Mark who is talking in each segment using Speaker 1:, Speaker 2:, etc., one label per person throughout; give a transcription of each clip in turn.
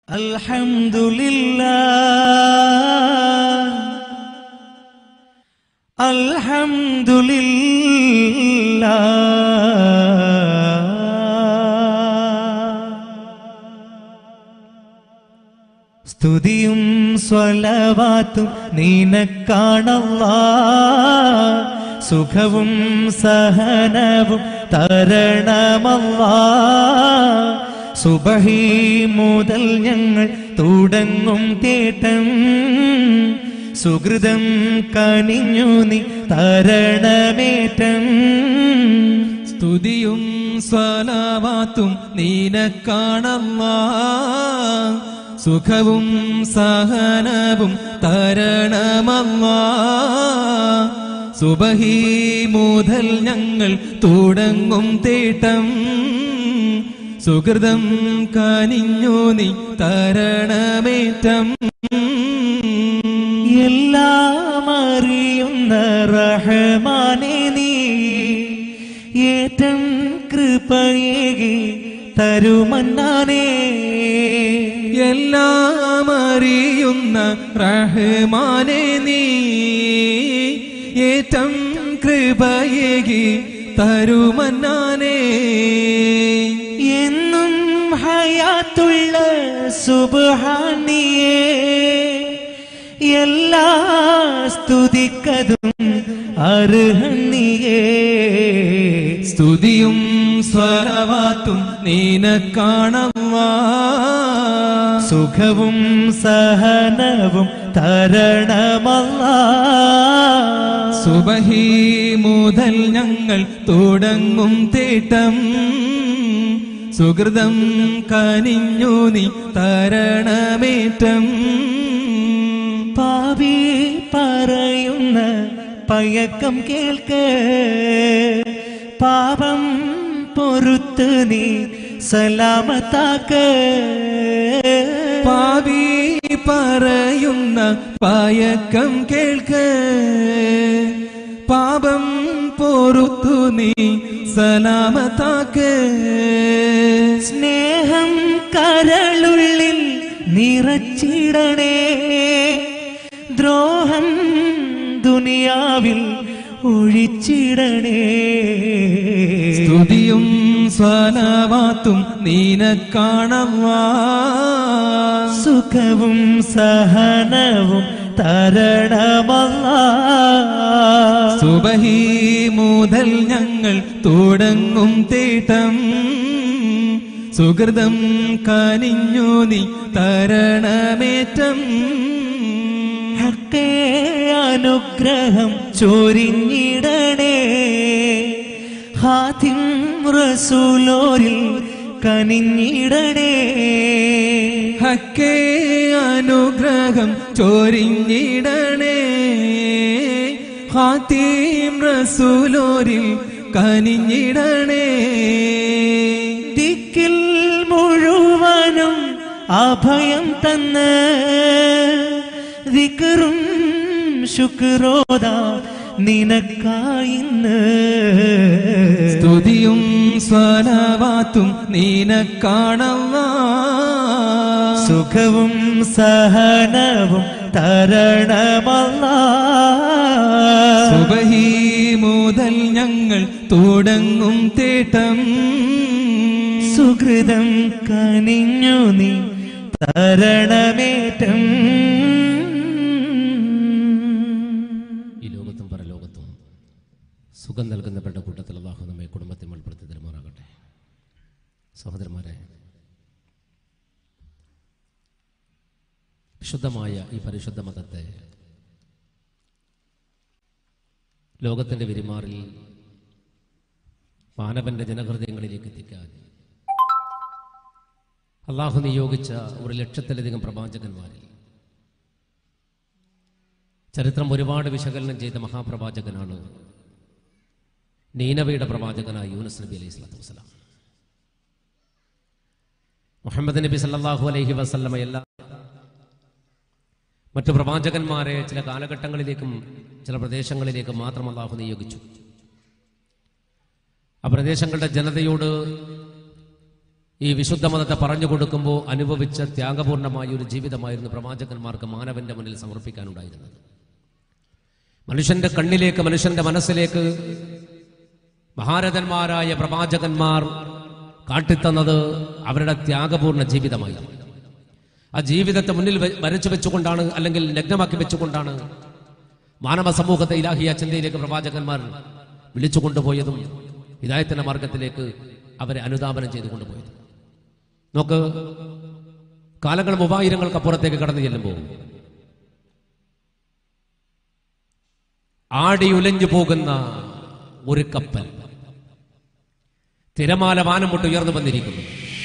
Speaker 1: الحمد لله الحمد لله സ്തുതിയും സ്വലവാത്തും നീനക്കാണല്ല സുഖവും സഹനവും തരണമല്ല സുബഹി മുതൽ ഞങ്ങൾ തുടങ്ങും തേട്ടം സുഹൃതം കനിഞ്ഞു നീ തരണമേറ്റം
Speaker 2: സ്തുതിയും സ്വലാവാത്തും നീനക്കാണല്ല സുഖവും സഹനവും തരണമല്ല സുബഹി മുതൽ ഞങ്ങൾ തുടങ്ങും തേട്ടം സുഹൃതം കനിഞ്ഞു നീ തരണമേറ്റം
Speaker 1: എല്ലാം അറിയുന്ന റഹമാനെ നീ ഏറ്റം കൃപയേകി തരുമന്നാനേ
Speaker 2: എല്ലാം അറിയുന്ന റഹ്മാനെ നീ ഏറ്റം കൃപയേകി തരുമന്നാനേ
Speaker 1: എന്നും ഹയാത്തുള്ള സുബാനിയേ എല്ലാ സ്തുതിക്കതും അർഹന്നിയേ
Speaker 2: സ്തുതിയും സ്വരവാത്തും നീനക്കാണവ
Speaker 1: സുഖവും സഹനവും തരണമല്ല
Speaker 2: സുബഹി മുതൽ ഞങ്ങൾ തുടങ്ങും തേട്ടം സുഹൃതം കനിഞ്ഞു നീ തരണമേറ്റം
Speaker 1: പാവി പറയുന്ന പയക്കം കേൾക്ക് പാപം പൊറുത്ത് നീ സലാമത്താക്ക്
Speaker 2: പാവി പറയുന്ന പായക്കം കേൾക്ക് പാപം പൊറുത്തു നീ സലാമത്താക്ക്
Speaker 1: സ്നേഹം കരളുള്ളിൽ നിറച്ചിടണേ ദ്രോഹം ദുനിയാവിൽ ഒഴിച്ചിടണേ
Speaker 2: സ്തുതിയും സ്വലവാത്തും നീനക്കാണവാ
Speaker 1: സുഖവും സഹനവും തരണമല്ല
Speaker 2: സുബഹി മുതൽ ഞങ്ങൾ തുടങ്ങും തേട്ടം സുഹൃതം കനിഞ്ഞു നീ തരണമേറ്റം
Speaker 1: ഹക്കേ അനുഗ്രഹം ചൊരിഞ്ഞിടണേ ഹാത്തിം റസൂലോരിൽ കനിഞ്ഞിടണേ
Speaker 2: ഹക്കേ അനുഗ്രഹം ചോരിഞ്ഞിടണേ ഹാത്തീം റസൂലോരിൽ കനിഞ്ഞിടണേ
Speaker 1: ദിക്കിൽ മുഴുവനും അഭയം തന്ന് ദിക്കറും ശുക്രോദ നിനക്കായിന്ന്
Speaker 2: സ്തുതിയും സ്വലവാത്തും നീനക്കാണവ
Speaker 1: സുഖവും സഹനവും തരണമല്ല
Speaker 2: സുബഹി മുതൽ ഞങ്ങൾ തുടങ്ങും തേട്ടം
Speaker 1: സുഹൃതം കനിഞ്ഞു നീ തരണമേറ്റം
Speaker 3: ഈ ലോകത്തും പരലോകത്തും സുഖം നൽകുന്നവരുടെ കൂട്ടത്തിൽ അള്ളാഹു നമ്മെ കുടുംബത്തിൽ ഉൾപ്പെടുത്തി തരുമാറാകട്ടെ സഹോദരന്മാരെ ശുദ്ധമായ ഈ പരിശുദ്ധ മതത്തെ ലോകത്തിൻ്റെ വിരിമാറിൽ മാനവന്റെ ജനഹൃദയങ്ങളിലേക്ക് എത്തിക്കാൻ അള്ളാഹു നിയോഗിച്ച ഒരു ലക്ഷത്തിലധികം പ്രവാചകന്മാരിൽ ചരിത്രം ഒരുപാട് വിശകലനം ചെയ്ത മഹാപ്രവാചകനാണ് നീനവയുടെ പ്രവാചകനായ യൂനസ് നബി അലൈഹി സ്വലാത്തു വസ്സലാം മുഹമ്മദ് നബി സല്ലല്ലാഹു അലൈഹി വസല്ലമ എല്ലാ മറ്റു പ്രവാചകന്മാരെ ചില കാലഘട്ടങ്ങളിലേക്കും ചില പ്രദേശങ്ങളിലേക്കും മാത്രം അള്ളാഹു നിയോഗിച്ചു ആ പ്രദേശങ്ങളുടെ ജനതയോട് ഈ വിശുദ്ധ മതത്തെ പറഞ്ഞു കൊടുക്കുമ്പോൾ അനുഭവിച്ച ത്യാഗപൂർണമായ ഒരു ജീവിതമായിരുന്നു പ്രവാചകന്മാർക്ക് മാനവന്റെ മുന്നിൽ സമർപ്പിക്കാനുണ്ടായിരുന്നത് മനുഷ്യന്റെ കണ്ണിലേക്ക് മനുഷ്യന്റെ മനസ്സിലേക്ക് മഹാരഥന്മാരായ പ്രവാചകന്മാർ കാട്ടിത്തന്നത് അവരുടെ ത്യാഗപൂർണ്ണ ജീവിതമായി ആ ജീവിതത്തെ മുന്നിൽ വ- വരച്ചു വെച്ചുകൊണ്ടാണ് അല്ലെങ്കിൽ നഗ്നമാക്കി വെച്ചുകൊണ്ടാണ് മാനവ സമൂഹത്തെ ഇലാഹിയ ചിന്തയിലേക്ക് പ്രവാചകന്മാർ വിളിച്ചു കൊണ്ടുപോയതും ഹിദായത്തിന്റെ മാർഗത്തിലേക്ക് അവരെ അനുധാപനം ചെയ്തു കൊണ്ടുപോയതും നോക്ക് കാലങ്ങൾ മൂവായിരങ്ങൾക്ക് അപ്പുറത്തേക്ക് കടന്നു ചെല്ലുമ്പോൾ ആടിയുലഞ്ഞു പോകുന്ന ഒരു കപ്പൽ തിരമാല വാനം മുട്ട് ഉയർന്നു വന്നിരിക്കുന്നു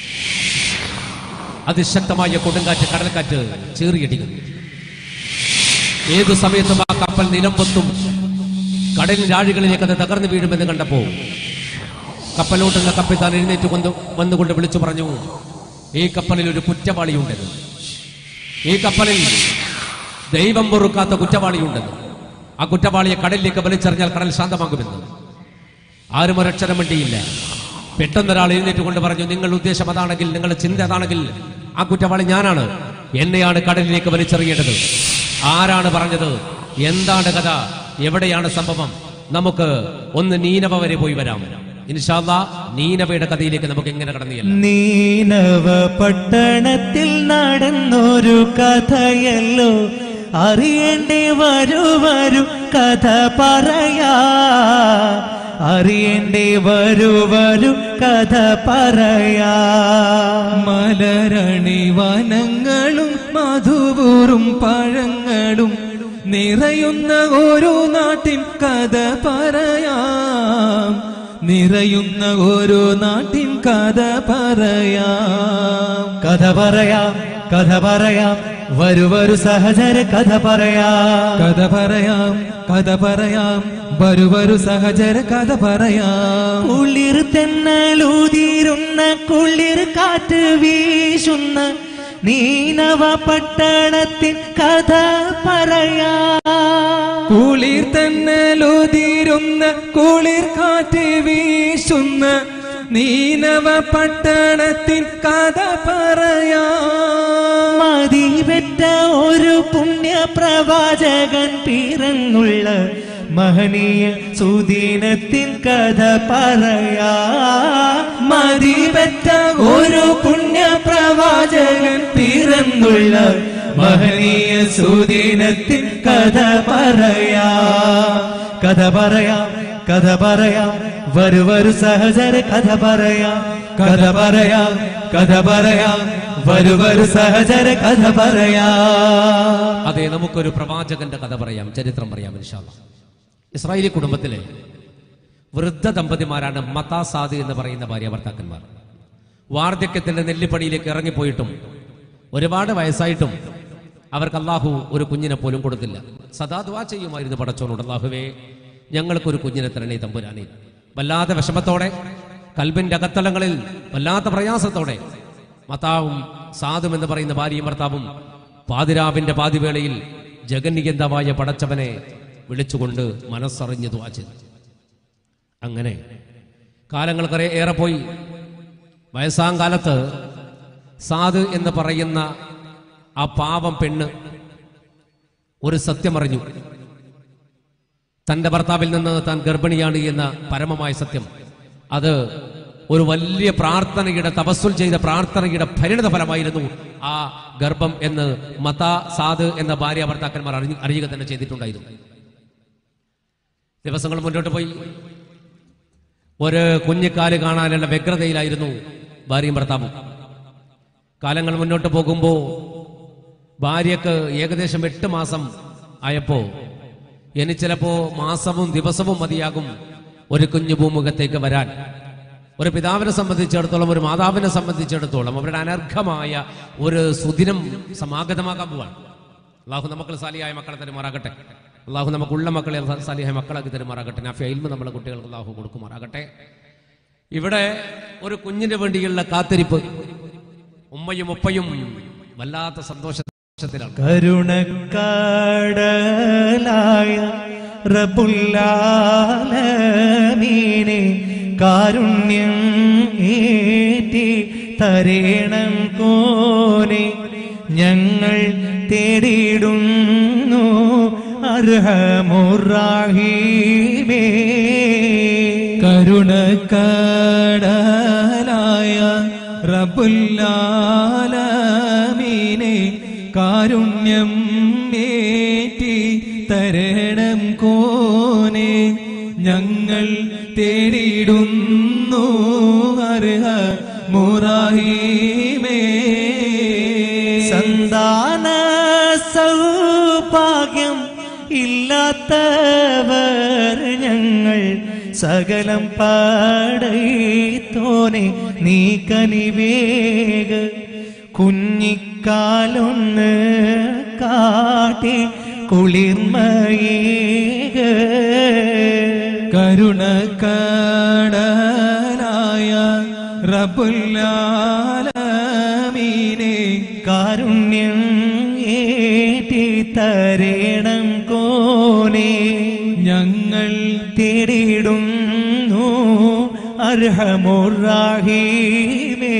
Speaker 3: അതിശക്തമായ കൊടുങ്കാറ്റ് കടൽക്കാറ്റ് ചീറിയടിക്കുന്നു ഏതു സമയത്തും ആ കപ്പൽ നിലമ്പൊത്തും കടലിന്റെ ആഴികളിലേക്ക് അത് തകർന്നു വീഴുമെന്ന് കണ്ടപ്പോ കപ്പലോട്ടുള്ള കപ്പിത്താൻ എഴുന്നേറ്റ് കൊണ്ട് വന്നുകൊണ്ട് വിളിച്ചു പറഞ്ഞു ഈ കപ്പലിൽ ഒരു കുറ്റവാളിയുണ്ടെന്ന് ഈ കപ്പലിൽ ദൈവം പൊറുക്കാത്ത കുറ്റവാളിയുണ്ടെന്ന് ആ കുറ്റവാളിയെ കടലിലേക്ക് വലിച്ചെറിഞ്ഞാൽ കടൽ ശാന്തമാകുമെന്ന് ആരും ഒരക്ഷരം വേണ്ടിയില്ല പെട്ടെന്നൊരാൾ എഴുന്നേറ്റ് കൊണ്ട് പറഞ്ഞു നിങ്ങൾ ഉദ്ദേശം അതാണെങ്കിൽ നിങ്ങളുടെ ചിന്ത അതാണെങ്കിൽ ആ കുറ്റവാളി ഞാനാണ് എന്നെയാണ് കടലിലേക്ക് വലിച്ചെറിയേണ്ടത് ആരാണ് പറഞ്ഞത് എന്താണ് കഥ എവിടെയാണ് സംഭവം നമുക്ക് ഒന്ന് നീനവ വരെ പോയി വരാം ഇൻഷാല്ല നീനവയുടെ കഥയിലേക്ക് നമുക്ക് എങ്ങനെ കടന്നു ചെല്ലാം
Speaker 1: നീനവ പട്ടണത്തിൽ നടന്നൊരു കഥയല്ലോ അറിയേണ്ടി വരൂ വരൂ കഥ പറയാ അറിയേണ്ടി വരൂ വരൂ കഥ പറയാ
Speaker 2: മലരണി വനങ്ങളും മധുപൂറും പഴങ്ങളും നിറയുന്ന ഓരോ നാട്ടിൻ കഥ പറയാം നിറയുന്ന ഓരോ നാട്ടിൻ കഥ പറയാം
Speaker 1: കഥ പറയാം കഥ പറയാം വരൂ വരൂ സഹചര കഥ പറയാം
Speaker 2: കഥ പറയാം കഥ പറയാം വരു വരു സഹചര കഥ പറയാം
Speaker 1: കുളിർ തെന്നലൂതിരുന്ന കുളിർ കാറ്റ് വീശുന്ന നീനവ പട്ടണത്തിൻ കഥ പറയാ
Speaker 2: കുളിർ തന്നലുതിരുന്ന കുളിർ കാറ്റ് വീശുന്ന നീനവ പട്ടണത്തിൻ കഥ പറയാം
Speaker 1: മതിവെറ്റ ഒരു പുണ്യ പ്രവാചകൻ പിറന്നുള്ള മഹനീയ സുദീനത്തിൻ കഥ പറയാ മതിവെറ്റ ഒരു പുണ്യ പ്രവാചകൻ പിറന്നുള്ള മഹനീയ സുദീനത്തിൻ കഥ പറയാ കഥ പറയാം കഥ പറയാം വരു വരു സഹചര കഥ പറയാം കഥ പറയാം കഥ പറയാം വരു വരു സഹചര കഥ പറയാം
Speaker 3: അതെ നമുക്കൊരു പ്രവാചകന്റെ കഥ പറയാം ചരിത്രം പറയാം ഇൻഷാല്ല ഇസ്രായേലി കുടുംബത്തിലെ വൃദ്ധ ദമ്പതിമാരാണ് മതാസാദ് എന്ന് പറയുന്ന ഭാര്യ ഭർത്താക്കന്മാർ വാർദ്ധക്യത്തിന്റെ നെല്ലിപ്പണിയിലേക്ക് ഇറങ്ങിപ്പോയിട്ടും ഒരുപാട് വയസ്സായിട്ടും അവർക്ക് അള്ളാഹു ഒരു കുഞ്ഞിനെ പോലും കൊടുത്തില്ല സദാ ദ്വാ ചെയ്യുമായിരുന്നു പടച്ചോനോട് അള്ളാഹുവേ ഞങ്ങൾക്കൊരു കുഞ്ഞിനെ തരണേ തമ്പുരാനെ വല്ലാത്ത വിഷമത്തോടെ കൽബിന്റെ അകത്തളങ്ങളിൽ വല്ലാത്ത പ്രയാസത്തോടെ മതാവും സാധും എന്ന് പറയുന്ന ഭാര്യയും ഭർത്താവും പാതിരാവിന്റെ പാതിവേളയിൽ ജഗന്നികന്ധമായ പടച്ചവനെ വിളിച്ചുകൊണ്ട് മനസ്സറിഞ്ഞ് ദ്വാ ചെയ്തു അങ്ങനെ കാലങ്ങൾക്കറെ ഏറെ പോയി വയസ്സാം കാലത്ത് സാധു എന്ന് പറയുന്ന ആ പാവം പെണ്ണ് ഒരു സത്യമറിഞ്ഞു തന്റെ ഭർത്താവിൽ നിന്ന് താൻ ഗർഭിണിയാണ് എന്ന പരമമായ സത്യം അത് ഒരു വലിയ പ്രാർത്ഥനയുടെ തപസ്സുൽ ചെയ്ത പ്രാർത്ഥനയുടെ പരിണിത ഫലമായിരുന്നു ആ ഗർഭം എന്ന് മത സാദ് എന്ന ഭാര്യ ഭർത്താക്കന്മാർ അറിഞ്ഞു അറിയുക തന്നെ ചെയ്തിട്ടുണ്ടായിരുന്നു ദിവസങ്ങൾ മുന്നോട്ട് പോയി ഒരു കുഞ്ഞിക്കാല് കാണാനുള്ള വ്യഗ്രതയിലായിരുന്നു ഭാര്യയും ഭർത്താവും കാലങ്ങൾ മുന്നോട്ട് പോകുമ്പോൾ ഭാര്യക്ക് ഏകദേശം എട്ട് മാസം ആയപ്പോ ഇനി ചിലപ്പോ മാസവും ദിവസവും മതിയാകും ഒരു കുഞ്ഞു ഭൂമുഖത്തേക്ക് വരാൻ ഒരു പിതാവിനെ സംബന്ധിച്ചിടത്തോളം ഒരു മാതാവിനെ സംബന്ധിച്ചിടത്തോളം അവരുടെ അനർഘമായ ഒരു സുദിനം സമാഗതമാകാൻ പോവാണ് അള്ളാഹു നമുക്ക് സാലിയായ മക്കളെ തരുമാറാകട്ടെ അള്ളാഹു നമുക്കുള്ള മക്കളെ സാലിയായ മക്കളാക്കി തരുമാറാകട്ടെ നാഫി അയിൽമ നമ്മളെ കുട്ടികൾക്ക് അള്ളാഹു കൊടുക്കുമാറാകട്ടെ ഇവിടെ ഒരു കുഞ്ഞിന് വേണ്ടിയുള്ള കാത്തിരിപ്പ് ഉമ്മയും ഉപ്പയും വല്ലാത്ത സന്തോഷത്തിലാണ്
Speaker 1: കരുണക്കാടലായ റബുല്ലാലമീനെ കാരുണ്യം ഏറ്റി തരേണം കോനെ ഞങ്ങൾ തേടിയിടുന്നു അർഹമുറാഹിമേ
Speaker 2: കരുണക്കടലായ റബുല്ലാലമീനെ കാരുണ്യം മേറ്റി തരണം കോനെ ഞങ്ങൾ തേടിയിടുന്നു അർഹ മുറാഹിമേ
Speaker 1: സന്താന സൗഭാഗ്യം ഇല്ലാത്തവർ ഞങ്ങൾ സകലം പാടത്തോനെ നീ കനിവേഗ കുഞ്ഞിക്കാലൊന്ന് കാട്ടി കുളിർമയേക
Speaker 2: കരുണക്കടലായ റബുല്ലാലമീനെ
Speaker 1: കാരുണ്യം ഏറ്റി തരേണം കോനെ
Speaker 2: ഞങ്ങൾ
Speaker 1: തേടിയിടുന്നു അർഹമുറാഹിമേ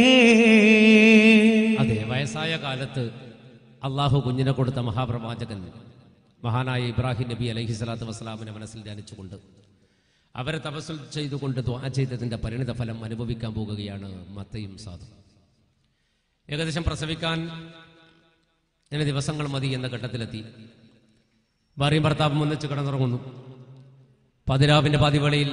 Speaker 3: അതെ വയസ്സായ കാലത്ത് അള്ളാഹു കുഞ്ഞിനെ കൊടുത്ത മഹാപ്രവാചകൻ മഹാനായ ഇബ്രാഹിം നബി അലൈഹി സ്വലാത്തു വസ്സലാമിനെ മനസ്സിൽ ധ്യാനിച്ചുകൊണ്ട് അവരെ തപസ്സിൽ ചെയ്തുകൊണ്ട് ദ്വാ ചെയ്തതിൻ്റെ പരിണിത ഫലം അനുഭവിക്കാൻ പോകുകയാണ് മത്തയും സാധു ഏകദേശം പ്രസവിക്കാൻ ഇനി ദിവസങ്ങൾ മതി എന്ന ഘട്ടത്തിലെത്തി ഭാര്യയും ഭർത്താവും ഒന്നിച്ച് കിടന്നുറങ്ങുന്നു പതിരാവിൻ്റെ പാതിവേളയിൽ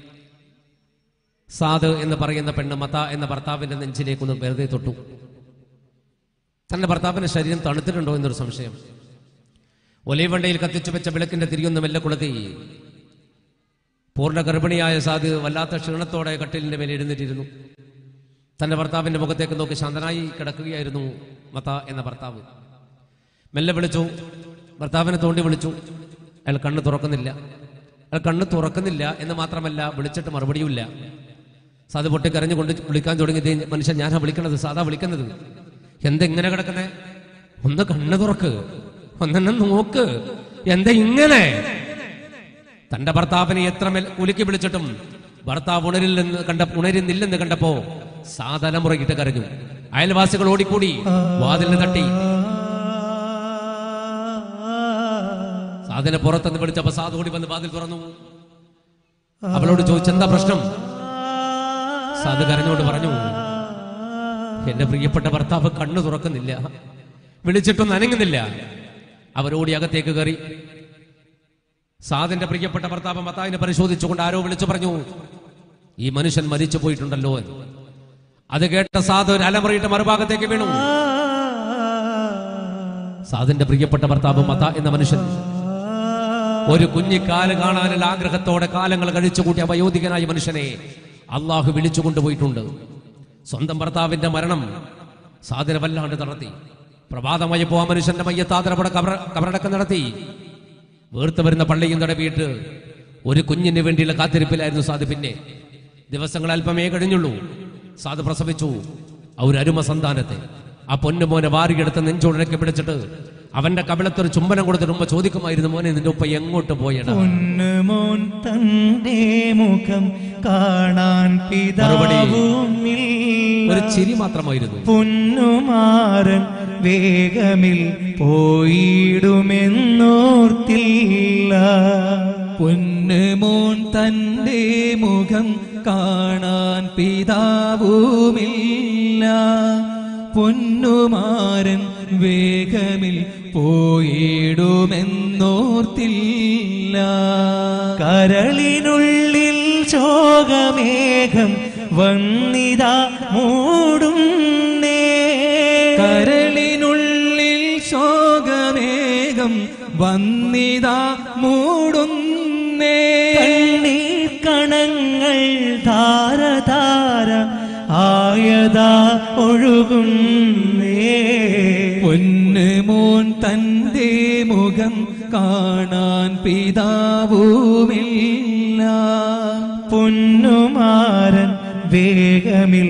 Speaker 3: സാദ് എന്ന് പറയുന്ന പെണ്ണ് മത്ത എന്ന ഭർത്താവിന്റെ നെഞ്ചിലേക്കൊന്ന് വെറുതെ തൊട്ടു തന്റെ ഭർത്താവിന്റെ ശരീരം തണുത്തിട്ടുണ്ടോ എന്നൊരു സംശയം ഒലീവണ്ടയിൽ കത്തിച്ചു വെച്ച വിളക്കിന്റെ തിരിയൊന്ന് മെല്ലെ കൊളുത്തി പൂർണ്ണ ഗർഭിണിയായ സാദ് വല്ലാത്ത ക്ഷീണത്തോടെ കട്ടിലിന്റെ മേലെ എഴുന്നേറ്റിരുന്നു തന്റെ ഭർത്താവിന്റെ മുഖത്തേക്ക് നോക്കി ശാന്തനായി കിടക്കുകയായിരുന്നു മത്ത എന്ന ഭർത്താവ് മെല്ലെ വിളിച്ചു ഭർത്താവിനെ തോണ്ടി വിളിച്ചു അയാൾ കണ്ണ് തുറക്കുന്നില്ല അയാൾ കണ്ണ് തുറക്കുന്നില്ല എന്ന് മാത്രമല്ല വിളിച്ചിട്ട് മറുപടിയുമില്ല സാധു പൊട്ടി കരഞ്ഞുകൊണ്ട് വിളിക്കാൻ തുടങ്ങി മനുഷ്യൻ ഞാനാ വിളിക്കണത് സാധാ വിളിക്കുന്നത് എന്തെങ്ങനെ കിടക്കുന്നേ ഒന്ന് കണ്ണ് തുറക്ക് ഒന്നെന്നെ നോക്ക് എന്താ ഇങ്ങനെ തന്റെ ഭർത്താവിനെ എത്ര മേൽ കുലുക്കി വിളിച്ചിട്ടും ഭർത്താവ് ഉണരില്ലെന്ന് കണ്ട ഉണരുന്നില്ലെന്ന് കണ്ടപ്പോ സാതലമുറയിട്ട് കരഞ്ഞു അയൽവാസികൾ ഓടിക്കൂടി വാതിലിന് തട്ടി സാധന പുറത്തുനിന്ന് വിളിച്ചപ്പോ സാധു ഓടി വന്ന് വാതിൽ തുറന്നു അവളോട് ചോദിച്ചെന്താ പ്രശ്നം സാധു കരഞ്ഞോട് പറഞ്ഞു എന്റെ പ്രിയപ്പെട്ട ഭർത്താവ് കണ്ണു തുറക്കുന്നില്ല വിളിച്ചിട്ടൊന്നും അനങ്ങുന്നില്ല അവരോടി അകത്തേക്ക് കയറി സാദിന്റെ പ്രിയപ്പെട്ട ഭർത്താവ് മത്താവിനെ പരിശോധിച്ചുകൊണ്ട് ആരോ വിളിച്ചു പറഞ്ഞു ഈ മനുഷ്യൻ മരിച്ചു പോയിട്ടുണ്ടല്ലോ എന്ന് അത് കേട്ട സാധു ഒരു അലമുറയിട്ട് മറുഭാഗത്തേക്ക് വീണു സാദിന്റെ പ്രിയപ്പെട്ട ഭർത്താവ് മത്ത എന്ന മനുഷ്യൻ ഒരു കുഞ്ഞിക്കാല് കാണാനുള്ള ആഗ്രഹത്തോടെ കാലങ്ങൾ കഴിച്ചുകൂട്ടിയ വയോധികനായ മനുഷ്യനെ അള്ളാഹു വിളിച്ചു കൊണ്ടുപോയിട്ടുണ്ട് സ്വന്തം ഭർത്താവിന്റെ മരണം സാധന വല്ലാണ്ട് നടത്തി പ്രഭാതമായപ്പോ ആ മനുഷ്യന്റെ മയ്യത്താതരപ്പട കബറ കബറടക്കം നടത്തി വീർത്തു വരുന്ന പള്ളിയും തടവിയിട്ട് ഒരു കുഞ്ഞിന് വേണ്ടിയുള്ള കാത്തിരിപ്പിലായിരുന്നു സാധു പിന്നെ ദിവസങ്ങൾ അല്പമേ കഴിഞ്ഞുള്ളൂ സാധു പ്രസവിച്ചു ആ ഒരു അരുമ സന്താനത്തെ ആ പൊന്നുമോനെ വാരിയെടുത്ത് നെഞ്ചോടനൊക്കെ പിടിച്ചിട്ട് അവന്റെ കവിളത്തൊരു ചുംബനം കൊടുത്തിട്ട് ഉമ്മ ചോദിക്കുമായിരുന്നു മോനെ നിന്റെ ഉപ്പ എങ്ങോട്ട് പോയടാ
Speaker 1: പൊന്നുമോൻ തന്റെ മുഖം കാണാൻ പിതാവുമിൽ
Speaker 3: ഒരു ചിരി മാത്രമായിരുന്നു
Speaker 1: പൊന്നുമാരൻ വേഗമിൽ പോയിടുമെന്നോർത്തില്ല
Speaker 2: പൊന്നുമോൻ തന്റെ മുഖം കാണാൻ പിതാവുമില്ല പൊന്നുമാരൻ വേഗമിൽ പോയിടുമെന്നോർത്തില്ല
Speaker 1: കരളിനുള്ളിൽ ശോകമേഘം വന്നിതാ മൂടും
Speaker 2: കരളിനുള്ളിൽ ശോകമേഘം വന്നിതാ മൂടുന്നേ
Speaker 1: കണ്ണീർ കണങ്ങൾ ധാരധാര ആയതാ ഒഴുകുന്നേ
Speaker 2: പൊന്നുമോൻ തന്റെ മുഖം കാണാൻ പിതാവുമില്ല
Speaker 1: പൊന്നുമാരൻ വേഗമിൽ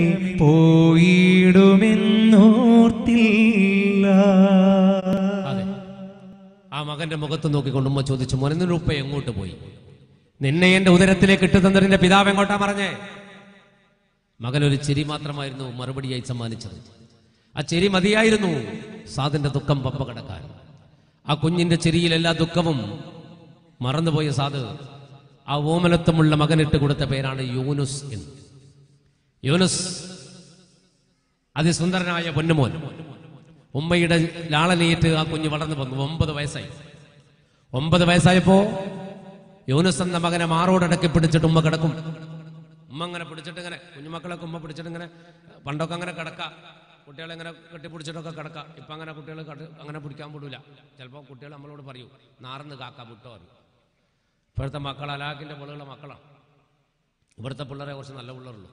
Speaker 1: പോയിടുമെന്നോർത്തില്ല
Speaker 3: അതെ ആ മകന്റെ മുഖത്ത് നോക്കിക്കൊണ്ട് ഉമ്മ ചോദിച്ചു മോനെന്നിന്റെ ഉപ്പ എങ്ങോട്ട് പോയി നിന്നെ എന്റെ ഉദരത്തിലേക്ക് ഇട്ടു തന്നതിന്റെ പിതാവ് എങ്ങോട്ടാ പറഞ്ഞേ മകൻ ഒരു ചിരി മാത്രമായിരുന്നു മറുപടിയായി സമ്മാനിച്ചത് ആ ചിരി മതിയായിരുന്നു സാദിന്റെ ദുഃഖം പമ്പ കടക്കാൻ ആ കുഞ്ഞിന്റെ ചിരിയിൽ എല്ലാ ദുഃഖവും മറന്നുപോയ സാദ് ആ ഓമലത്വമുള്ള മകനിട്ട് കൊടുത്ത പേരാണ് യൂനുസ് എന്ന് യൂനുസ് അതിസുന്ദരനായ പൊന്നുമോൻ ഉമ്മയുടെ ലാളനയേറ്റ് ആ കുഞ്ഞ് വളർന്നു വന്നു ഒമ്പത് വയസ്സായി ഒമ്പത് വയസ്സായപ്പോ യൂനുസ് എന്ന മകനെ മാറോടടക്കി പിടിച്ചിട്ട് ഉമ്മ കിടക്കും ഉമ്മ അങ്ങനെ പിടിച്ചിട്ട് ഇങ്ങനെ കുഞ്ഞുമക്കളൊക്കെ ഉമ്മ പിടിച്ചിട്ട് ഇങ്ങനെ പണ്ടൊക്കെ അങ്ങനെ കിടക്ക കുട്ടികളെ ഇങ്ങനെ കെട്ടിപ്പിടിച്ചിട്ടൊക്കെ കിടക്ക ഇപ്പൊ അങ്ങനെ കുട്ടികൾ അങ്ങനെ പിടിക്കാൻ വിടൂല ചിലപ്പോൾ കുട്ടികൾ നമ്മളോട് പറയൂ നാർന്ന് കാക്ക വിട്ടോ പറയും ഇപ്പോഴത്തെ മക്കൾ അലാഖിന്റെ പൊളുള്ള മക്കളാണ് ഇവിടുത്തെ പിള്ളേരെ കുറച്ച് നല്ല പിള്ളേരുള്ളൂ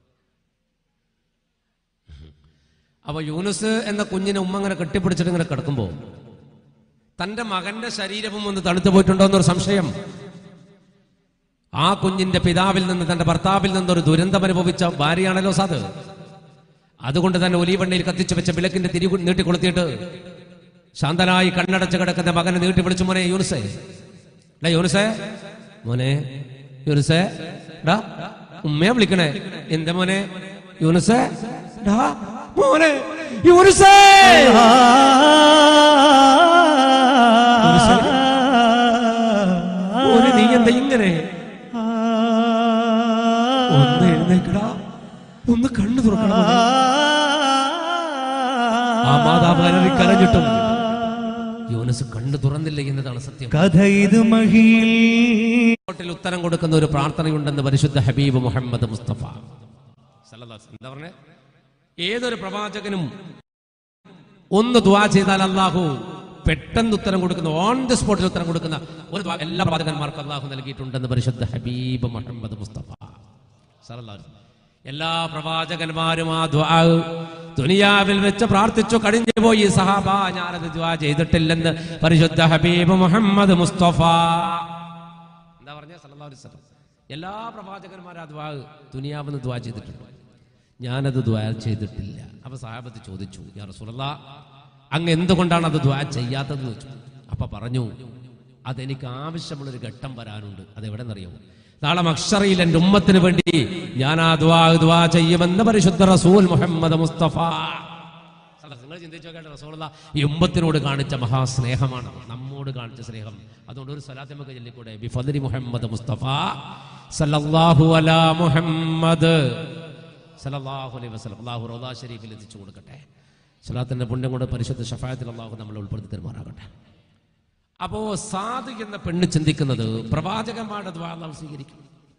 Speaker 3: അപ്പൊ യൂനുസ് എന്ന കുഞ്ഞിനെ ഉമ്മ അങ്ങനെ കെട്ടിപ്പിടിച്ചിട്ട് ഇങ്ങനെ കിടക്കുമ്പോ തന്റെ മകന്റെ ശരീരവും ഒന്ന് തണുത്തു പോയിട്ടുണ്ടോ എന്നൊരു സംശയം ആ കുഞ്ഞിന്റെ പിതാവിൽ നിന്ന് തന്റെ ഭർത്താവിൽ നിന്നൊരു ദുരന്തം അനുഭവിച്ച ഭാര്യയാണല്ലോ സാത് അതുകൊണ്ട് തന്നെ ഒലീവെണ്ണയിൽ കത്തിച്ചു വെച്ച വിളക്കിന്റെ തിരി നീട്ടി കൊളുത്തിയിട്ട് ശാന്തനായി കണ്ണടച്ച് കിടക്കുന്ന മകനെ നീട്ടി വിളിച്ചു മോനെ യൂനുസേ ഡാ യൂനുസേ മോനെ യൂനുസേ ഡാ ഉമ്മയെ വിളിക്കണേ എന്താ മോനെ യൂനുസേ ഡാ മോനെ യൂനുസേ മോനെ നീ എന്താ ഇങ്ങനെ ഒന്ന് എഴുന്നേക്കടാ ഒന്ന് കണ്ണു തുറക്കണം മോനെ. ആ മാതാപിതാക്കൾ കരഞ്ഞിട്ടും യോനസ് കണ്ണു തുറന്നില്ല എന്നതാണ് സത്യം
Speaker 1: കഥ ഇത് മഹിയിൽ
Speaker 3: ഹോട്ടിൽ ഉത്തരം കൊടുക്കുന്ന ഒരു പ്രാർത്ഥനയുണ്ടെന്ന് പരിശുദ്ധ ഹബീബ് മുഹമ്മദ് മുസ്തഫ സല്ലല്ലാഹു അലൈഹി വസല്ലം. എന്താ പറഞ്ഞേ ഏതൊരു പ്രവാചകനും ഒന്ന് ദുആ ചെയ്താൽ അള്ളാഹു പെട്ടെന്ന് ഉത്തരം കൊടുക്കുന്ന ഓൺ ദി സ്പോട്ടിൽ ഉത്തരം കൊടുക്കുന്ന ഒരു ദുആ എല്ലാ പ്രവാചകന്മാർക്കും അള്ളാഹു നൽകിയിട്ടുണ്ടെന്ന് പരിശുദ്ധ ഹബീബ് മുഹമ്മദ് മുസ്തഫ സല്ലല്ലാഹു അലൈഹി വസല്ലം. എല്ലാ പ്രവാചകന്മാരും ആ ദുആ ദുനിയാവിൽ വെച്ച് പ്രാർത്ഥിച്ചു കഴിഞ്ഞു പോയി സഹാബ ഞാനത് ദുആ ചെയ്തിട്ടില്ലെന്ന് പരിശുദ്ധ ഹബീബ് മുഹമ്മദ് മുസ്തഫ എന്താ പറഞ്ഞ സല്ലല്ലാഹു അലൈഹി വസല്ലം എല്ലാ പ്രവാചകന്മാരും ആ ദുആ ദുനിയാവെന്ന് ദുആ ചെയ്തിട്ടുണ്ട് ഞാനത് ദുആ ചെയ്തിട്ടില്ല അപ്പൊ സഹാബത്ത് ചോദിച്ചു യാ റസൂലല്ലാ അങ്ങ് എന്തുകൊണ്ടാണ് അത് ദുആ ചെയ്യാത്തതെന്ന് വെച്ചു അപ്പൊ പറഞ്ഞു അതെനിക്ക് ആവശ്യമുള്ളൊരു ഘട്ടം വരാനുണ്ട് അതെവിടെ നിന്നറിയാമോ നാളെ അക്ഷറയിൽ എൻ്റെ ഉമ്മത്തിന് വേണ്ടി ഞാൻ ആ ദുആ ദുആ ചെയ്യുമെന്ന് പരിശുദ്ധ റസൂൽ മുഹമ്മദ് മുസ്തഫ നിങ്ങൾ ചിന്തിച്ചു നോക്കേണ്ട റസൂലുള്ള ഈ ഉമ്മത്തിനോട് കാണിച്ച മഹാസ്നേഹമാണ് നമ്മോട് കാണിച്ച സ്നേഹം അതുകൊണ്ട് ഒരു സ്വലാത്ത് നമുക്ക് ചൊല്ലിക്കൂടെ ബിഫദരി മുഹമ്മദ് മുസ്തഫ സല്ലല്ലാഹു അലാ മുഹമ്മദ് സല്ലല്ലാഹു അലൈഹി വസല്ലം അല്ലാഹു റൗദാ ഷരീഫിൽ എത്തിച്ചു കൊടുക്കട്ടെ സ്വലാത്തിന്റെ പുണ്യം കൊണ്ട് പരിശുദ്ധ ഷഫായത്തിൽ അള്ളാഹു നമ്മളെ ഉൾപ്പെടുത്തി തരുമാറാകട്ടെ അപ്പോ സാധു എന്ന പെണ്ണ് ചിന്തിക്കുന്നത് പ്രവാചകന്മാരുടെ ദ്വാ അള്ളാഹു സ്വീകരിക്കും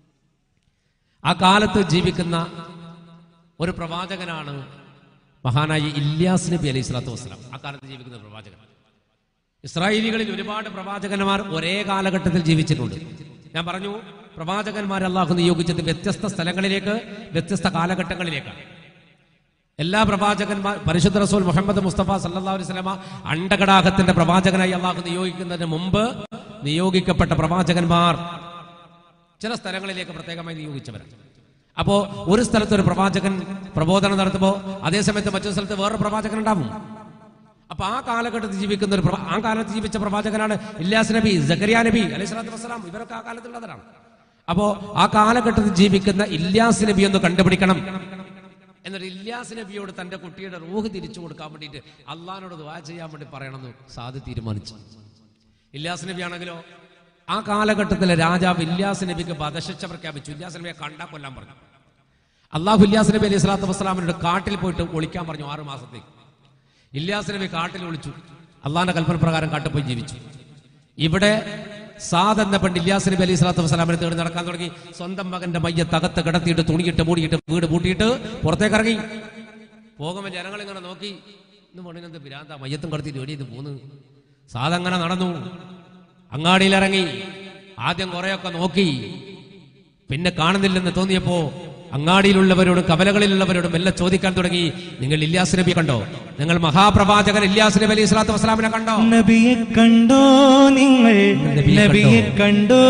Speaker 3: ആ കാലത്ത് ജീവിക്കുന്ന ഒരു പ്രവാചകനാണ് മഹാനായ ഇല്യാസ് നബി അലൈഹി സ്വലാത്തു വസ്സലാം ആ കാലത്ത് ജീവിക്കുന്ന ഒരു പ്രവാചകൻ ഇസ്രായേലികളിൽ ഒരുപാട് പ്രവാചകന്മാർ ഒരേ കാലഘട്ടത്തിൽ ജീവിച്ചിട്ടുണ്ട് ഞാൻ പറഞ്ഞു പ്രവാചകന്മാർ അള്ളാഹു നിയോഗിച്ചത് വ്യത്യസ്ത സ്ഥലങ്ങളിലേക്ക് വ്യത്യസ്ത കാലഘട്ടങ്ങളിലേക്കാണ് എല്ലാ പ്രവാചകന്മാർ പരിശുദ്ധ റസൂൽ മുഹമ്മദ് മുസ്തഫ സല്ലല്ലാഹു അലൈഹി വസല്ലമ അണ്ടകടാഹത്തിന്റെ പ്രവാചകനായി അള്ളാഹു നിയോഗിക്കുന്നതിന് മുമ്പ് നിയോഗിക്കപ്പെട്ട പ്രവാചകന്മാർ ചില സ്ഥലങ്ങളിലേക്ക് പ്രത്യേകമായി നിയോഗിച്ചവരാണ് അപ്പോ ഒരു സ്ഥലത്ത് ഒരു പ്രവാചകൻ പ്രബോധനം നടത്തുമ്പോൾ അതേസമയത്ത് മറ്റൊരു സ്ഥലത്ത് വേറൊരു പ്രവാചകൻ ഉണ്ടാവും അപ്പൊ ആ കാലഘട്ടത്തിൽ ജീവിക്കുന്ന ഒരു പ്രവാ- ആ കാലത്ത് ജീവിച്ച പ്രവാചകനാണ് ഇല്ലാസ് നബി ജക്കരിയ നബി അലൈഹി സ്വലാത്തു വസ്സലാം ഇവരൊക്കെ ആ കാലത്തുള്ളവരാണ് അപ്പോ ആ കാലഘട്ടത്തിൽ ജീവിക്കുന്ന ഇല്യാസ് നബി ഒന്ന് കണ്ടുപിടിക്കണം എന്നിട്ട് ഇല്യാസ് നബിയോട് തന്റെ കുട്ടിയുടെ റൂഹ് തിരിച്ചു കൊടുക്കാൻ വേണ്ടിയിട്ട് അള്ളഹാനോട് ദുആ ചെയ്യാൻ വേണ്ടി പറയണമെന്ന് സാധു തീരുമാനിച്ചു ഇല്യാസ് നബി ആണെങ്കിലോ ആ കാലഘട്ടത്തിലെ രാജാവ് ഇല്യാസ് നബിക്ക് വധശിക്ഷ പ്രഖ്യാപിച്ചു ഇല്യാസ് നബിയെ കണ്ടാ കൊല്ലാൻ പറഞ്ഞു അള്ളാഹു ഇല്യാസ് നബി അലൈഹി സ്വലാത്തു വസ്സലാമിനോട് കാട്ടിൽ പോയിട്ട് ഒളിക്കാൻ പറഞ്ഞു ആറു മാസത്തേക്ക് ഇല്യാസ് നബി കാട്ടിൽ ഒളിച്ചു അള്ളാഹിന്റെ കൽപ്പന പ്രകാരം കാട്ടിൽ പോയി ജീവിച്ചു ഇവിടെ സാദ് എന്ന പെണ്ണ് ഇല്യാസ് നബി അലൈഹി സ്വലാത്തു വസ്സലാമിനെ തേടി നടക്കാൻ തുടങ്ങി സ്വന്തം മകന്റെ മയ്യ തകത്ത് കിടത്തിയിട്ട് തുണിയിട്ട് മൂടിയിട്ട് വീട് പൂട്ടിയിട്ട് പുറത്തേക്ക് ഇറങ്ങി പോകുമ്പോൾ ജനങ്ങൾ ഇങ്ങനെ നോക്കി ഇന്ന് മണ്ണിനെന്ത് പിരാന്ത മയ്യത്തും കടത്തിയിട്ട് എവിടെ ഇത് പോന്ന് സാദ് അങ്ങനെ നടന്നു അങ്ങാടിയിലിറങ്ങി ആദ്യം കുറെയൊക്കെ നോക്കി പിന്നെ കാണുന്നില്ലെന്ന് തോന്നിയപ്പോ അങ്ങാടിയിലുള്ളവരോടും കവലകളിലുള്ളവരോടും എല്ലാം ചോദിക്കാൻ തുടങ്ങി നിങ്ങൾ ഇല്യാസ് നബി കണ്ടോ നിങ്ങൾ മഹാപ്രവാചകൻ ഇല്യാസ് നബി അലൈഹി സ്വലാത്തു വസ്സലാമിനെ കണ്ടോ
Speaker 1: നബിയെ കണ്ടോ നിങ്ങൾ
Speaker 3: നബിയെ
Speaker 1: നബിയെ കണ്ടോ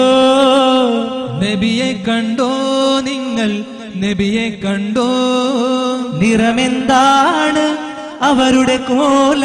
Speaker 2: നബിയെ കണ്ടോ നിങ്ങൾ നബിയെ കണ്ടോ
Speaker 1: നിറമെന്താണ് അവരുടെ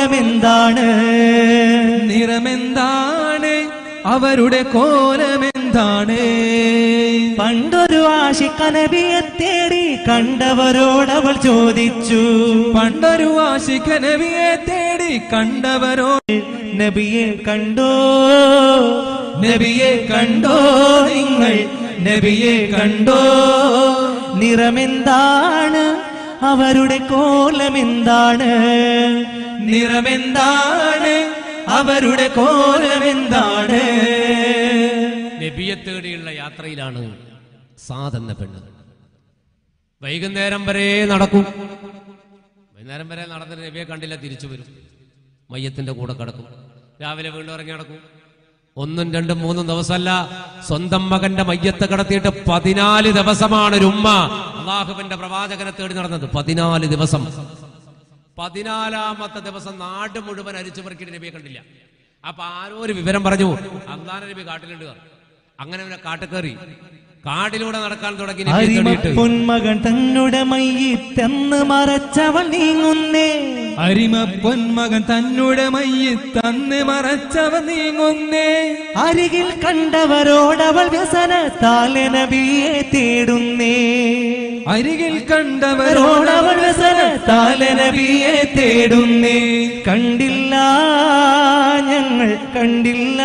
Speaker 1: കോലമെന്താണ്
Speaker 2: നിറമെന്താണ് അവരുടെ കോലമെന്താണ് കോലമെന്താണ്
Speaker 1: പണ്ടൊരു ആശിക്കനബിയെ തേടി കണ്ടവരോടവൾ ചോദിച്ചു
Speaker 2: പണ്ടൊരു ആശിക നബിയെ തേടി കണ്ടവരോ
Speaker 1: നബിയെ കണ്ടോ
Speaker 2: നബിയെ കണ്ടോ നിങ്ങൾ നബിയെ കണ്ടോ
Speaker 1: നിറമെന്താണ് അവരുടെ കോലമെന്താണ്
Speaker 2: നിറമെന്താണ് അവരുടെ കോലമെന്താണ്
Speaker 3: നബിയെ തേടിയുള്ള യാത്രയിലാണ് സാദ് എന്ന പെണ്ണ് വൈകുന്നേരം വരെ നടക്കും വൈകുന്നേരം വരെ നടന്നിട്ട് നബിയെ കണ്ടില്ല തിരിച്ചു വരും മയ്യത്തിന്റെ കൂടെ കിടക്കും രാവിലെ വീണ്ടും ഇറങ്ങി നടക്കും ഒന്നും രണ്ടും മൂന്നും ദിവസമല്ല സ്വന്തം മകന്റെ മയ്യത്ത് കിടത്തിയിട്ട് പതിനാല് ദിവസമാണ് ഒരു ഉമ്മ അള്ളാഹുവിന്റെ പ്രവാചകനെ തേടി നടന്നത് പതിനാല് ദിവസം പതിനാലാമത്തെ ദിവസം നാട് മുഴുവൻ അരിച്ചു പെറുക്കിയിട്ട് നബിയെ കണ്ടില്ല അപ്പൊ ആരോ ഒരു വിവരം പറഞ്ഞു അള്ളാന നബി കാട്ടിലുണ്ട് അങ്ങനെ പിന്നെ കാട്ടിൽ കയറി കാടിലൂടെ നടക്കാൻ തുടങ്ങി നബിയെ തേടിയിട്ട്
Speaker 1: പൊന്മകൻ തന്നുടെ മയ്യിത്തെന്ന് മറച്ചവൾ നീങ്ങുന്നേ
Speaker 2: അരിമ പൊന്മകൻ തന്നുടെ മയ്യി തന്ന് മറച്ചവ നീങ്ങുന്നേ
Speaker 1: അരികിൽ കണ്ടവരോടവൾ വ്യസനത്താലെ നബിയെ തേടുന്നേ
Speaker 2: അരികിൽ കണ്ടവരോടവൾ
Speaker 1: അവരോടവൾ വ്യസനത്താലെ നബിയെ തേടുന്നേ കണ്ടില്ല ഞങ്ങൾ കണ്ടില്ല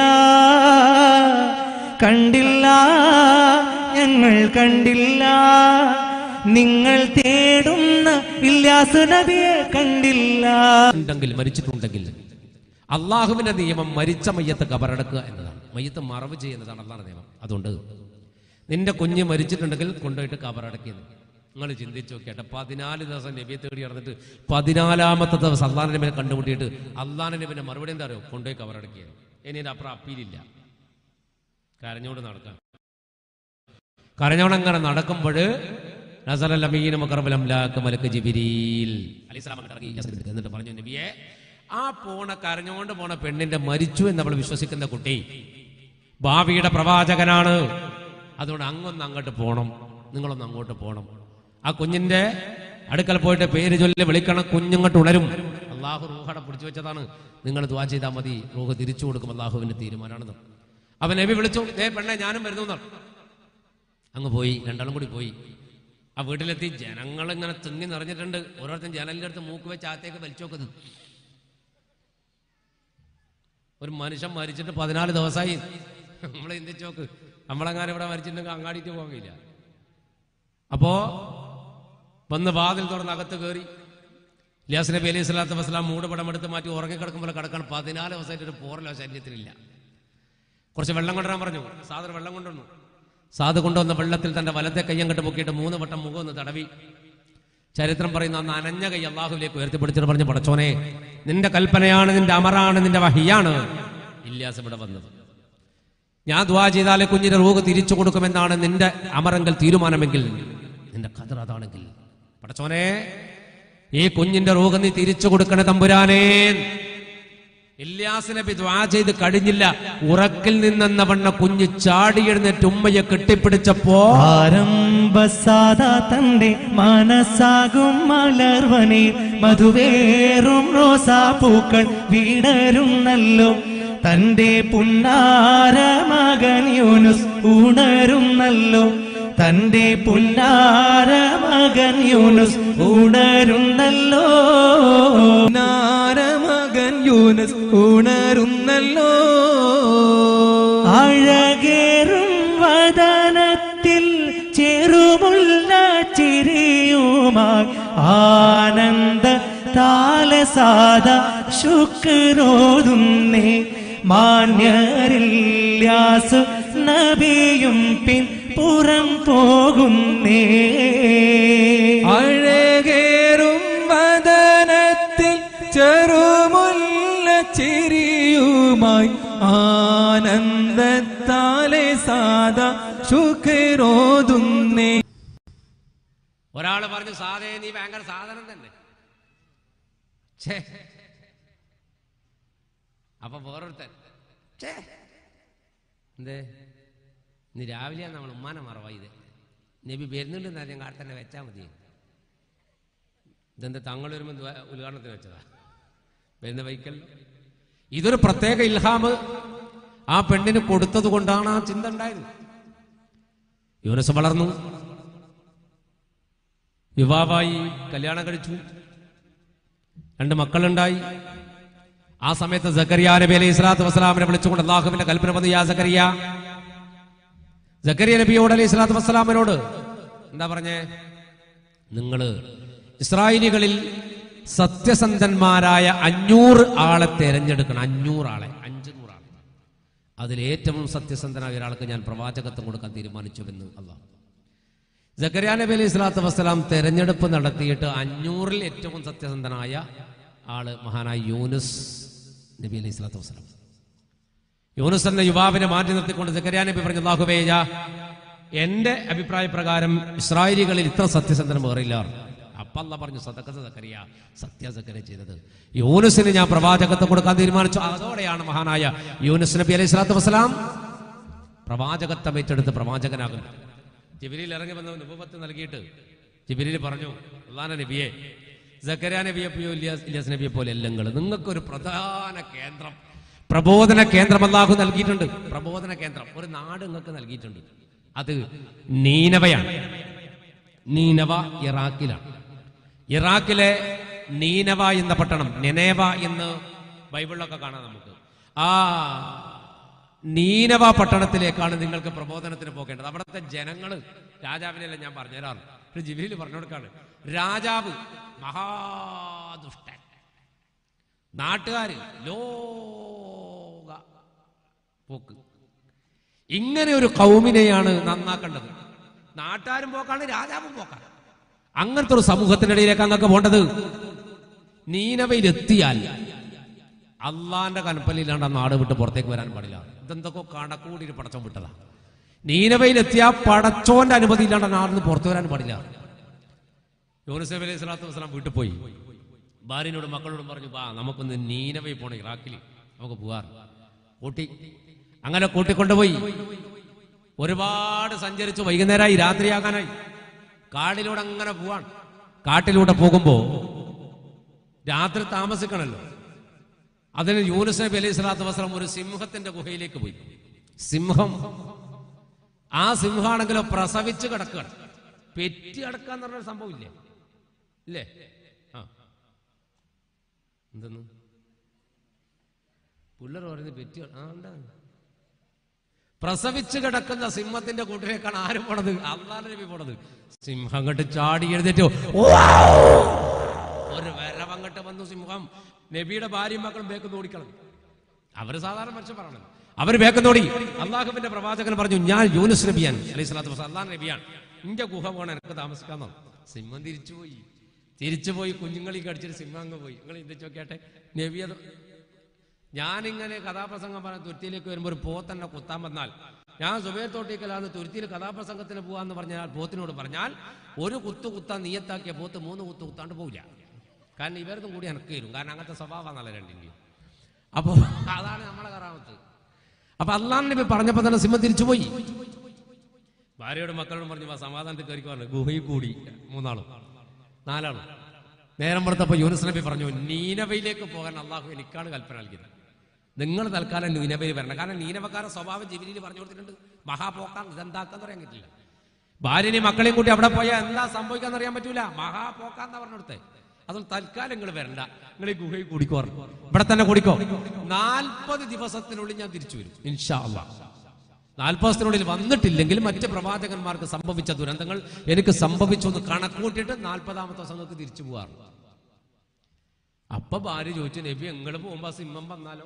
Speaker 1: കണ്ടില്ല ഞങ്ങൾ കണ്ടില്ല നിങ്ങൾ തേടുന്ന ഇല്ലാസ് നബിയെ കണ്ടില്ല
Speaker 3: ഉണ്ടെങ്കിൽ മരിച്ചിട്ടുണ്ടെങ്കിൽ അള്ളാഹുവിന്റെ നിയമം മരിച്ച മയ്യത്ത് കബറടക്കുക എന്നതാണ് മയ്യത്ത് മറവ് ചെയ്യുന്നതാണ് അള്ളാഹുടെ നിയമം അതുകൊണ്ട് നിന്റെ കുഞ്ഞ് മരിച്ചിട്ടുണ്ടെങ്കിൽ കൊണ്ടുപോയിട്ട് കബറടക്കിയത് നിങ്ങൾ ചിന്തിച്ചു നോക്കിയാട്ടെ പതിനാല് ദിവസം നബിയെ തേടി നടന്നിട്ട് പതിനാലാമത്തെ ദിവസം അള്ളാഹ് നബിനെ കണ്ടുമുട്ടിയിട്ട് അള്ളാഹ് നബിന്റെ മറുപടി എന്താ അറിയോ കൊണ്ടുപോയി കബറടക്കിയത് ഇനി എൻ്റെ അപ്പുറം അപ്പീലില്ല കരഞ്ഞോണ്ട് നടക്കാം കരഞ്ഞോണ്ട് അങ്ങനെ നടക്കുമ്പോൾ മലക്ക് ജിബിരിൽ അലിസ്ലാം അങ്ങോട്ട് ഇറങ്ങി ഇജാസത്ത് എടുക്കുക. എന്നിട്ട് പറഞ്ഞു നബിയെ ആ പോണ കരഞ്ഞുകൊണ്ട് പോണ പെണ്ണിന്റെ മരിച്ചു എന്ന് നമ്മൾ വിശ്വസിക്കുന്ന കുട്ടി ഭാവിയുടെ പ്രവാചകനാണ് അതുകൊണ്ട് അങ്ങൊന്ന് അങ്ങോട്ട് പോണം നിങ്ങളൊന്ന് അങ്ങോട്ട് പോണം ആ കുഞ്ഞിന്റെ അടുക്കൽ പോയിട്ട് പേര് ചൊല്ലി വിളിക്കണം കുഞ്ഞുങ്ങോട്ട് ഉണരും അള്ളാഹു റൂഹടെ പിടിച്ചു വെച്ചതാണ് നിങ്ങൾ ദ്വാ ചെയ്താൽ മതി റൂഹ് തിരിച്ചു കൊടുക്കും അള്ളാഹുവിന്റെ തീരുമാനമാണെന്ന് അവൻ നബി വിളിച്ചു ദേ പെണ്ണെ ഞാനും വരുന്നു എന്ന് പറഞ്ഞു. അങ്ങ് പോയി രണ്ടാളും കൂടി പോയി ആ വീട്ടിലെത്തി ജനങ്ങൾ ഇങ്ങനെ തിങ്ങി നിറഞ്ഞിട്ടുണ്ട് ഓരോരുത്തരും ജനലിന്റെ അടുത്ത് മൂക്ക് വെച്ച് അകത്തേക്ക് വലിച്ചു നോക്കുന്നത് ഒരു മനുഷ്യൻ മരിച്ചിട്ട് പതിനാല് ദിവസമായി നമ്മൾ ചിന്തിച്ചു നോക്ക് നമ്മളെങ്ങാനും ഇവിടെ മരിച്ചിട്ടുണ്ടെങ്കിൽ അങ്ങാടിയിട്ട് പോകില്ല അപ്പോ വന്ന് വാതിൽ തുറന്ന് അകത്ത് കയറി ഇലിയാസ് നബി അലൈഹി സ്വലാത്തു വസ്സലാം മൂടുപടം എടുത്ത് മാറ്റി ഉറങ്ങിക്കിടക്കുമ്പോൾ കിടക്കാൻ പതിനാല് ദിവസമായിട്ട് ഒരു പോറലോ ശരീരത്തിലില്ല കുറച്ച് വെള്ളം കൊണ്ടുവരാൻ പറഞ്ഞു സാദർ വെള്ളം കൊണ്ടുവന്നു സാധു കൊണ്ടുവന്ന വെള്ളത്തിൽ തന്റെ വലത്തെ കയ്യം കെട്ട് പൊക്കിയിട്ട് മൂന്ന് വട്ടം മുഖം ഒന്ന് തടവി ചരിത്രം പറയുന്ന അന്ന് അനഞ്ഞ കൈ അള്ളാഹുവിലേക്ക് ഉയർത്തിപ്പിടിച്ചിട്ട് പറഞ്ഞു പടച്ചോനെ നിന്റെ കൽപ്പനയാണ് നിന്റെ അമറാണ് നിന്റെ വഹിയാണ് ഇല്യാസ് ഇവിടെ വന്നത് ഞാൻ ദ്വാ ചെയ്താലേ കുഞ്ഞിന്റെ റൂഹ് തിരിച്ചു കൊടുക്കുമെന്നാണ് നിന്റെ അമറങ്കൽ തീരുമാനമെങ്കിൽ നിന്റെ കതിർ അതാണെങ്കിൽ പടച്ചോനെ ഈ കുഞ്ഞിന്റെ റൂഹ് നീ തിരിച്ചു കൊടുക്കണേ തമ്പുരാനേ ഇല്യാസ് നബി ദ്വാ ചെയ്ത് കഴിഞ്ഞില്ല ഉറക്കിൽ നിന്നെന്ന വണ്ണ കുഞ്ഞ് ചാടി എഴുന്നേറ്റ് ഉമ്മയെ കെട്ടിപ്പിടിച്ചപ്പോ
Speaker 1: ആരംഭസാദ തന്റെ മനസ്സാകും മലർവനെ മധുവേറും റോസാപ്പൂക്കൾ വീടരുന്നല്ലോ തന്റെ പുന്നാര മകൻ യൂനുസ് ഉണരുന്നല്ലോ തന്റെ പുന്നാര മകൻ യൂനുസ് ഉണരുന്നല്ലോ
Speaker 2: മകൻ യൂനസ് ഉണരുന്നല്ലോ
Speaker 1: അഴകേറും വദനത്തിൽ ചെറുമുള്ള ചിരിയുമായി ആനന്ദ താലസാദ ശുക്രോതുന്നേ മാന്യരില്ലാസു നബിയും പിൻ പുറം പോകുന്നേ
Speaker 2: അഴകേറും വദനത്തിൽ ചെറുമുല്ല ചിരിയുമായി ആനന്ദത്താലെ സാദ ശുക്രോതുന്നേ
Speaker 3: ഒരാൾ പറഞ്ഞു സാധേ നീ ഭയങ്കര സാധനം തന്നെ ഛേ അപ്പൊ വേറൊരുത്തൻ ഛേ എന്തേ ഇന്ന് രാവിലെയാണ് നമ്മൾ ഉമ്മാനെ മറവായത് നബി വരുന്നുണ്ടെന്ന് ഞാൻ കാട്ടിൽ തന്നെ വെച്ചാൽ മതി ഇതെന്താ തങ്ങൾ വരുമ്പോൾ ദ്വാ- ഉദ്ഘാടനത്തിന് വെച്ചതാ വരുന്ന വൈക്കൽ ഇതൊരു പ്രത്യേക ഇൽഹാമ് ആ പെണ്ണിന് കൊടുത്തത് കൊണ്ടാണ് ആ ചിന്ത ഉണ്ടായത് യൂനസ് വളർന്നു യുവാവായി കല്യാണം കഴിച്ചു രണ്ട് മക്കളുണ്ടായി ആ സമയത്ത് സക്കരിയ നബി അലൈഹി സ്വലാത്തു വസ്സലാമിനെ വിളിച്ചുകൊണ്ട് അള്ളാഹുവിന്റെ കൽപ്പന വന്നു യാ സക്കരിയ സക്കരിയ നബിയോട് അലൈഹി സ്വലാത്തു വസ്സലാമിനോട് എന്താ പറഞ്ഞേ നിങ്ങള് ഇസ്രായേലികളിൽ സത്യസന്ധന്മാരായ അഞ്ഞൂറ് ആളെ തെരഞ്ഞെടുക്കണം അഞ്ഞൂറ് ആളെ അഞ്ചുനൂറ് ആളെ അതിൽ ഏറ്റവും സത്യസന്ധനായ ഒരാൾക്ക് ഞാൻ പ്രവാചകത്വം കൊടുക്കാൻ തീരുമാനിച്ചുവെന്ന് അള്ളാഹ് ജക്കരിയ നബി അലൈഹി സ്വലാത്തു വസ്സലാം തെരഞ്ഞെടുപ്പ് നടത്തിയിട്ട് അഞ്ഞൂറിൽ ഏറ്റവും സത്യസന്ധനായ ആള് മഹാനായ യൂനുസ് നബി അലൈഹി സ്വലാത്തു വസ്സലാം യൂനുസ് എന്ന യുവാവിനെ മാറ്റി നിർത്തിക്കൊണ്ട് ജക്കരിയ നബി പറഞ്ഞു അള്ളാഹുബേജ എന്റെ അഭിപ്രായ പ്രകാരം ഇസ്രായേലികളിൽ ഇത്ര സത്യസന്ധനം വേറില്ല അപ്പൊ അല്ല പറഞ്ഞു സതക്കത്ത് സക്കരിയ സത്യ സക്കരിയ ചെയ്തത് യൂനുസിന് ഞാൻ പ്രവാചകത്വം കൊടുക്കാൻ തീരുമാനിച്ചു അതോടെയാണ് മഹാനായ യൂനുസ് നബി അലൈഹി സ്വലാത്തു വസ്സലാം പ്രവാചകത്വം ഏറ്റെടുത്ത് പ്രവാചകനാകുന്നത് ജിബിരിയിൽ ഇറങ്ങി വന്ന നുപത്ത് നൽകിയിട്ട് ജിബിരിയിൽ പറഞ്ഞു അള്ളാന നബിയെ സക്കര നബിയെപ്പോയോ ഇല്യാസ് ഇല്യാസ് നബിയെ പോലെ നിങ്ങൾ നിങ്ങൾക്കൊരു പ്രധാന കേന്ദ്രം പ്രബോധന കേന്ദ്രം അല്ലാഹു നൽകിയിട്ടുണ്ട് പ്രബോധന കേന്ദ്രം ഒരു നാട് നിങ്ങൾക്ക് നൽകിയിട്ടുണ്ട് അത് നീനവയാണ് നീനവ ഇറാഖിലാണ് ഇറാഖിലെ നീനവ എന്ന പട്ടണം നെനേവ എന്ന് ബൈബിളിലൊക്കെ കാണാം നമുക്ക് ആ നീനവ പട്ടണത്തിലേക്കാണ് നിങ്ങൾക്ക് പ്രബോധനത്തിന് പോകേണ്ടത് അവിടുത്തെ ജനങ്ങൾ രാജാവിനെല്ലാം ഞാൻ പറഞ്ഞുതരാറ് ഒരു ജിബിലിൽ പറഞ്ഞു കൊടുക്കാണ് രാജാവ് മഹാദുഷ്ടൻ നാട്ടുകാര് ലോക പോക്ക് ഇങ്ങനെ ഒരു കൗമിനെയാണ് നന്നാക്കേണ്ടത് നാട്ടുകാരും പോക്കാണ് രാജാവും പോക്കാണ് അങ്ങനത്തെ ഒരു സമൂഹത്തിനിടയിലേക്ക് അങ്ങക്ക് പോണ്ടത് നീനവയിലെത്തിയാൽ അള്ളാന്റെ കനപ്പല്ലില്ലാണ്ട് ആ നാട് വിട്ട് പുറത്തേക്ക് വരാൻ പാടില്ല ഇതെന്തൊക്കെ കണക്കൂടി പടച്ചോൻ വിട്ടതാ നീനവയിലെത്തിയ പടച്ചോന്റെ അനുമതി ഇല്ലാണ്ട് ആ നാടിന് പുറത്തു വരാൻ പാടില്ല യൂനുസ് നബി അലൈഹി സ്വലാത്തു വസ്സലാം വീട്ടിൽ പോയി ഭാര്യനോടും മക്കളോടും പറഞ്ഞു വാ നമുക്കൊന്ന് നീനവയിൽ പോണം ഇറാഖിൽ നമുക്ക് പോവാറ് കൂട്ടി അങ്ങനെ കൂട്ടിക്കൊണ്ടുപോയി ഒരുപാട് സഞ്ചരിച്ചു വൈകുന്നേരമായി രാത്രിയാകാനായി കാടിലൂടെ അങ്ങനെ പോവാൻ കാട്ടിലൂടെ പോകുമ്പോ രാത്രി താമസിക്കണല്ലോ അതിന് യൂനുസ് നബി അലൈഹി സ്വലാത്തു വസ്സലാം ഒരു സിംഹത്തിന്റെ ഗുഹയിലേക്ക് പോയി സിംഹം ആ സിംഹമാണെങ്കിലോ പ്രസവിച്ച് കിടക്കുകയാണ് പെറ്റി കിടക്കാന്ന് പറഞ്ഞൊരു സംഭവം ഇല്ലേ ഇല്ലേ ആ എന്തെന്ന് പിള്ളേർ പറയുന്നത് പെറ്റി കിട- ആ ഉണ്ടാ പ്രസവിച്ച് കിടക്കുന്ന സിംഹത്തിന്റെ കൂട്ടിലേക്കാണ് ആരും പോണത് അള്ളാഹ് നബി പോണത് സിംഹം അങ്ങോട്ട് ചാടി എഴുന്നേറ്റ് ഒരു വരവങ്ങട്ട് വന്നു സിംഹം നബിയുടെ ഭാര്യയും മക്കളും ബേക്ക് ഓടിക്കണം അവര് സാധാരണ മനുഷ്യൻ പറയണത് അവര് ബേക്ക് ഓടി അള്ളാഹുവിന്റെ പ്രവാചകൻ പറഞ്ഞു ഞാൻ യൂനുസ് നബിയാൻ അലൈഹി സ്വലാത്തു വസ്സലാം അള്ളാഹ് നബിയാണ് ഇന്റെ ഗുഹ പോകണം എനിക്ക് താമസിക്കാന്നോ സിംഹം തിരിച്ചുപോയി തിരിച്ചുപോയി കുഞ്ഞുങ്ങളി കടിച്ചിട്ട് സിംഹം അങ്ങ് പോയി നിങ്ങൾ ചിന്തിച്ചു നോക്കിയാട്ടെ നബി അത് ഞാനിങ്ങനെ കഥാപ്രസംഗം പറഞ്ഞ തുരുത്തിയിലേക്ക് വരുമ്പോൾ ഒരു പോത്തെന്നെ കുത്താൻ വന്നാൽ ഞാൻ സുബേർ തോട്ടിക്കലാന്ന് തുരുത്തിയിൽ കഥാപ്രസംഗത്തിന് പോകാന്ന് പറഞ്ഞാൽ പോത്തിനോട് പറഞ്ഞാൽ ഒരു കുത്തു കുത്താൻ നിയത്താക്കിയ പോത്ത് മൂന്ന് കുത്തു കുത്താണ്ട് പോവില്ല കാരണം ഇവരതും കൂടി എനിക്ക് തരും കാരണം അങ്ങനത്തെ സ്വഭാവമാണല്ലോ രണ്ടിൻ്റെയും അപ്പോൾ അതാണ് നമ്മളെ കറാമത്ത് അപ്പൊ അള്ളാൻ നബി പറഞ്ഞപ്പോൾ തന്നെ സിംഹം തിരിച്ചുപോയി ഭാര്യയോടും മക്കളോടും പറഞ്ഞു "വാ, സമാധാനത്തിൽ കയറി പറഞ്ഞു ഗുഹയിൽ കൂടി മൂന്നാളും നാലാളും നേരം പുറത്തപ്പോ യൂനുസ് നബി പറഞ്ഞു നീനവയിലേക്ക് പോകാൻ അള്ളാഹു എനിക്കാണ് കൽപ്പന നൽകിയത് നിങ്ങൾ തൽക്കാലം നീനവയിൽ വരണം കാരണം നീനവക്കാരുടെ സ്വഭാവം ജിബിലിയിൽ പറഞ്ഞു കൊടുത്തിട്ടുണ്ട് മഹാപോക്കാൻ ഇതെന്താക്കാന്ന് പറയാൻ പറ്റില്ല ഭാര്യനെയും മക്കളെയും കൂട്ടി അവിടെ പോയാൽ എന്താ സംഭവിക്കാന്ന് അറിയാൻ പറ്റൂല മഹാപോക്കാന്നാ പറഞ്ഞു കൊടുത്തേ അതും തൽക്കാലം നിങ്ങൾ വരണ്ട നിങ്ങൾ ഈ ഗുഹയിൽ കൂടിക്കോ പറഞ്ഞു. ഇവിടെ തന്നെ കൂടിക്കോ നാൽപ്പത് ദിവസത്തിനുള്ളിൽ ഞാൻ തിരിച്ചു വരും ഇൻഷാ അള്ളാഹ് നാൽപ്പത് ദിവസത്തിനുള്ളിൽ വന്നിട്ടില്ലെങ്കിൽ മറ്റ് പ്രവാചകന്മാർക്ക് സംഭവിച്ച ദുരന്തങ്ങൾ എനിക്ക് സംഭവിച്ചു എന്ന് കണക്കൂട്ടിയിട്ട് നാൽപ്പതാമത്തെ ദിവസം നിങ്ങൾക്ക് തിരിച്ചു പോകാറ് അപ്പൊ ഭാര്യ ചോദിച്ചു നബി എങ്ങൾ പോകുമ്പോ സിംഹം വന്നാലോ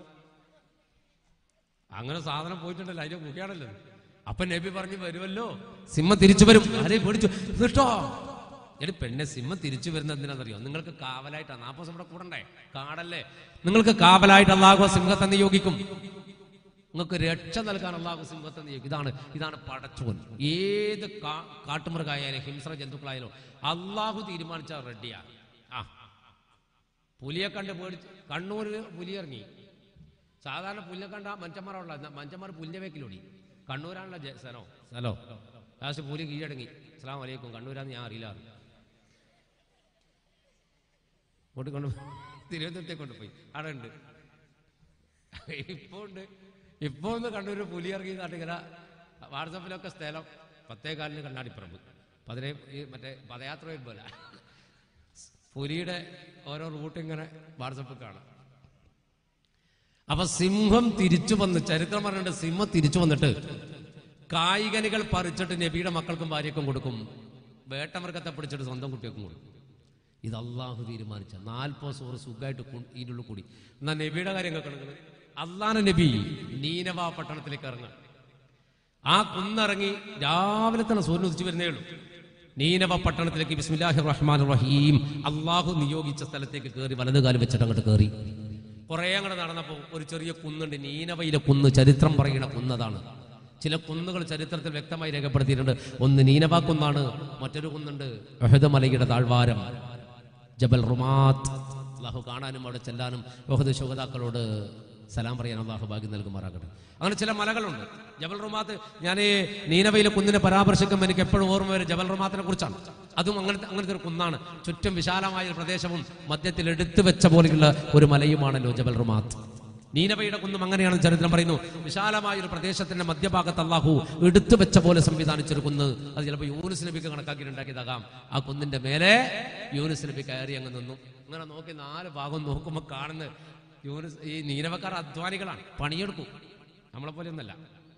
Speaker 3: അങ്ങനെ സാധനം പോയിട്ടുണ്ടല്ലോ അതിന്റെ ഗുഹയാണല്ലോ ഇത്. അപ്പൊ നബി പറഞ്ഞു വരുമല്ലോ സിംഹം തിരിച്ചു വരും ആരെ പേടിച്ചു കേട്ടോ എടി പെണ്ണെ സിംഹം തിരിച്ചു വരുന്നത് എന്തിനാണെന്നറിയോ നിങ്ങൾക്ക് കാവലായിട്ടാണ് നാൽപ്പത് ദിവസം ഇവിടെ കൂടണ്ടേ കാടല്ലേ നിങ്ങൾക്ക് കാവലായിട്ട് അള്ളാഹു സിംഹത്തെ നിയോഗിക്കും നിങ്ങൾക്ക് രക്ഷ നൽകാൻ അള്ളാഹു സിംഹത്തെ നിയോഗിക്കും ഇതാണ് ഇതാണ് പടച്ചോൻ ഏത് കാ- കാട്ടുമൃഗായാലും ഹിംസ്ര ജന്തുക്കളായാലും അള്ളാഹു തീരുമാനിച്ചാൽ റെഡിയാണ് ആ പുലിയെ കണ്ട് പേടിച്ച് കണ്ണൂര് പുലി ഇറങ്ങി സാധാരണ പുല്ലെ കണ്ട മഞ്ചന്മാരുള്ള മഞ്ചന്മാർ പുല്ലിന്റെ വേക്കിലോടി കണ്ണൂരാണല്ലോ ജെ- സ്ഥലോ സ്ഥലോ ലാസ്റ്റ് പുലി കീഴടങ്ങി അസ്ലാം വലൈക്കും കണ്ണൂരാന്ന് ഞാൻ അറിയില്ല ഇങ്ങോട്ട് കൊണ്ട് തിരുവനന്തപുരത്തേക്ക് കൊണ്ടുപോയി അവിടെ ഉണ്ട് ഇപ്പൊ ഉണ്ട് ഇപ്പൊ ഒന്ന് കണ്ണൂർ പുലി ഇറങ്ങി കാട്ടിങ്ങര വാട്സപ്പിലൊക്കെ സ്ഥലം പത്തേകാലിന് കണ്ണാടിപ്പറമ്പ് പതിനേ ഈ മറ്റേ പദയാത്ര വരുമ്പോലെ പുലിയുടെ ഓരോ റൂട്ട് ഇങ്ങനെ വാട്സപ്പിൽ കാണാം അപ്പൊ സിംഹം തിരിച്ചു വന്ന് ചരിത്രം പറഞ്ഞിട്ട് സിംഹം തിരിച്ചു വന്നിട്ട് കായികനികൾ പറിച്ചിട്ട് നബിയുടെ മക്കൾക്കും ഭാര്യക്കും കൊടുക്കും വേട്ടമൃഗത്തെ പിടിച്ചിട്ട് സ്വന്തം കുട്ടികൾക്കും കൊടുക്കും ഇത് അള്ളാഹു തീരുമാനിച്ച നാൽപ്പത് സൂറ് സുഖമായിട്ട് കു- ഇതിനുള്ളിൽ കൂടി എന്നാ നബിയുടെ കാര്യം കേൾക്കണമെങ്കിൽ അള്ളാഹ് നബി നീനവ പട്ടണത്തിലേക്ക് ഇറങ്ങുക ആ കുന്നിറങ്ങി രാവിലെ തന്നെ സൂര്യൻ ഉദിച്ചു വരുന്നേ ഉള്ളൂ നീനവ പട്ടണത്തിലേക്ക് ബിസ്മില്ലാഹി റഹ്മാൻ റഹീം അള്ളാഹു നിയോഗിച്ച സ്ഥലത്തേക്ക് കയറി വലതുകാലം വെച്ചിട്ട് അങ്ങോട്ട് കയറി കുറേ അങ്ങോട്ട് നടന്നപ്പോൾ ഒരു ചെറിയ കുന്നുണ്ട് നീനവയിലെ കുന്ന് ചരിത്രം പറയുന്ന കുന്നതാണ് ചില കുന്നുകൾ ചരിത്രത്തിൽ വ്യക്തമായി രേഖപ്പെടുത്തിയിട്ടുണ്ട് ഒന്ന് നീനവ കുന്നാണ് മറ്റൊരു കുന്നുണ്ട് ഒഹദ് മലയുടെ താഴ്വാരം ജബൽ റുമാത്ത് അള്ളാഹു കാണാനും അവിടെ ചെല്ലാനും ഒഹദ് ശുഹതാക്കളോട് സലാം പറയാൻ അള്ളാഹു ഭാഗ്യം നൽകുമാറാകട്ടെ അങ്ങനെ ചില മലകളുണ്ട് ജബൽ റുമാത്ത് ഞാൻ ഈ നീനവയിലെ കുന്നിനെ പരാമർശിക്കുമ്പോൾ എനിക്ക് എപ്പോഴും ഓർമ്മ വരും ജബൽ റുമാത്തിനെ കുറിച്ചാണ് അതും അങ്ങനത്തെ അങ്ങനത്തെ ഒരു കുന്നാണ് ചുറ്റും വിശാലമായ ഒരു പ്രദേശവും മധ്യത്തിൽ എടുത്തു വെച്ച പോലെയുള്ള ഒരു മലയുമാണല്ലോ ജബൽ റുമാത്ത് നീനവയുടെ കുന്നും അങ്ങനെയാണ് ചരിത്രം പറയുന്നു വിശാലമായ ഒരു പ്രദേശത്തിന്റെ മധ്യഭാഗത്ത് അള്ളാഹു എടുത്തു വെച്ച പോലെ സംവിധാനിച്ചൊരു കുന്ന് അത് ചിലപ്പോൾ യൂനുസ് നബിക്ക് കണക്കാക്കിയിട്ടുണ്ടാക്കിയതാകാം ആ കുന്നിന്റെ മേലെ യൂനുസ് നബി കയറി അങ്ങ് നിന്നു ഇങ്ങനെ നോക്കി നാല് ഭാഗം നോക്കുമ്പോൾ കാണുന്ന യൂനുസ് ഈ നീനവക്കാർ അധ്വാനികളാണ് പണിയെടുക്കും നമ്മളെ പോലെ ഒന്നല്ല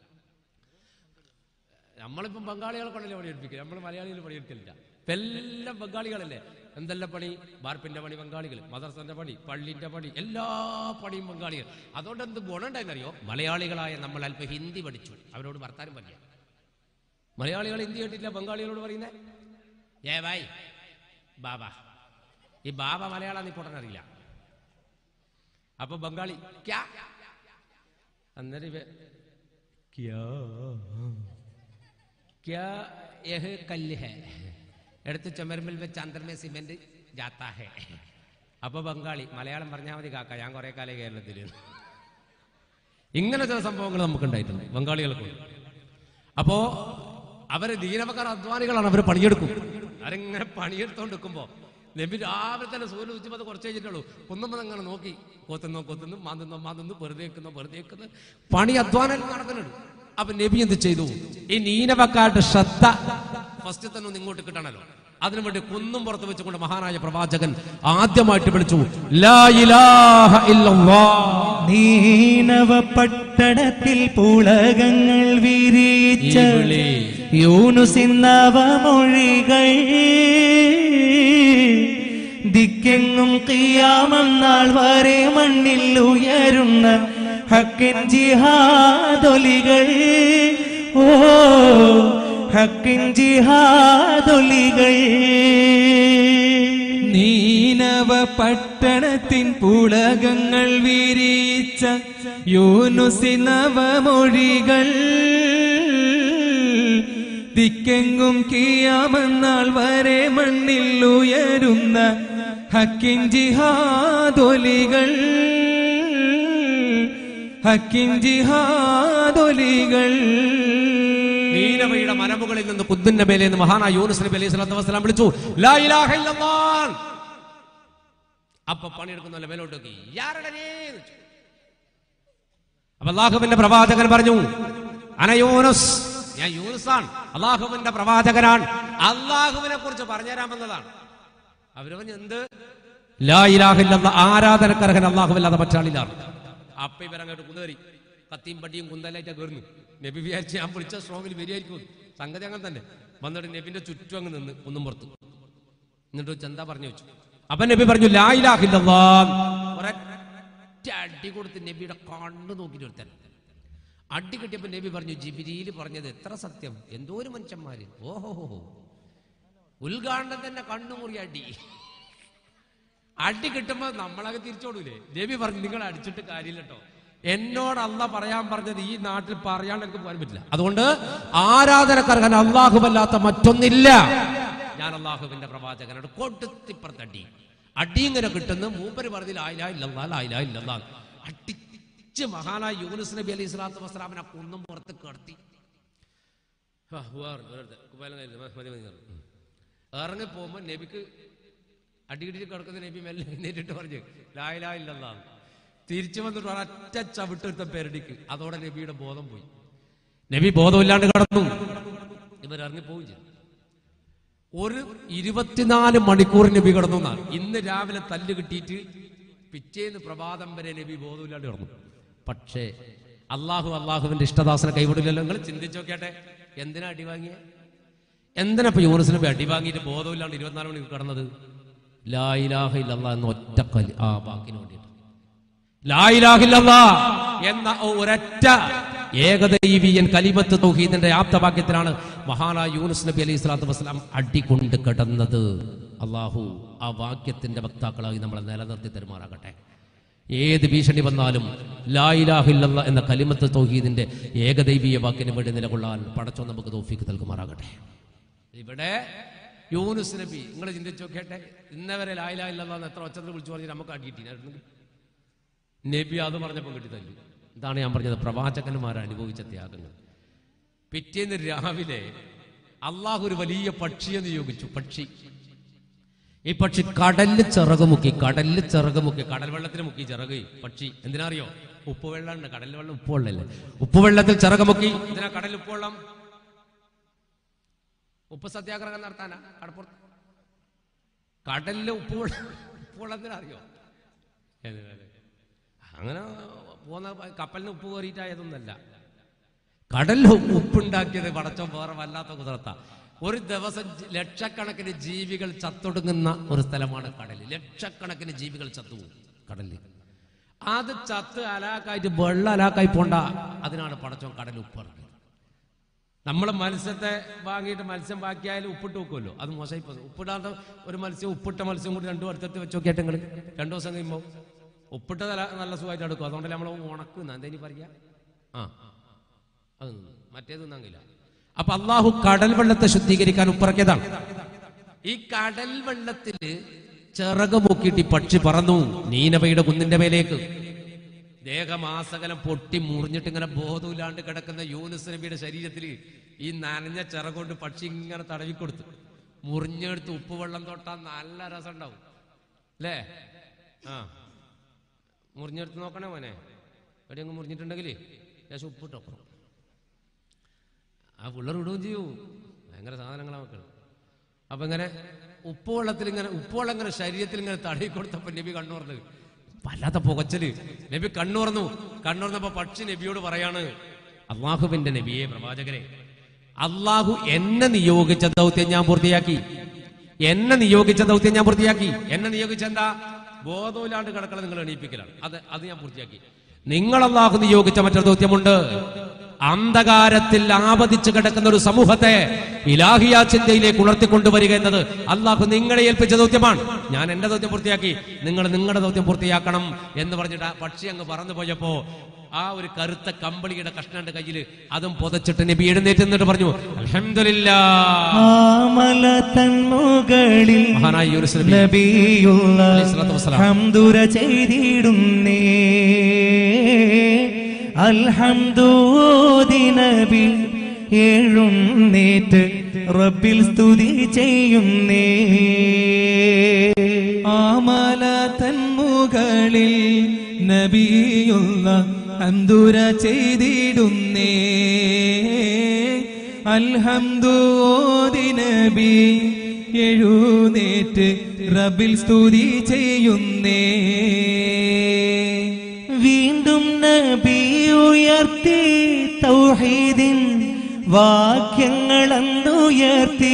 Speaker 3: നമ്മളിപ്പം ബംഗാളികളെ കൊണ്ടല്ലേ പണിയെടുപ്പിക്കുക നമ്മൾ മലയാളികൾ പണിയെടുക്കില്ല ഇപ്പം എല്ലാം ബംഗാളികളല്ലേ എന്തെല്ലാം പണി വാർപ്പിന്റെ പണി ബംഗാളികൾ മദർസന്റെ പണി പള്ളിന്റെ പണി എല്ലാ പണിയും ബംഗാളികൾ അതുകൊണ്ട് എന്ത് ഗുണമുണ്ടായെന്നറിയോ മലയാളികളായ നമ്മൾ അല്പം ഹിന്ദി പഠിച്ചു അവരോട് വർത്താനം പറയാം മലയാളികൾ ഹിന്ദി കേട്ടില്ല ബംഗാളികളോട് പറയുന്നേ ഏ ബായ് ബാബ ഈ ബാബ മലയാളം നീ പൊട്ടൻ അറിയില്ല അപ്പൊ ബംഗാളി ക്യാ അന്നേരം ഇവ ക്യാ क्या यह कल है എടുത്ത് ചുമരുമ്പിൽ വെച്ച് അന്തർമേ സിമെന്റ് ജാത്താ ഹെ അപ്പൊ ബംഗാളി മലയാളം പറഞ്ഞാൽ മതി കാക്ക ഞാൻ കുറെ കാലം കേരളത്തിൽ ഇങ്ങനെ ചില സംഭവങ്ങൾ നമുക്കുണ്ടായിട്ടുണ്ട് ബംഗാളികൾക്ക് അപ്പോ അവര് ദീനവക്കാർ അധ്വാനികളാണ് അവർ പണിയെടുക്കും അവരിങ്ങനെ പണിയെടുത്തോണ്ടിരിക്കുമ്പോ നബി രാവിലെ തന്നെ സൂര്യൻ ഉച്ചപ്പത് കുറച്ച് കഴിഞ്ഞിട്ടുള്ളൂ കുന്നുമ്പോൾ അങ്ങനെ നോക്കി കൊത്തുന്നോ കൊത്തുന്നു മാന്തുന്നോ മാന്തുന്നു വെറുതെ വെക്കുന്നു വെറുതെ വെക്കുന്നു പണി അധ്വാനം നടക്കുന്നുണ്ട് അപ്പൊ നബി എന്ത് ചെയ്തു ഈ നീനവക്കാരുടെ ശ്രദ്ധ ഫസ്റ്റ് തന്നെ ഒന്ന് ഇങ്ങോട്ട് കിട്ടണല്ലോ അതിനു വേണ്ടി കുന്നും പുറത്ത് വെച്ചുകൊണ്ട് മഹാനായ പ്രവാചകൻ ആദ്യമായിട്ട് വിളിച്ചു ലാ ഇലാഹ ഇല്ലല്ലാഹ്
Speaker 1: നീനവ പട്ടണത്തിൽ പുളകങ്ങൾ വിരിച്ച
Speaker 3: ഈ വിളി.
Speaker 1: യൂനുസിന്നവമൊഴികൾ ദിക്കെങ്ങും കിയാമം നാൾ വരെ മണ്ണിൽ ഉയരുന്ന ഹക്കിൻ ജിഹാദൊലികൾ ഓ ഹക്കിൻ ജിഹാദൊലികൾ
Speaker 2: നീനവ പട്ടണത്തിൻ പുളകങ്ങൾ വിരിച്ച യൂനുസി നവമൊഴികൾ ദിക്കെങ്ങും കിയാമെന്നാൾ വരെ മണ്ണിൽ ഉയരുന്ന ഹക്കിൻ ജിഹാദൊലികൾ ഹക്കിൻ ജിഹാദൊലികൾ
Speaker 3: നീനവയുടെ മലമുകളിൽ നിന്ന് കുന്നിന്റെ മേലെ നിന്ന് മഹാനായ യൂനുസ് നബി അലൈഹി സ്വലാത്തു വസ്സലാം വിളിച്ചു ലാ ഇലാഹ ഇല്ലല്ലാഹ് അപ്പൊ പണിയെടുക്കുന്ന മേലോട്ട് നോക്കി "യാരുടെ നീ?" എന്ന് ചോദിച്ചു. അപ്പൊ അള്ളാഹുവിന്റെ പ്രവാചകൻ പറഞ്ഞു അന യൂനുസ് ഞാൻ യൂനുസാണ് അള്ളാഹുവിന്റെ പ്രവാചകനാണ് അള്ളാഹുവിനെ കുറിച്ച് പറഞ്ഞുതരാമെന്നതാണ് അവര് പറഞ്ഞു എന്ത് ലാ ഇലാഹ ഇല്ലല്ലാഹ് ആരാധനക്കർഹൻ അള്ളാഹുവല്ലാതെ മറ്റാളില്ലാണ് അപ്പൊ ഇവരങ്ങോട്ട് കുന്നേറി കത്തിയും പട്ടിയും കുന്തലായിട്ട് കയറുന്നു നബി വിചാരിച്ച് ഞാൻ വിളിച്ച സ്ട്രോങ്ങിൽ വരികയായിരിക്കും സംഗതി അങ്ങനെ തന്നെ വന്നിട്ട് നബിന്റെ ചുറ്റും അങ്ങ് നിന്ന് ഒന്നും പുറത്ത് എന്നിട്ട് വെച്ച് എന്താ പറഞ്ഞു വെച്ചു അപ്പൊ നബി പറഞ്ഞു ലാ ഇലാഹ ഇല്ലല്ലാഹ് ഒരൊറ്റ അടി കൊടുത്ത് നബിയുടെ കണ്ണ് നോക്കിയിട്ട് ഒരുത്തൻ അടി കിട്ടിയപ്പോ നബി പറഞ്ഞു ജിബിരിയിൽ പറഞ്ഞത് എത്ര സത്യം എന്തോ ഒരു മനുഷ്യന്മാര് ഓഹോ ഉദ്ഘാടനം തന്നെ കണ്ണുമുറി അടി അടി കിട്ടുമ്പോ നമ്മളൊക്കെ തിരിച്ചോടൂലേ നബി പറഞ്ഞു നിങ്ങൾ അടിച്ചിട്ട് കാര്യമില്ല കേട്ടോ എന്നോട് അല്ല പറയാൻ പറഞ്ഞത് ഈ നാട്ടിൽ പറയാണ്ട് എനിക്ക് പോകാൻ പറ്റില്ല അതുകൊണ്ട് ആരാധനക്കാരൻ അള്ളാഹുവല്ലാത്ത മറ്റൊന്നില്ല ഞാൻ അള്ളാഹുവിന്റെ പ്രവാചകനോട് കൊടുത്തിപ്പുറത്തടി അടി ഇങ്ങനെ കിട്ടുന്ന മൂപ്പര് പറഞ്ഞ് ലായിലാ ഇല്ലല്ലാ ലായിലാ ഇല്ലല്ലാ അടിച്ച് മഹാനായ യൂനുസ് നബി അലൈഹി സ്വലാത്തു വസ്സലാമിനെ കുന്നും പുറത്ത് കിടത്തി ആ, വേറെ, വേറെ, കുപ്പായം കഴിഞ്ഞു, മതി, മതി, മതി. ഉം. ഇറങ്ങി പോകുമ്പോ നബിക്ക് അടികിടിച്ച് കിടക്കുന്ന നബി മെല്ലെ എഴുന്നേറ്റിട്ട് പറഞ്ഞു ലായിലാ ഇല്ലല്ലാ തിരിച്ചു വന്നിട്ട് ഒരൊറ്റ ചവിട്ടെടുത്ത പേരടിക്ക് അതോടെ നബിയുടെ ബോധം പോയി നബി ബോധമില്ലാണ്ട് കിടന്നു ഇവർ ഇറങ്ങിപ്പോവും ചെയ്തു ഒരു ഇരുപത്തിനാല് മണിക്കൂർ നബി കിടന്നു എന്നാണ് ഇന്ന് രാവിലെ തല്ല് കിട്ടിയിട്ട് പിറ്റേന്ന് പ്രഭാതം വരെ നബി ബോധമില്ലാണ്ട് കിടന്നു പക്ഷേ അള്ളാഹു അള്ളാഹുവിന്റെ ഇഷ്ടദാസനെ കൈവിടില്ലല്ലോ നിങ്ങൾ ചിന്തിച്ചു നോക്കിയാട്ടെ എന്തിനാ അടി വാങ്ങിയ എന്തിനാ ഇപ്പൊ യൂണിസ് നബി അടി വാങ്ങിയിട്ട് ബോധമില്ലാണ്ട് ഇരുപത്തിനാല് മണിക്കൂർ കിടന്നത് ലായിലാഹ ഇല്ലല്ലാ എന്ന ഒറ്റ കലി ആ വാക്കിന് വേണ്ടിയിട്ട് ലായിലാഹില്ലല്ലാ എന്ന ഒരൊറ്റ ഏകദൈവീയൻ കലിമത്ത് തൗഹീദിന്റെ ആപ്തവാക്യത്തിലാണ് മഹാനായ യൂനുസ് നബി അലൈഹി സ്വലാത്തു വസ്സലാം അടികൊണ്ട് കിടന്നത് അള്ളാഹു ആ വാക്യത്തിന്റെ വക്താക്കളായി നമ്മളെ നിലനിർത്തി തരുമാറാകട്ടെ ഏത് ഭീഷണി വന്നാലും ലായിലാഹില്ല എന്ന കലിമത്ത് തൗഹീദിന്റെ ഏകദൈവീയ വാക്കിന് വേണ്ടി നിലകൊള്ളാൻ പടച്ചോ നമുക്ക് തൗഫീക്ക് നൽകുമാറാകട്ടെ ഇവിടെ യൂനുസ് നബി നിങ്ങൾ ചിന്തിച്ചു നോക്കിയട്ടെ ഇന്നവരെ ലായിലാഹില്ല എന്ന് എത്ര ഒച്ചത്തിൽ വിളിച്ചു പറഞ്ഞ് നമുക്ക് അടിയിട്ടില്ല നബി അത് പറഞ്ഞപ്പോൾ കിട്ടി തല്ലു ഇതാണ് ഞാൻ പറഞ്ഞത് പ്രവാചകന്മാർ അനുഭവിച്ച ത്യാഗങ്ങൾ പിറ്റേന്ന് രാവിലെ അള്ളാഹു ഒരു വലിയ പക്ഷിയെ നിയോഗിച്ചു പക്ഷി ഈ പക്ഷി കടലിൽ ചിറക് മുക്കി കടലിൽ ചിറക് മുക്കി കടൽ വെള്ളത്തിൽ മുക്കി ചിറക് പക്ഷി എന്തിനറിയോ ഉപ്പ് വെള്ളമുണ്ട് കടലിൽ വെള്ളം ഉപ്പ് വെള്ളമല്ലേ ഉപ്പ് വെള്ളത്തിൽ ചിറക് മുക്കി എന്തിനാ കടലിൽ ഉപ്പ് വെള്ളം ഉപ്പ് സത്യാഗ്രഹം നടത്താനാ കടപ്പുറത്ത് കടലിലെ ഉപ്പ് വെള്ളം ഉപ്പ് വെള്ളത്തിനറിയോ എന്തിനാ? അങ്ങനെ പോകുന്ന കപ്പലിന് ഉപ്പ് കയറിയിട്ടായതൊന്നല്ല കടലിൽ ഉപ്പുണ്ടാക്കിയത് പടച്ചോൻ വേറെ വല്ലാത്ത കുതിർത്ത ഒരു ദിവസം ജി- ലക്ഷക്കണക്കിന് ജീവികൾ ചത്തൊടുങ്ങുന്ന ഒരു സ്ഥലമാണ് കടൽ ലക്ഷക്കണക്കിന് ജീവികൾ ചത്തുപോകും കടലിൽ അത് ചത്ത് അലാക്കായിട്ട് വെള്ളം അലാക്കായി പോണ്ട അതിനാണ് പടച്ചോൻ കടൽ ഉപ്പിറക്കിയത് നമ്മൾ മത്സ്യത്തെ വാങ്ങിയിട്ട് മത്സ്യം ബാക്കിയായാലും ഉപ്പിട്ട് വെക്കുമല്ലോ അത് മോശമായി പോകും ഉപ്പിടാത്ത ഒരു മത്സ്യം ഉപ്പിട്ട മത്സ്യം കൂടി രണ്ടും അടുത്തടുത്ത് വെച്ച് നോക്കിയാട്ടെ നിങ്ങൾ രണ്ടു ദിവസം കഴിയുമ്പോൾ ഉപ്പിട്ട നല്ല നല്ല സുഖമായിട്ട് എടുക്കും അതുകൊണ്ടല്ലേ നമ്മൾ ഉണക്കുന്ന എന്താ ഇനി പറയാ ആ അത് തിന്നു. മറ്റേത് തിന്നാങ്കില്ല അപ്പൊ അള്ളാഹു കടൽ വെള്ളത്തെ ശുദ്ധീകരിക്കാൻ ഉപ്പിറക്കിയതാണ് ഈ കടൽ വെള്ളത്തില് ചിറക് മുക്കിയിട്ട് ഈ പക്ഷി പറന്നു നീനവയുടെ കുന്നിന്റെ മേലേക്ക് ദേഹമാസകലം പൊട്ടി മുറിഞ്ഞിട്ട് ഇങ്ങനെ ബോധമില്ലാണ്ട് കിടക്കുന്ന യൂനുസ് നബിയുടെ ശരീരത്തിൽ ഈ നനഞ്ഞ ചിറകൊണ്ട് പക്ഷി ഇങ്ങനെ തടവിക്കൊടുത്തു മുറിഞ്ഞെടുത്ത് ഉപ്പുവെള്ളം തൊട്ടാൽ നല്ല രസം ഉണ്ടാവും അല്ലേ ആ മുറിഞ്ഞെടുത്ത് നോക്കണേ മോനെ എവിടെ അങ്ങ് മുറിഞ്ഞിട്ടുണ്ടെങ്കിൽ ലേശം ഉപ്പിട്ടോക്കണം ആ പിള്ളേർ ഇടുകയും ചെയ്യൂ ഭയങ്കര സാധനങ്ങളാ മക്കൾ അപ്പൊ ഇങ്ങനെ ഉപ്പുവെള്ളത്തിൽ ഇങ്ങനെ ഉപ്പുവെള്ളം ഇങ്ങനെ ശരീരത്തിൽ ഇങ്ങനെ തടയി കൊടുത്തപ്പോ നബി കണ്ണുറന്ന് വല്ലാത്ത പുകച്ചല് നബി കണ്ണുറന്നു കണ്ണുറന്നപ്പോ പക്ഷി നബിയോട് പറയാണ് അള്ളാഹുവിന്റെ നബിയെ പ്രവാചകരെ അള്ളാഹു എന്നെ നിയോഗിച്ച ദൗത്യം ഞാൻ പൂർത്തിയാക്കി എന്നെ നിയോഗിച്ച ദൗത്യം ഞാൻ പൂർത്തിയാക്കി എന്നെ നിയോഗിച്ച എന്താ ബോധമില്ലാണ്ട് കിടക്കണം നിങ്ങൾ എണീപ്പിക്കലാണ് അത് അത് ഞാൻ പൂർത്തിയാക്കി നിങ്ങൾ അള്ളാഹു നിയോഗിച്ച മറ്റൊരു ദൗത്യമുണ്ട് അന്ധകാരത്തിൽ ആപതിച്ചു കിടക്കുന്ന ഒരു സമൂഹത്തെ ഇലാഹിയ ചിന്തയിലേക്ക് ഉണർത്തിക്കൊണ്ടുവരിക എന്നത് അള്ളാഹു നിങ്ങളെ ഏൽപ്പിച്ച ദൗത്യമാണ് ഞാൻ എന്റെ ദൗത്യം പൂർത്തിയാക്കി നിങ്ങൾ നിങ്ങളുടെ ദൗത്യം പൂർത്തിയാക്കണം എന്ന് പറഞ്ഞിട്ട് ആ പക്ഷി അങ്ങ് പറന്നു പോയപ്പോ ആ ഒരു കറുത്ത കമ്പിളിയുടെ കഷ്ണന്റെ കയ്യിൽ അതും പുതച്ചിട്ട് നബി എഴുന്നേറ്റ് നിന്നിട്ട് പറഞ്ഞു അൽഹംദുലില്ലാ
Speaker 1: ആമല തന്മുകളിൽ
Speaker 3: മഹാനായ യൂനുസ് നബി
Speaker 1: നബിയുള്ള
Speaker 3: അലൈഹി സ്വലാത്തു വസ്സലാം.
Speaker 1: ഹംദുര ചെയ്തിടുന്നേ അൽഹംദൂതി നബി എഴുന്നേറ്റ് റബ്ബിൽ സ്തുതി ചെയ്യുന്നേ
Speaker 2: ആമല തന്മുകളിൽ നബിയുള്ള അന്തുര ചെയ്തിടുന്നേ അൽഹംദോതി നബി എഴുന്നേറ്റ് റബിൽ സ്തുതി ചെയ്യുന്നേ
Speaker 1: വീണ്ടും നബി ഉയർത്തി തൗഹീദിൻ വാക്യങ്ങളെന്നുയർത്തി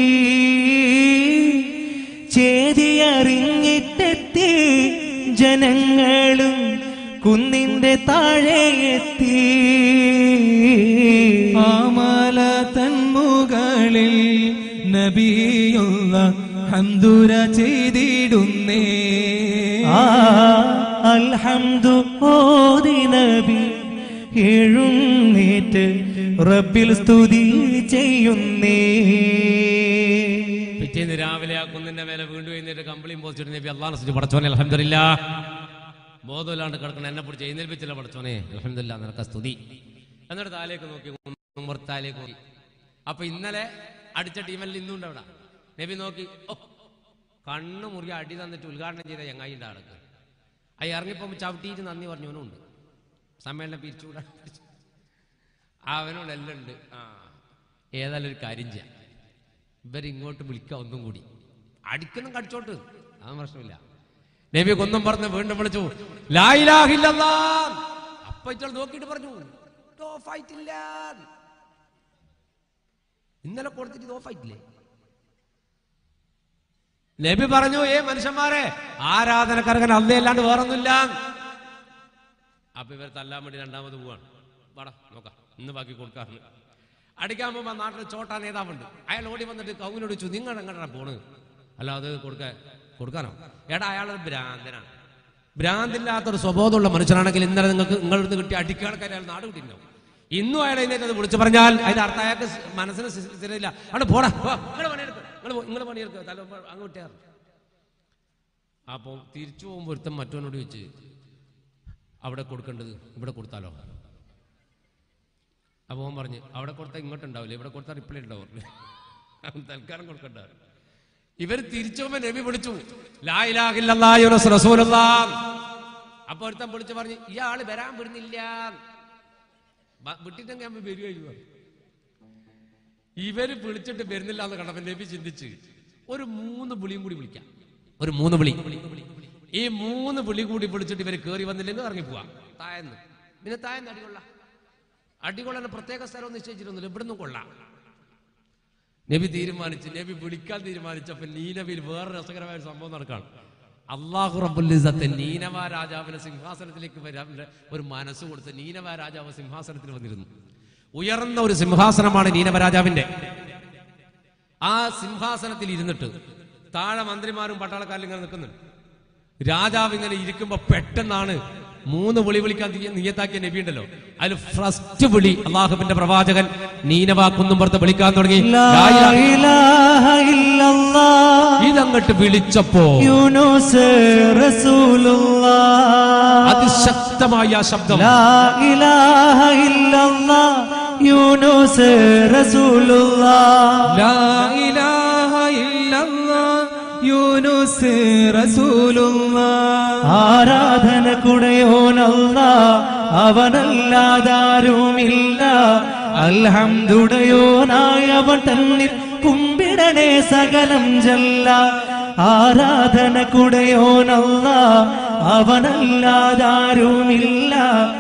Speaker 1: ചേതിയറിഞ്ഞിട്ടെത്തി ജനങ്ങളും കുന്നിന്റെ താഴെ എത്തി
Speaker 2: ആമല തന്മുകളിൽ നബിയുള്ള ഹംദുര ചെയ്തിടുന്നേ
Speaker 1: ആ അൽഹംദു ഓതി നബി എഴുന്നേറ്റ് റബ്ബിൽ സ്തുതി ചെയ്യുന്നേ
Speaker 3: പിറ്റേന്ന് രാവിലെ ആ കുന്നിന്റെ മേലെ വീണ്ടും എഴുന്നേറ്റ് കമ്പിളിയും പോച്ചിട്ട് നബി അള്ളാഹ് നസ്ലിച്ച് പടച്ചോനെ അലഹമില്ല ബോധമില്ലാണ്ട് കിടക്കണം എന്നെ പിടിച്ച് എഴുന്നേൽപ്പിച്ചില്ല പടച്ചോനെ അലഹമില്ല നിനക്ക് സ്തുതി എന്നിട്ട് താലേക്ക് നോക്കി താലേക്ക് നോക്കി അപ്പൊ ഇന്നലെ അടിച്ച ടീമല്ല ഇന്നുണ്ട് അവിടെ നബി നോക്കി ഓ കണ്ണ് മുറിയ അടി തന്നിട്ട് ഉദ്ഘാടനം ചെയ്ത ചങ്ങായി ഉണ്ട് അടക്ക് ആ ഇറങ്ങിപ്പോ ചവിട്ടിയിട്ട് നന്ദി പറഞ്ഞവനുണ്ട് സമ്മേളനം പിരിച്ചുകൂടാ അവനോട് എല്ലാം ഉണ്ട് ആ ഏതായാലും ഒരു കാര്യം ചെയ്യാം ഇവരിങ്ങോട്ട് വിളിക്കാം ഒന്നും കൂടി അടിക്കണം കടിച്ചോട്ട് അതൊന്നും പ്രശ്നമില്ല നബി കൊന്നും പറഞ്ഞ് വീണ്ടും വിളിച്ചു ലായിലാഹില്ലല്ലാ അപ്പൊ ഇറ്റാൾ നോക്കിയിട്ട് പറഞ്ഞു "ഇത് off ആയിട്ടില്ല ഇന്നലെ കൊടുത്തിട്ട് ഇത് ഓഫ് ആയിട്ടില്ലേ നബി പറഞ്ഞു ഏ മനുഷ്യന്മാരെ ആരാധനക്കാരകൻ അന്നയല്ലാണ്ട് വേറൊന്നുമില്ല അപ്പൊ ഇവർ തല്ലാൻ വേണ്ടി രണ്ടാമത് പോവാണ് വാടാ നോക്കാം ഇന്ന് ബാക്കി കൊടുക്കാറുണ്ട് അടിക്കാൻ പോകുമ്പോ നാട്ടിൽ ചോട്ടാ നേതാവുണ്ട് അയാൾ ഓടി വന്നിട്ട് കൗവിനോട് ചോദിച്ചു നിങ്ങൾ എങ്ങനെയാണ് പോണ് അല്ല അത് കൊടുക്കാൻ കൊടുക്കാനോ എടാ അയാളൊരു ഭ്രാന്തനാണ് ഭ്രാന്തില്ലാത്തൊരു സ്വബോധമുള്ള മനുഷ്യനാണെങ്കിൽ ഇന്നലെ നിങ്ങൾക്ക് നിങ്ങളുടെ നിന്ന് കിട്ടിയ അടിക്കാൾക്കാർ അയാൾ നാട് കിട്ടിയിട്ടുണ്ടാവും ഇന്നും അയാൾ എഴുന്നേറ്റ് അത് വിളിച്ചു പറഞ്ഞാൽ അതിന്റെ അർത്ഥം അയാൾക്ക് സ് മനസ്സിന് സ്ഥി- സ്ഥിരമില്ല അവിടെ പോടാ നിങ്ങൾ പണിയെടുക്കുക നിങ്ങൾ നിങ്ങൾ പണിയെടുക്കുക തല അങ്ങ് വിട്ടാറ് അപ്പോൾ തിരിച്ചു പോകുമ്പോൾ ഒരുത്തം മറ്റവനോട് ചോദിച്ച് അവിടെ കൊടുക്കേണ്ടത് ഇവിടെ കൊടുത്താലോ അപ്പോൾ അവൻ പറഞ്ഞു അവിടെ കൊടുത്താൽ ഇങ്ങോട്ട് ഉണ്ടാവില്ല ഇവിടെ കൊടുത്താൽ റിപ്ലൈ ഉണ്ടാവും അവൻ തൽക്കാലം കൊടുക്കണ്ട ഇവർ തിരിച്ചു പോകുമ്പോൾ നബി വിളിച്ചു ലായിലാഹില്ലല്ലാ യൂനുസ് റസൂലുള്ളാ അപ്പൊ ഒരുത്തൻ വിളിച്ചു പറഞ്ഞു ഇയാള് വരാൻ വിടുന്നില്ല ബ- വിട്ടിട്ടെങ്കിൽ അവൻ വരുമായിരുന്നു ഇവര് വിളിച്ചിട്ട് വരുന്നില്ല എന്ന് കണ്ടപ്പോ നബി ചിന്തിച്ച് ഒരു മൂന്ന് വിളിയും കൂടി വിളിക്കാം ഒരു മൂന്ന് വിളി ഈ മൂന്ന് വിളി കൂടി വിളിച്ചിട്ട് ഇവര് കേറി വന്നില്ലെങ്കിൽ ഇറങ്ങി പോവാം തായെന്ന് പിന്നെ തായെന്ന് അടികൊള്ളാം അടികൊള്ളാൻ പ്രത്യേക സ്ഥലം നിശ്ചയിച്ചിരുന്നില്ല ഇവിടുന്ന് കൊള്ളാം നബി തീരുമാനിച്ച് നബി വിളിക്കാൻ തീരുമാനിച്ചപ്പോ നീനവിൽ വേറെ രസകരമായ ഒരു സംഭവം നടക്കാണ് അള്ളാഹു റബുലിസത്തെ നീനവ രാജാവിനെ സിംഹാസനത്തിലേക്ക് വരാൻ ഒരു മനസ്സ് കൊടുത്ത് നീനവ രാജാവ് സിംഹാസനത്തിൽ വന്നിരുന്നു ഉയർന്ന ഒരു സിംഹാസനമാണ് നീനവ രാജാവിന്റെ ആ സിംഹാസനത്തിൽ ഇരുന്നിട്ട് താഴെ മന്ത്രിമാരും പട്ടാളക്കാരും ഇങ്ങനെ നിൽക്കുന്നുണ്ട് രാജാവ് ഇങ്ങനെ ഇരിക്കുമ്പോ പെട്ടെന്നാണ് മൂന്ന് വിളി വിളിക്കാൻ തീ- നിയത്താക്കിയ നബി ഉണ്ടല്ലോ അതിൽ ഫസ്റ്റ് വിളി അള്ളാഹുവിന്റെ പ്രവാചകൻ നീനവ കുന്നുംപുറത്ത് വിളിക്കാൻ തുടങ്ങി
Speaker 1: ലാ
Speaker 3: ലാ ഇലാഹ
Speaker 1: ഇലാഹ ഇല്ലല്ലാഹ്
Speaker 3: ഇതങ്ങട്ട് വിളിച്ചപ്പോ
Speaker 1: യൂനുസ് റസൂലുള്ളാഹ്
Speaker 3: അതിശക്തമായ ആ ശബ്ദം
Speaker 1: ലാ ഇലാഹ ഇല്ലല്ലാഹ് യൂനുസ് റസൂലുള്ളാഹ്
Speaker 2: ലാ ഇലാഹ ഇല്ലല്ലാഹ് യൂനുസ് റസൂലുള്ളാഹ്
Speaker 1: ആരാധന കുടയോനല്ല അവനല്ലാതാരുമില്ല അൽഹംദുടയോനായവൻ തന്നിൽ കുമ്പിടനെ സകലം ജല്ല ആരാധന കുടയോനല്ല അവനല്ലാതാരുമില്ല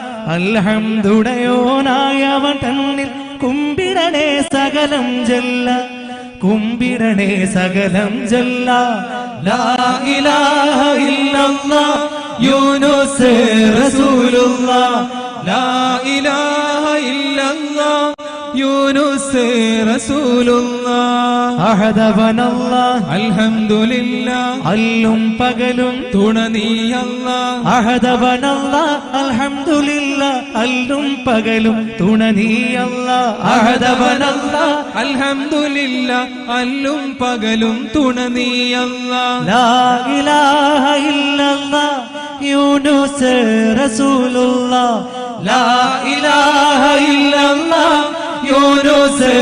Speaker 1: അൽഹംദുടയോനായവൻ തന്നിൽ കുമ്പിടനെ സകലം ജല്ല കുമ്പിടനെ സകലം ജല്ല ലാ ഇലാഹ ഇല്ലല്ലാഹ് യൂനുസ് റസൂലുള്ളാഹ്
Speaker 2: ലാ ഇലാഹ ഇല്ലല്ലാഹ് യൂനുസ് റസൂലുള്ളാഹ്
Speaker 1: അഹദവനല്ലാഹ്
Speaker 2: അൽഹംദുലില്ലാഹ്
Speaker 1: അല്ലും പകലും
Speaker 2: തുണ നീയല്ലാഹ്
Speaker 1: അഹദവനല്ലാഹ് അൽഹംദുലില്ലാഹ് അല്ലും പകലും തുണ നീയല്ല അഹദവനല്ലാഹ്
Speaker 2: അൽഹംദുലില്ലാഹ് അല്ലും പകലും തുണ നീയല്ലാഹ്
Speaker 1: ലാ ഇലാഹ ഇല്ലല്ലാഹ് യൂനുസ് റസൂലുള്ളാഹ് ലാ ഇലാഹ ഇല്ലല്ലാഹ് യൂനുസ്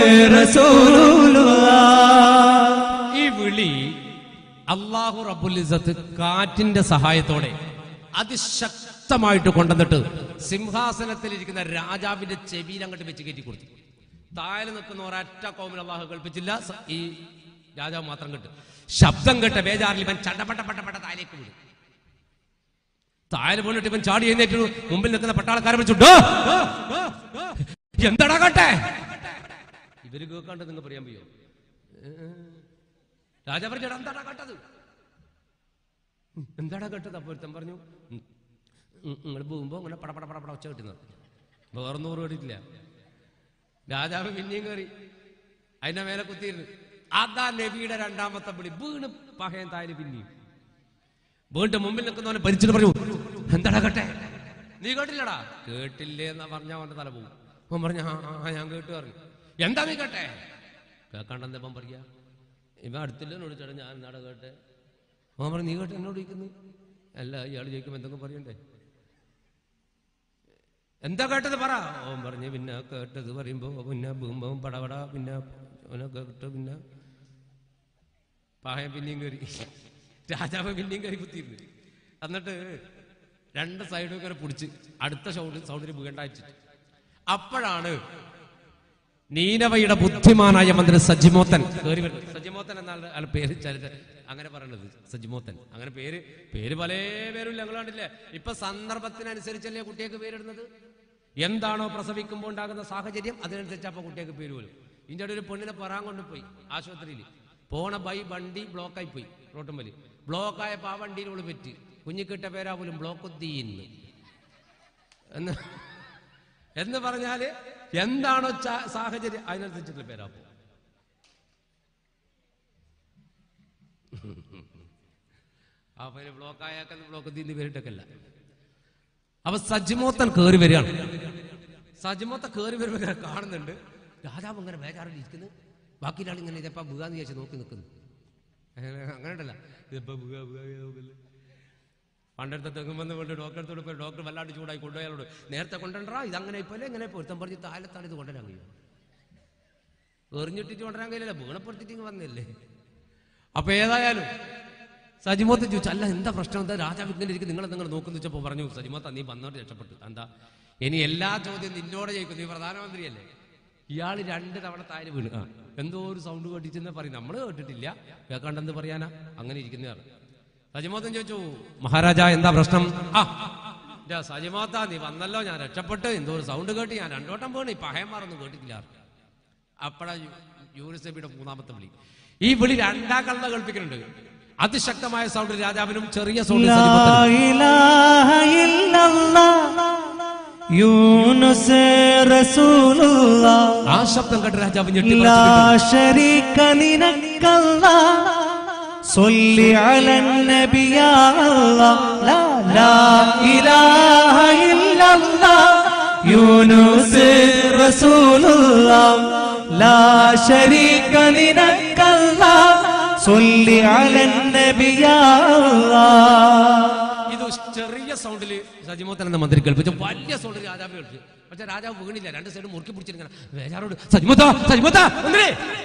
Speaker 1: റസൂലുള്ളാഹ്
Speaker 3: ഈ വിളി അള്ളാഹു റബുലിസത്ത് കാറ്റിന്റെ സഹായത്തോടെ അതിശക്തമായിട്ട് കൊണ്ടുവന്നിട്ട് സിംഹാസനത്തിൽ ഇരിക്കുന്ന രാജാവിന്റെ ചെവിയിൽ അങ്ങോട്ട് വെച്ച് കയറ്റി കൊടുത്തു താഴെ നിൽക്കുന്ന ഒരൊറ്റ കോമിൽ അള്ളാഹു കൽപ്പിച്ചില്ല സ- ഈ രാജാവ് മാത്രം കേട്ട് ശബ്ദം കേട്ട ബേജാറിൽ ഇവൻ ചടപട്ട പട്ട പട്ട താഴേക്ക് വീണു താഴെ വീണിട്ട് ഇവൻ ചാടി എഴുന്നേറ്റു മുമ്പിൽ നിൽക്കുന്ന പട്ടാളക്കാരെ വിളിച്ചു "ഡോ! എന്താടാ കേട്ടെ ഇവര് കേൾക്കാണ്ട് നിങ്ങൾ പറയാൻ പയ്യോ രാജാവ് പറഞ്ഞു എന്താടാ കേട്ടത് ഉം, എന്താടാ കേട്ടത് അപ്പൊ ഒരുത്തൻ പറഞ്ഞു നിങ്ങൾ പോകുമ്പോ ഇങ്ങനെ പട പട പട പട ഒച്ച കിട്ടുന്നത് വേറെ നൂറ് കേട്ടിട്ടില്ല രാജാവ് പിന്നെയും കയറി അതിന്റെ മേലെ കുത്തിയിരുന്നു അതാ നബിയുടെ രണ്ടാമത്തെ വിളി വീണ് പഹയൻ താഴെ പിന്നെയും വീണ്ടും മുമ്പിൽ നിൽക്കുന്നവനെ പരിച്ചിട്ട് പറഞ്ഞു എന്താടാ കേട്ടെ നീ കേട്ടില്ലടാ കേട്ടില്ലേ എന്നാ പറഞ്ഞാ അവന്റെ തല പോകും അവൻ പറഞ്ഞു ആ ആ, ആ, ഞാൻ കേട്ടു പറഞ്ഞു എന്താ നീ കേട്ടെ കേൾക്കാണ്ടെന്ന് ഇപ്പം പറയാ ഇവൻ അടുത്തില്ല എന്നോട് ചേട്ടാ ഞാൻ എന്നാടാ കേട്ടെ അവൻ പറഞ്ഞു നീ കേട്ട് എന്നോട് ചോദിക്കുന്നു അല്ല ഇയാൾ ചോദിക്കുമ്പോൾ എന്തെങ്കിലും പറയണ്ടേ എന്താ കേട്ടത് പറ അവൻ പറഞ്ഞു പിന്നെ കേട്ടത് പറയുമ്പോ പിന്നെ ഭൂമ്പം പടപട പിന്നെ അവനെ കേട്ട് പിന്നെ പായം പിന്നെയും കയറി രാജാവ് പിന്നെയും കയറി കുത്തിയിരുന്നു എന്നിട്ട് രണ്ട് സൈഡും ഇങ്ങനെ പിടിച്ച് അടുത്ത സൗണ്ട് സൗണ്ടിന് വീണ്ടായിട്ട് അപ്പോഴാണ് നീനവയുടെ ബുദ്ധിമാനായ മന്ത്രി സജിമോത്തൻ കയറി വരുന്നത് സജിമോത്തൻ എന്നാണ് അയാളുടെ പേര് ചരിത്ര അങ്ങനെ പറയണത് സജിമോത്തൻ അങ്ങനെ പേര് പേര് പല പേരും ഞങ്ങൾ കണ്ടില്ലേ ഇപ്പൊ സന്ദർഭത്തിനനുസരിച്ചല്ലേ കുട്ടിയൊക്കെ പേരിടുന്നത് എന്താണോ പ്രസവിക്കുമ്പോൾ ഉണ്ടാകുന്ന സാഹചര്യം അതിനനുസരിച്ച് അപ്പൊ കുട്ടിയൊക്കെ പേര് പോലും ഇതിൻ്റെ ഒരു പെണ്ണിനെ പറയാൻ കൊണ്ടുപോയി ആശുപത്രിയിൽ പോണ ബൈ വണ്ടി ബ്ലോക്കായി പോയി റോട്ടുമ്പലി ബ്ലോക്കായപ്പോൾ ആ വണ്ടിയിൽ ഓള് പറ്റി കുഞ്ഞിക്കിട്ട പേരാ പോലും ബ്ലോക്കുദ്ദീന്ന് എന്ന് എന്ന് പറഞ്ഞാല് എന്താണോ ചാ- സാഹചര്യം അതിനനുസരിച്ചിട്ടുള്ള പേരാപ്പോ ആ പേര് ബ്ലോക്കായാക്കുന്ന ബ്ലോക്ക് തീന്ന് പേരിട്ടൊക്കെയല്ല അപ്പൊ സജിമോത്തൻ കയറി വരികയാണ് സജിമോത്തൻ കയറി വരുമ്പോ ഇങ്ങനെ കാണുന്നുണ്ട് രാജാവ് ഇങ്ങനെ ബേജാറിൽ ഇരിക്കുന്നു ബാക്കി ഒരാൾ ഇങ്ങനെ ഇതെപ്പാ ബുകാന്ന് വിചാരിച്ച് നോക്കി നിൽക്കുന്നു അങ്ങനെ ഉണ്ടല്ല ഇതെപ്പാ ബുക ബുക നോക്കുന്നു പണ്ടെടുത്ത തെങ്ങുമെന്ന് കൊണ്ട് ഡോക്ടറെ അടുത്തോട് പോയി ഡോക്ടർ വല്ലാണ്ട് ചൂടായി കൊണ്ടുപോയാലോട് നേരത്തെ കൊണ്ടുവരണ്ടാ ഇതങ്ങനെ ഇപ്പോലെ എങ്ങനെ പൊരുത്തം പറഞ്ഞ് താലത്താണ് ഇത് കൊണ്ടുവരാൻ കഴിയും എറിഞ്ഞിട്ടിട്ട് കൊണ്ടുവരാൻ കഴിയില്ല വീണപ്പെടുത്തിട്ട് ഇങ്ങ് വന്നില്ലേ അപ്പൊ ഏതായാലും സജിമോത്ത് ചോദിച്ചു അല്ല എന്താ പ്രശ്നം എന്താ രാജാവ് ഇങ്ങനെ ഇരിക്കും നിങ്ങൾ നിങ്ങൾ നോക്കുന്നു വെച്ചപ്പോ പറഞ്ഞു സജിമോത്ത നീ വന്നോട്ട് രക്ഷപ്പെട്ടു എന്താ ഇനി എല്ലാ ചോദ്യം നിന്നോട് ചോദിക്കും നീ പ്രധാനമന്ത്രിയല്ലേ ഇയാൾ രണ്ട് തവണ താഴെ വീണ് ആ എന്തോ ഒരു സൗണ്ട് കേട്ടിട്ടെന്ന് പറയും നമ്മൾ കേട്ടിട്ടില്ല കേൾക്കാണ്ടെന്ന് പറയാനാ അങ്ങനെ ഇരിക്കുന്നതാണ് സജിമോത്തൻ ചോദിച്ചു മഹാരാജ എന്താ പ്രശ്നം ആ ഇതാ സജിമോത്ത നീ വന്നല്ലോ ഞാൻ രക്ഷപ്പെട്ട് എന്തോ ഒരു സൗണ്ട് കേട്ട് ഞാൻ രണ്ടോട്ടം വീണ് ഈ പഹയന്മാരൊന്നും കേട്ടിട്ടില്ല അപ്പോഴാ യൂനിസെബിയുടെ മൂന്നാമത്തെ വിളി ഈ വിളി രണ്ടാം കള്ള കേൾപ്പിക്കുന്നുണ്ട് അതിശക്തമായ സൗണ്ട് രാജാവിനും ചെറിയ സൗണ്ട്
Speaker 1: لا إله إلا الله يونس رسول الله
Speaker 3: ആ ശബ്ദം കേട്ട് രാജാവ് ഞെട്ടി
Speaker 1: لا شريك لك الله صل على النبي يا الله لا لا إله إلا الله يونس رسول الله لا شريك لك الله صل على النبي يا الله
Speaker 3: ഇത് ചെറിയ സൗണ്ടിൽ സജിമോത്തൻ എന്ന മന്ത്രി കേൾപ്പിച്ചു വലിയ സൗണ്ടിൽ രാജാവ് കേൾപ്പിച്ചു പക്ഷെ രാജാവ് വീണില്ല രണ്ട് സൈഡ് മുറുക്കി പിടിച്ചിരിക്കണം വേജാറോട് സജിമോത്ത സജിമോത്ത മന്ത്രി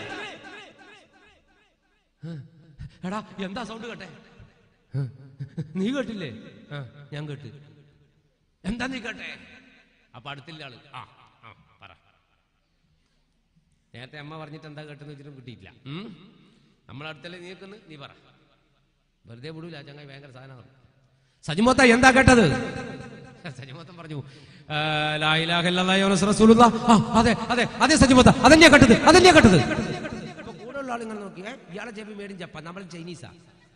Speaker 3: ആ, എടാ എന്താ സൗണ്ട് കേട്ടെ ആ, നീ കേട്ടില്ലേ ആ, ഞാൻ കേട്ട് എന്താ നീ കേട്ടെ അപ്പൊ അടുത്തില്ല ആള് ആ ആ പറ നേരത്തെ അമ്മ പറഞ്ഞിട്ട് എന്താ കേട്ടെന്ന് വെച്ചിട്ടും കിട്ടിയില്ല ഉം? നമ്മളടുത്തല്ലേ നീ നിൽക്കുന്നു നീ പറ വെറുതെ വിടൂല ചങ്ങായി ഭയങ്കര സാധനമാണ് സജിമോത്ത എന്താ കേട്ടത് സജിമോത്തൻ പറഞ്ഞു "ആ, ലാ ഇലാഹ ഇല്ലല്ലാഹ് യൂനുസ് റസൂലുള്ളാ." ആ, അതെ അതെ അതെ സജിമോത്ത അതന്നെയാ കേട്ടത് അതന്നെയാ കേട്ടത് അപ്പൊ കൂടെയുള്ള ആളിങ്ങനെ നോക്കി "ഏ, ഇയാളെ ചെവി മേടിൻ ജപ്പാൻ നമ്മൾ ചൈനീസാ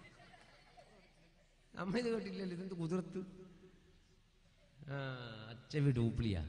Speaker 3: നമ്മളിത് കേട്ടില്ലല്ലോ ഇതെന്ത് കുതിർത്ത് ആ, ചെവി ഡൂപ്ലിയാ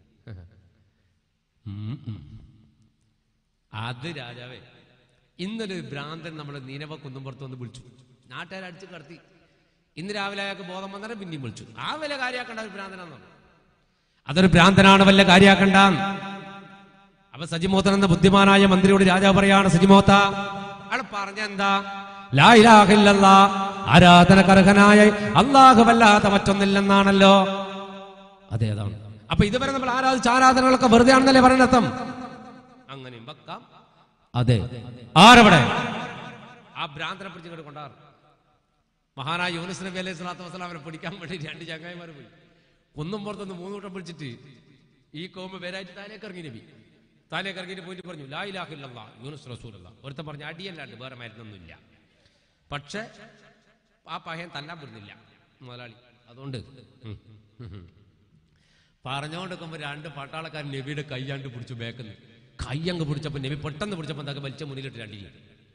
Speaker 3: ഉം, ഉം. അത് രാജാവേ ഇന്നലെ ഒരു ഭ്രാന്തൻ നമ്മൾ നീനവ കുന്നുംപുറത്ത് വന്ന് വിളിച്ചു നാട്ടുകാർ അടിച്ച് കടത്തി ഇന്ന് രാവിലെ അയാൾക്ക് ബോധം വന്നേരം പിന്നെയും വിളിച്ചു ആ വല്ല കാര്യാക്കണ്ട ഒരു ഭ്രാന്തനാന്ന് പറഞ്ഞു. അതൊരു ഭ്രാന്തനാണ് വല്ല കാര്യാക്കണ്ട അപ്പൊ സജിമോത്തൻ എന്ന ബുദ്ധിമാനായ മന്ത്രിയോട് രാജാവ് പറയാണ് സജിമോത്ത അയാൾ പറഞ്ഞ എന്താ ലാ ഇലാഹ ഇല്ലല്ലാ, ആരാധനകർഹനായ അള്ളാഹുവല്ലാത്ത മറ്റൊന്നില്ലെന്നാണല്ലോ അതെ അതാണ് അപ്പൊ ഇതുവരെ നമ്മൾ ആരാധിച്ച ആരാധനകളൊക്കെ വെറുതെ ആണെന്നല്ലേ പറയണർത്ഥം അങ്ങനെയും വെക്കാം അതെ ആരവിടെ ആ ഭ്രാന്തനെ പിടിച്ച് ഇങ്ങോട്ട് കൊണ്ടാറ് മഹാനായ യൂനുസ് നബി അലൈഹി സ്വലാത്തു വസ്സലാമിനെ പിടിക്കാൻ വേണ്ടി രണ്ട് ചങ്ങായിമാർ പോയി കുന്നും പുറത്തുനിന്ന് മൂന്ന് വട്ടം പിടിച്ചിട്ട് ഈ കോമ്പ് പേരായിട്ട് താലേക്ക് ഇറങ്ങി നബി താലേക്ക് ഇറങ്ങിയിട്ട് പോയിട്ട് പറഞ്ഞു ലാ ഇലാഹ ഇല്ലല്ലാ യൂനുസ് റസൂലല്ല ഒരുത്തൻ പറഞ്ഞു അടിയല്ലാണ്ട് വേറെ മരുന്നൊന്നുമില്ല പക്ഷെ ആ പഹയൻ തല്ലാൻ വിടുന്നില്ല മുതലാളി അതുകൊണ്ട് ഉം, ഉം, ഉം. പറഞ്ഞുകൊണ്ടിരിക്കുമ്പോ രണ്ട് പട്ടാളക്കാരൻ നബിയുടെ കൈയാണ്ട് പിടിച്ചു ബേക്കുന്നു കൈ അങ്ങ് പിടിച്ചപ്പോ നബി പെട്ടെന്ന് പിടിച്ചപ്പോ എന്താ വലിച്ച മുന്നിലിട്ട് രണ്ടില്ല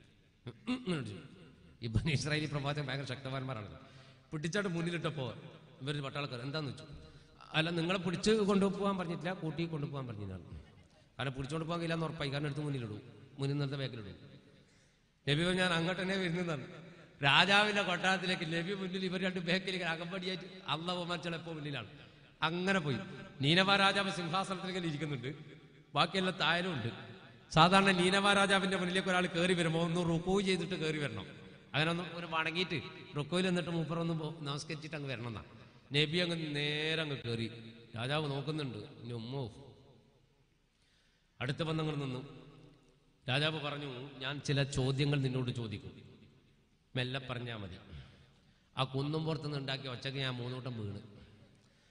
Speaker 3: ഇപ്പൊ ഇസ്രായേലി പ്രവാചകൻ ഭയങ്കര ശക്തവാന്മാരാണ് പിടിച്ചാട്ട് മുന്നിലിട്ടപ്പോ ഇവര് പട്ടാളക്കാർ എന്താന്ന് വെച്ചു അല്ല നിങ്ങളെ പിടിച്ച് കൊണ്ടുപോകാൻ പറഞ്ഞിട്ടില്ല കൂട്ടി കൊണ്ടുപോകാൻ പറഞ്ഞതാണ് കാരണം പിടിച്ചോണ്ട് പോകാൻ കഴിയില്ല എന്ന് ഉറപ്പായി കാരണം എടുത്ത് മുന്നിലിടും മുന്നിൽ നിർത്ത ബാക്കിലിടും നബി പറഞ്ഞു, ഞാൻ അങ്ങോട്ട് തന്നെ വരുന്നതാണ് രാജാവിന്റെ കൊട്ടാരത്തിലേക്ക് നബി മുന്നിൽ ഇവർ രണ്ട് ബാക്കിലേക്ക് അകമ്പടിയായിട്ട് അള്ള ബഹുമാനിച്ചപ്പോൾ മുന്നിലാണ് അങ്ങനെ പോയി നീനവ രാജാവ് സിംഹാസനത്തിൽ ഇങ്ങനെ ഇരിക്കുന്നുണ്ട് ബാക്കിയെല്ലാം തായലും ഉണ്ട് സാധാരണ നീനവ രാജാവിന്റെ മുന്നിലേക്ക് ഒരാൾ കയറി വരുമ്പോൾ ഒന്ന് റുക്കോ ചെയ്തിട്ട് കയറി വരണം അങ്ങനെ ഒന്ന് ഒരു വണങ്ങിയിട്ട് റുക്കോയിൽ എന്നിട്ട് മൂപ്പർ ഒന്ന് പോ- നമസ്കരിച്ചിട്ട് അങ്ങ് വരണം എന്നാ നബി അങ്ങ് നേരെ അങ്ങ് കയറി രാജാവ് നോക്കുന്നുണ്ട് ഇനി ഉമ്മോ അടുത്ത ബന്ധങ്ങൾ നിന്നു രാജാവ് പറഞ്ഞു ഞാൻ ചില ചോദ്യങ്ങൾ നിന്നോട് ചോദിക്കും മെല്ലെ പറഞ്ഞാൽ മതി ആ കുന്നും പുറത്തുനിന്ന് ഉണ്ടാക്കിയ ഒച്ചക്ക് ഞാൻ മൂന്നൂട്ടം വീണ്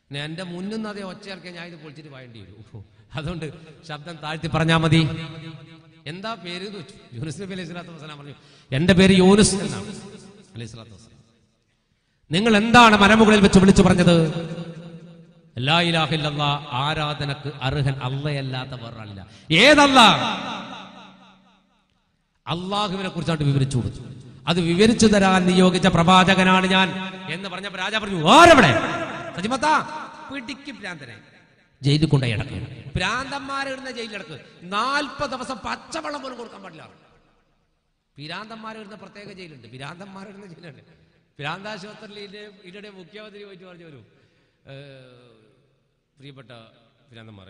Speaker 3: ഇനി എന്റെ മുന്നിൽ നിന്ന് അതേ ഒച്ച ഇറക്കിയാൽ ഞാൻ ഇത് പൊളിച്ചിട്ട് പോയേണ്ടി വരും അതുകൊണ്ട് ശബ്ദം താഴ്ത്തി പറഞ്ഞാൽ മതി എന്താ പേര് എന്ന് വെച്ചു യൂനുസ് നബി അലൈഹി സ്വലാത്തു വസ്സലാം പറഞ്ഞു എന്റെ പേര് യൂനുസ് എന്നാണ് അലൈഹി സ്വലാത്തു വസ്സലാം നിങ്ങൾ എന്താണ് മരമുകളിൽ വെച്ച് വിളിച്ചു പറഞ്ഞത് ലാ ഇലാഹ ഇല്ലല്ലാ ആരാധനക്ക് അർഹൻ അല്ലയല്ലാത്ത വേറൊരാളില്ല ഏതല്ല അള്ളാഹുവിനെ കുറിച്ചാണ് വിവരിച്ചു കൊടുത്തു അത് വിവരിച്ചു തരാൻ നിയോഗിച്ച പ്രവാചകനാണ് ഞാൻ എന്ന് പറഞ്ഞപ്പോ രാജാ പറഞ്ഞു ആരവിടെ സജിമത്താ പിടിക്ക് ഭ്രാന്തനെ ജയിലിൽ കൊണ്ടുപോയി അടക്കുക ഭ്രാന്തന്മാരിടുന്ന ജയിലിലടക്ക് നാൽപ്പത് ദിവസം പച്ചവെള്ളം പോലും കൊടുക്കാൻ പാടില്ല പിരാന്തന്മാരിടുന്ന പ്രത്യേക ജയിലുണ്ട് പിരാന്തന്മാരിടുന്ന ജയിലുണ്ട് പിരാന്താശുപത്രിയിലെ ഇതിടെ മുഖ്യമന്ത്രി പോയിട്ട് പറഞ്ഞു വരും "ഏഹ്, പ്രിയപ്പെട്ട പിരാന്തന്മാരെ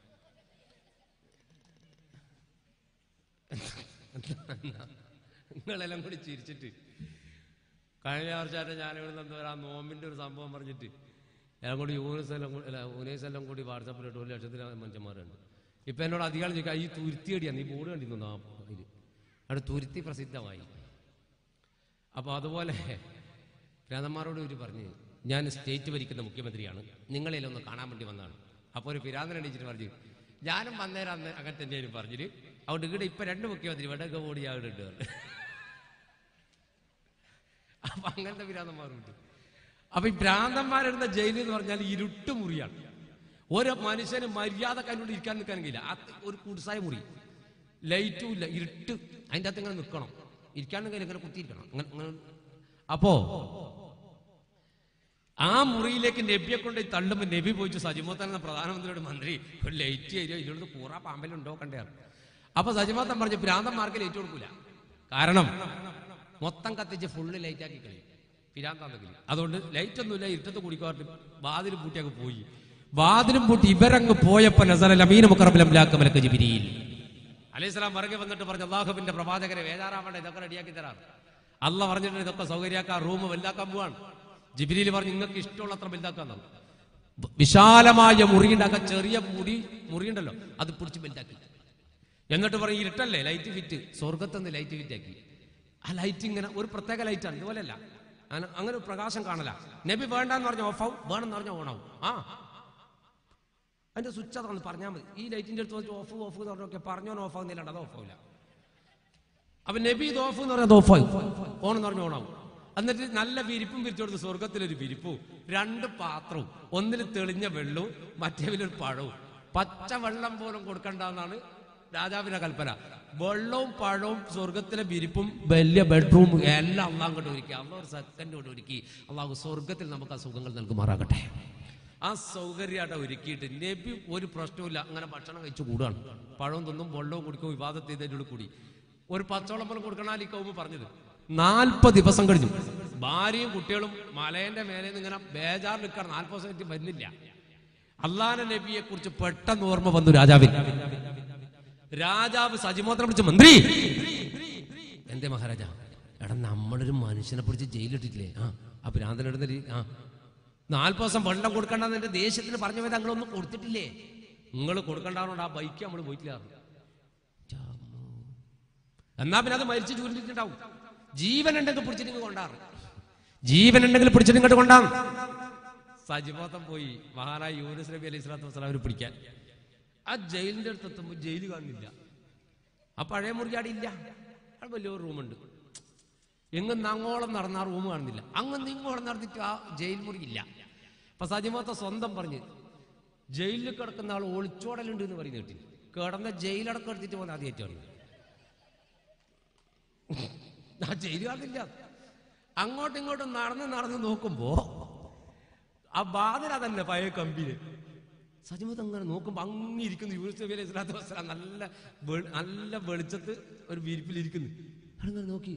Speaker 3: നിങ്ങളെല്ലാം കൂടി ചിരിച്ചിട്ട് കഴിഞ്ഞ വർഷമായിട്ട് ഞാനിവിടെ നിന്ന് വരാൻ നോമ്പിന്റെ ഒരു സംഭവം പറഞ്ഞിട്ട് എല്ലാം കൂടി യൂണിസ് എല്ലാം കൂടി അല്ല യൂണിസ് എല്ലാം കൂടി വാട്സാപ്പിലിട്ട് ഒരു ലക്ഷത്തിന് മനുഷ്യന്മാരുണ്ട് ഇപ്പൊ എന്നോട് അധികം ചോദിക്കുക ഈ തുരുത്തിയടിയാണ് നീ ബോർഡ് കണ്ടിരുന്നു ആ ഇത് അവിടെ തുരുത്തി പ്രസിദ്ധമായി അപ്പോൾ അതുപോലെ ഭ്രാന്തന്മാരോട് ഇവർ പറഞ്ഞ് ഞാൻ സ്റ്റേറ്റ് ഭരിക്കുന്ന മുഖ്യമന്ത്രിയാണ് നിങ്ങളെല്ലാം ഒന്ന് കാണാൻ വേണ്ടി വന്നതാണ് അപ്പോൾ ഒരു പിരാന്തൻ അടിച്ചിട്ട് പറഞ്ഞു ഞാനും വന്നേരം അന്ന് അങ്ങനെ തന്നെയായിരുന്നു പറഞ്ഞിട്ട് അതുകൊണ്ട് ഇവിടെ ഇപ്പൊ രണ്ട് മുഖ്യമന്ത്രി ഇവിടെ ഓടി അവിടെ ഉണ്ട് പറഞ്ഞു. അപ്പൊ അങ്ങനത്തെ ഭ്രാന്തന്മാരുണ്ട് അപ്പൊ ഈ ഭ്രാന്തന്മാരെടുന്ന ജയിൽ എന്ന് പറഞ്ഞാൽ ഇരുട്ട് മുറിയാണ് ഒരു മനുഷ്യന് മര്യാദ കൈകൊണ്ട് ഇരിക്കാൻ നിൽക്കാൻ കഴിയില്ല അത് ഒരു കുടിസായ മുറി ലൈറ്റും ഇല്ല ഇരുട്ട് അതിൻ്റെ അകത്ത് ഇങ്ങനെ നിൽക്കണം ഇരിക്കാനും കയ്യിൽ ഇങ്ങനെ കുത്തിയിരിക്കണം അങ്ങനെ അങ്ങനെ അപ്പോ ആ മുറിയിലേക്ക് നബിയെ കൊണ്ട് തള്ളുമ്പോൾ നബി പോയിച്ചു സജിമോത്തൻ എന്ന പ്രധാനമന്ത്രിയുടെ മന്ത്രി ഒരു ലൈറ്റ് തരുമോ ഇതിനോട് കൂറ പാമ്പലുണ്ടോ കണ്ടേ അപ്പൊ സജിമോത്തൻ പറഞ്ഞു ഭ്രാന്തന്മാർക്ക് ലൈറ്റ് കൊടുക്കൂല കാരണം മൊത്തം കത്തിച്ച് ഫുള്ള് ലൈറ്റ് ആക്കി കളയും പിരാന്താന്നെങ്കിലും അതുകൊണ്ട് ലൈറ്റ് ഒന്നുമില്ല ഇരുട്ടത്ത് കുടിക്കാറുണ്ട് വാതിലും പൂട്ടി അങ്ങ് പോയി വാതിലും പൂട്ടി ഇവരങ്ങ് പോയപ്പോ നസറൽ അമീന മുക്കറബിലംലാക്ക മലക്ക് ജിബിരിയിൽ അലൈഹിസ്ലാം മറകെ വന്നിട്ട് പറഞ്ഞു അള്ളാഹുബിന്റെ പ്രവാചകരെ വേദാറാവേണ്ട ഇതൊക്കെ റെഡിയാക്കി തരാം അല്ല പറഞ്ഞിട്ട് ഇതൊക്കെ സൗകര്യാക്കാൻ റൂം വലുതാക്കാൻ പോവാണ് ജിബിരിയിൽ പറഞ്ഞു നിങ്ങൾക്ക് ഇഷ്ടമുള്ള അത്ര വലുതാക്കാൻ തന്നു വിശാലമായ മുറി ഉണ്ടാക്കാൻ ചെറിയ മുറി മുറിയുണ്ടല്ലോ അത് പിടിച്ച് വലുതാക്കി എന്നിട്ട് പറയും ഇരുട്ടല്ലേ ലൈറ്റ് ഫിറ്റ് സ്വർഗത്തുനിന്ന് ലൈറ്റ് ഫിറ്റ് ആക്കി ആ ലൈറ്റ് ഇങ്ങനെ ഒരു പ്രത്യേക ലൈറ്റാണ് ഇതുപോലെയല്ല അങ്ങനെ അങ്ങനെ ഒരു പ്രകാശം കാണല നബി വേണ്ടെന്ന് പറഞ്ഞ ഓഫ് ആവും വേണമെന്ന് പറഞ്ഞാൽ ഓൺ ആവും ആ അതിന്റെ സ്വിച്ച് അതാണ് പറഞ്ഞാൽ മതി ഈ ലൈറ്റിന്റെ അടുത്ത് വെച്ച് ഓഫ് ഓഫ് എന്ന് പറഞ്ഞൊക്കെ പറഞ്ഞോൻ ഓഫ് ആവുന്നില്ല അത് ഓഫ് ആവില്ല അപ്പൊ നബി ഇത് ഓഫ് എന്ന് പറഞ്ഞാൽ ഓഫ് ആവും ഓൺ എന്ന് പറഞ്ഞാൽ ഓണാവും എന്നിട്ട് നല്ല വിരിപ്പും വിരിച്ചു കൊടുത്ത് സ്വർഗത്തിലൊരു വിരിപ്പും രണ്ട് പാത്രവും ഒന്നിൽ തെളിഞ്ഞ വെള്ളവും മറ്റേതിലൊരു പഴവും പച്ച വെള്ളം പോലും കൊടുക്കണ്ടെന്നാണ് രാജാവിന്റെ കൽപ്പന വെള്ളവും പഴവും സ്വർഗത്തിലെ വിരിപ്പും വലിയ ബെഡ്റൂമും എല്ലാം അള്ളാഹ് കൊണ്ട് ഒരുക്കി അള്ളാഹ് ഒരു സെക്കൻഡ് കൊണ്ട് ഒരുക്കി അള്ളാഹു സ്വർഗത്തിൽ നമുക്ക് ആ സുഖങ്ങൾ നൽകുമാറാകട്ടെ ആ സൗകര്യമായിട്ട് ഒരുക്കിയിട്ട് നബി ഒരു പ്രശ്നവുമില്ല അങ്ങനെ ഭക്ഷണം കഴിച്ചു കൂടുകയാണ് പഴവും തിന്നും വെള്ളവും കുടിക്കും വിവാദത്ത് ചെയ്തതിൻ്റെ കൂടി ഒരു പച്ചവെള്ളം പോലും കൊടുക്കണാൽ ഈ കൗമ പറഞ്ഞത് നാൽപ്പത് ദിവസം കഴിഞ്ഞു ഭാര്യയും കുട്ടികളും മലേന്റെ മേലെ നിന്ന് ഇങ്ങനെ ബേജാർ നിൽക്കണം നാൽപ്പത് ദിവസം കഴിഞ്ഞ് വരുന്നില്ല അള്ളാഹന നബിയെ കുറിച്ച് പെട്ടെന്ന് ഓർമ്മ വന്നു രാജാവിന് രാജാവ് സജിമോത്രം പിടിച്ച് മന്ത്രി എന്തേ മഹാരാജ എടാ നമ്മളൊരു മനുഷ്യനെ പിടിച്ച് ജയിലിട്ടിട്ടില്ലേ ആ ആ ഭ്രാന്തനിടുന്ന രീ- ആ നാൽപ്പത് ദിവസം വെള്ളം കൊടുക്കണ്ടെന്ന് എന്റെ ദേശത്തിന് പറഞ്ഞു പോയത് ഞങ്ങളൊന്നും കൊടുത്തിട്ടില്ലേ നിങ്ങൾ കൊടുക്കണ്ടാവുന്നോണ്ട് ആ ബൈക്ക് നമ്മൾ പോയിട്ടില്ല ചാമോ. എന്നാ പിന്നെ അത് മരിച്ചു ചൂരിട്ടുണ്ടാവും ജീവൻ ഉണ്ടെങ്കിൽ പിടിച്ചിട്ട് ഇങ്ങ് കൊണ്ടാറ് ജീവൻ ഉണ്ടെങ്കിൽ പിടിച്ചിട്ട് ഇങ്ങോട്ട് കൊണ്ടാണ് സജിമോത്തം പോയി മഹാനായ യൂനുസ് നബി അലൈഹി സ്വലാത്തു വസ്സലാം അവർ പിടിക്കാൻ ആ ജയിലിന്റെ അടുത്ത് എത്തുമ്പോൾ ജയിൽ കാണുന്നില്ല ആ പഴയ മുറി അവിടെ ഇല്ല അവിടെ വലിയൊരു റൂമുണ്ട് എങ്ങ് അങ്ങോളം നടന്ന ആ റൂം കാണുന്നില്ല അങ്ങ് ഇങ്ങോളം നടന്നിട്ട് ആ ജയിൽ മുറി ഇല്ല അപ്പൊ സജിമോത്ത സ്വന്തം പറഞ്ഞ് ജയിലിൽ കിടക്കുന്ന ആൾ ഒളിച്ചോടലുണ്ട് എന്ന് പറയുന്ന കേട്ടി കിടന്ന ജയിലടക്കം എടുത്തിട്ട് പോകുന്ന ആദ്യമായിട്ടാണ് ആ ജയിൽ കാണുന്നില്ല അങ്ങോട്ടും ഇങ്ങോട്ടും നടന്ന് നടന്ന് നോക്കുമ്പോ ആ ബാധന തന്നെ പഴയ കമ്പിന് സജിമത്ത് അങ്ങനെ നോക്കുമ്പോ അങ്ങിരിക്കുന്നു യൂനിസ് നബി അലൈഹി സ്വലാത്തു വസ്സലാം നല്ല വെ- നല്ല വെളിച്ചത്ത് ഒരു വിരിപ്പിലിരിക്കുന്നു അങ്ങനെ നോക്കി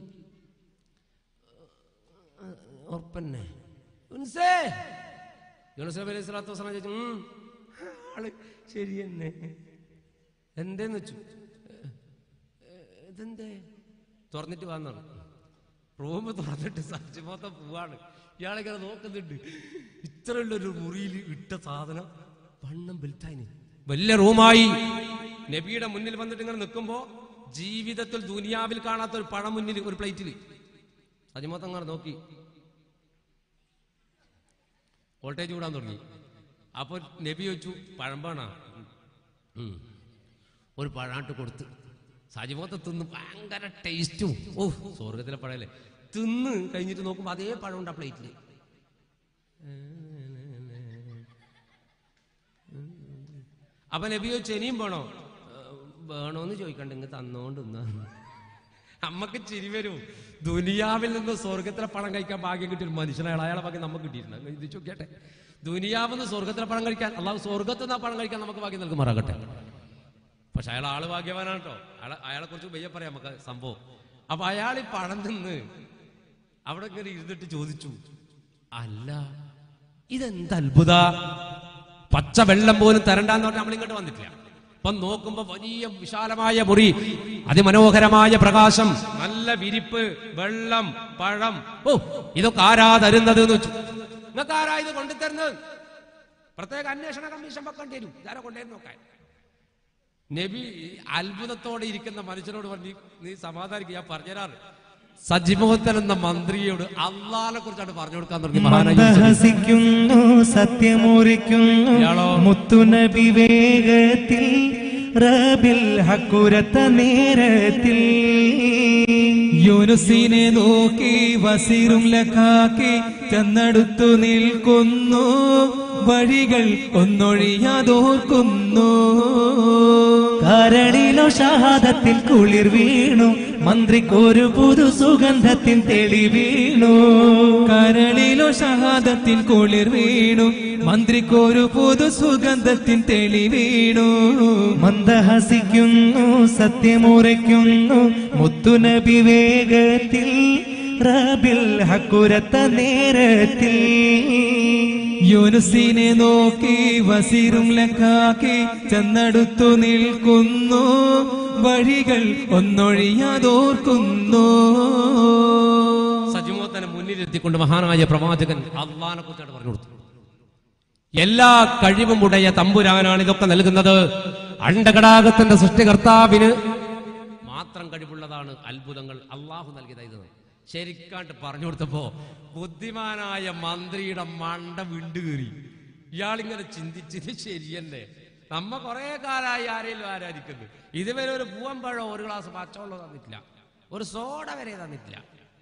Speaker 3: ഉറപ്പന്നെ യൂനിസേ യൂനിസ് നബി അലൈഹി സ്വലാത്തു വസ്സലാം ചോദിച്ചു "ഉം, ആള് ശരി തന്നെ എന്തേന്ന് വെച്ചു ഇതെന്തേ തുറന്നിട്ട് വന്നാണ് റൂം തുറന്നിട്ട് സജിമോത്ത പോവാണ് ഇയാളിങ്ങനെ നോക്കുന്നുണ്ട് ഇത്രയുള്ളൊരു മുറിയിൽ ഇട്ട സാധനം വണ്ണം ബെൽറ്റായിന് വലിയ റൂമായി നബിയുടെ മുന്നിൽ വന്നിട്ട് ഇങ്ങനെ നിൽക്കുമ്പോ ജീവിതത്തിൽ ദുനിയാവിൽ കാണാത്ത ഒരു പഴം മുന്നിൽ ഒരു പ്ലേറ്റിൽ സജിമോത്ത അങ്ങനെ നോക്കി വോൾട്ടേജ് കൂടാൻ തുടങ്ങി അപ്പൊ നബി ചോദിച്ചു പഴമ്പാണാ ഉം. ഒരു പഴാട്ട് കൊടുത്ത് സജിമോത്തെ തിന്ന് ഭയങ്കര ടേസ്റ്റും ഓ സ്വർഗത്തിലെ പഴയല്ലേ തിന്ന് കഴിഞ്ഞിട്ട് നോക്കുമ്പോ അതേ പഴം ഉണ്ട് ആ പ്ലേറ്റില് അപ്പൊ നബി ചോദിച്ചു ഇനിയും വേണോ "ഏ, വേണോന്ന് ചോദിക്കണ്ട ഇങ്ങ് തന്നോണ്ട് തിന്നാ അമ്മക്ക് ചിരി വരും ദുനിയാവിൽ നിന്ന് സ്വർഗത്തിലെ പണം കഴിക്കാൻ ഭാഗ്യം കിട്ടിയ ഒരു മനുഷ്യനാണ് അയാളെ ഭാഗ്യം നമുക്ക് കിട്ടിയിരുന്നു അങ്ങ് ഇത് ചോദിക്കട്ടെ ദുനിയാവിൽ നിന്ന് സ്വർഗത്തിലെ പണം കഴിക്കാൻ അള്ളാഹു സ്വർഗത്തിൽ നിന്ന് ആ പണം കഴിക്കാൻ നമുക്ക് ഭാഗ്യം നൽകുമാറാകട്ടെ പക്ഷെ അയാൾ ആള് ഭാഗ്യവാനാണ് കേട്ടോ അയാളെ അയാളെ കുറിച്ച് വയ്യ പറയാം നമുക്ക് സംഭവം അപ്പൊ അയാൾ ഈ പണം തിന്ന് അവിടെ ഇങ്ങനെ ഇരുന്നിട്ട് ചോദിച്ചു അല്ല ഇതെന്ത് അത്ഭുത പച്ച വെള്ളം പോലും തരണ്ടെന്ന് പറഞ്ഞാൽ നമ്മൾ ഇങ്ങോട്ട് വന്നിട്ടില്ല അപ്പൊ നോക്കുമ്പോ വലിയ വിശാലമായ മുറി അതിമനോഹരമായ പ്രകാശം നല്ല വിരിപ്പ് വെള്ളം പഴം ഓ ഇതൊക്കെ ആരാ തരുന്നത് എന്ന് വെച്ചു നിങ്ങൾക്ക് ആരാ ഇത് കൊണ്ടുതരുന്നത് പ്രത്യേക അന്വേഷണ കമ്മീഷൻ വെക്കേണ്ടി വരും ഇതാരെ കൊണ്ടുവരും നോക്കാൻ നബി അത്ഭുതത്തോടെ ഇരിക്കുന്ന മനുഷ്യനോട് പറഞ്ഞു "നീ- നീ സമാധാനിക്കുക ഞാൻ പറഞ്ഞുതരാറ് സജിമോഹത്തൻ എന്ന മന്ത്രിയോട് അള്ളാനെ കുറിച്ചാണ് പറഞ്ഞു കൊടുക്കാൻ തുടങ്ങി മഹാനായ യൂസുഫ്.
Speaker 1: മന്ദഹസിക്കുന്നു സത്യമൂറിക്കുന്നു
Speaker 3: ഇയാളോ?
Speaker 1: മുത്തുനബി വേഗത്തിൽ റബിൽ ഹക്കുരത്ത നേരത്തിൽ
Speaker 2: യൂനുസിനെ നോക്കി വസീറും ലഖാക്കി ചെന്നടുത്തു നിൽക്കുന്നു വഴികൾ ഒന്നൊഴിയാതോർക്കുന്നു
Speaker 1: കരളിലോ ഷഹാദത്തിൽ കുളിർ വീണു മന്ത്രിക്കൊരു പുതു സുഗന്ധത്തിൻ തെളി വീണു
Speaker 2: കരളിലോ ഷഹാദത്തിൻ കുളിർ വീണു മന്ത്രിക്കൊരു പുതു സുഗന്ധത്തിൻ തെളി വീണു
Speaker 1: മന്ദഹസിക്കുന്നു സത്യമുറയ്ക്കുന്നു മുത്തുനബി വേഗത്തിൽ റബിൽ ഹക്കുരത്ത നേരത്തിൽ
Speaker 2: യൂനുസിനെ നോക്കി വസീറും ലക്കാക്കി ചെന്നടുത്തു നിൽക്കുന്നു വഴികൾ ഒന്നൊഴിയാതോർക്കുന്നു
Speaker 3: സജിമോത്തനെ മുന്നിലെത്തിക്കൊണ്ട് മഹാനായ പ്രവാചകൻ അള്ളാനെ കുറിച്ചാണ് പറഞ്ഞു കൊടുത്തു എല്ലാ കഴിവും ഉടയ തമ്പുരാനാണ് ഇതൊക്കെ നൽകുന്നത് അണ്ടകടാകത്തിന്റെ സൃഷ്ടികർത്താവിന് മാത്രം കഴിവുള്ളതാണ് അത്ഭുതങ്ങൾ അള്ളാഹു നൽകിയത് ഇത് ശരിക്കാണ്ട് പറഞ്ഞു കൊടുത്തപ്പോ ബുദ്ധിമാനായ മന്ത്രിയുടെ മണ്ട വിണ്ടു കീറി ഇയാളിങ്ങനെ ചിന്തിച്ചത് ശരിയല്ലേ നമ്മ കുറെ കാലമായി ആരെങ്കിലും ആരാധിക്കുന്നു ഇതുവരെ ഒരു പൂവൻ പഴം ഒരു ഗ്ലാസ് പച്ചവെള്ളം തന്നിട്ടില്ല ഒരു സോഡ വരെ തന്നിട്ടില്ല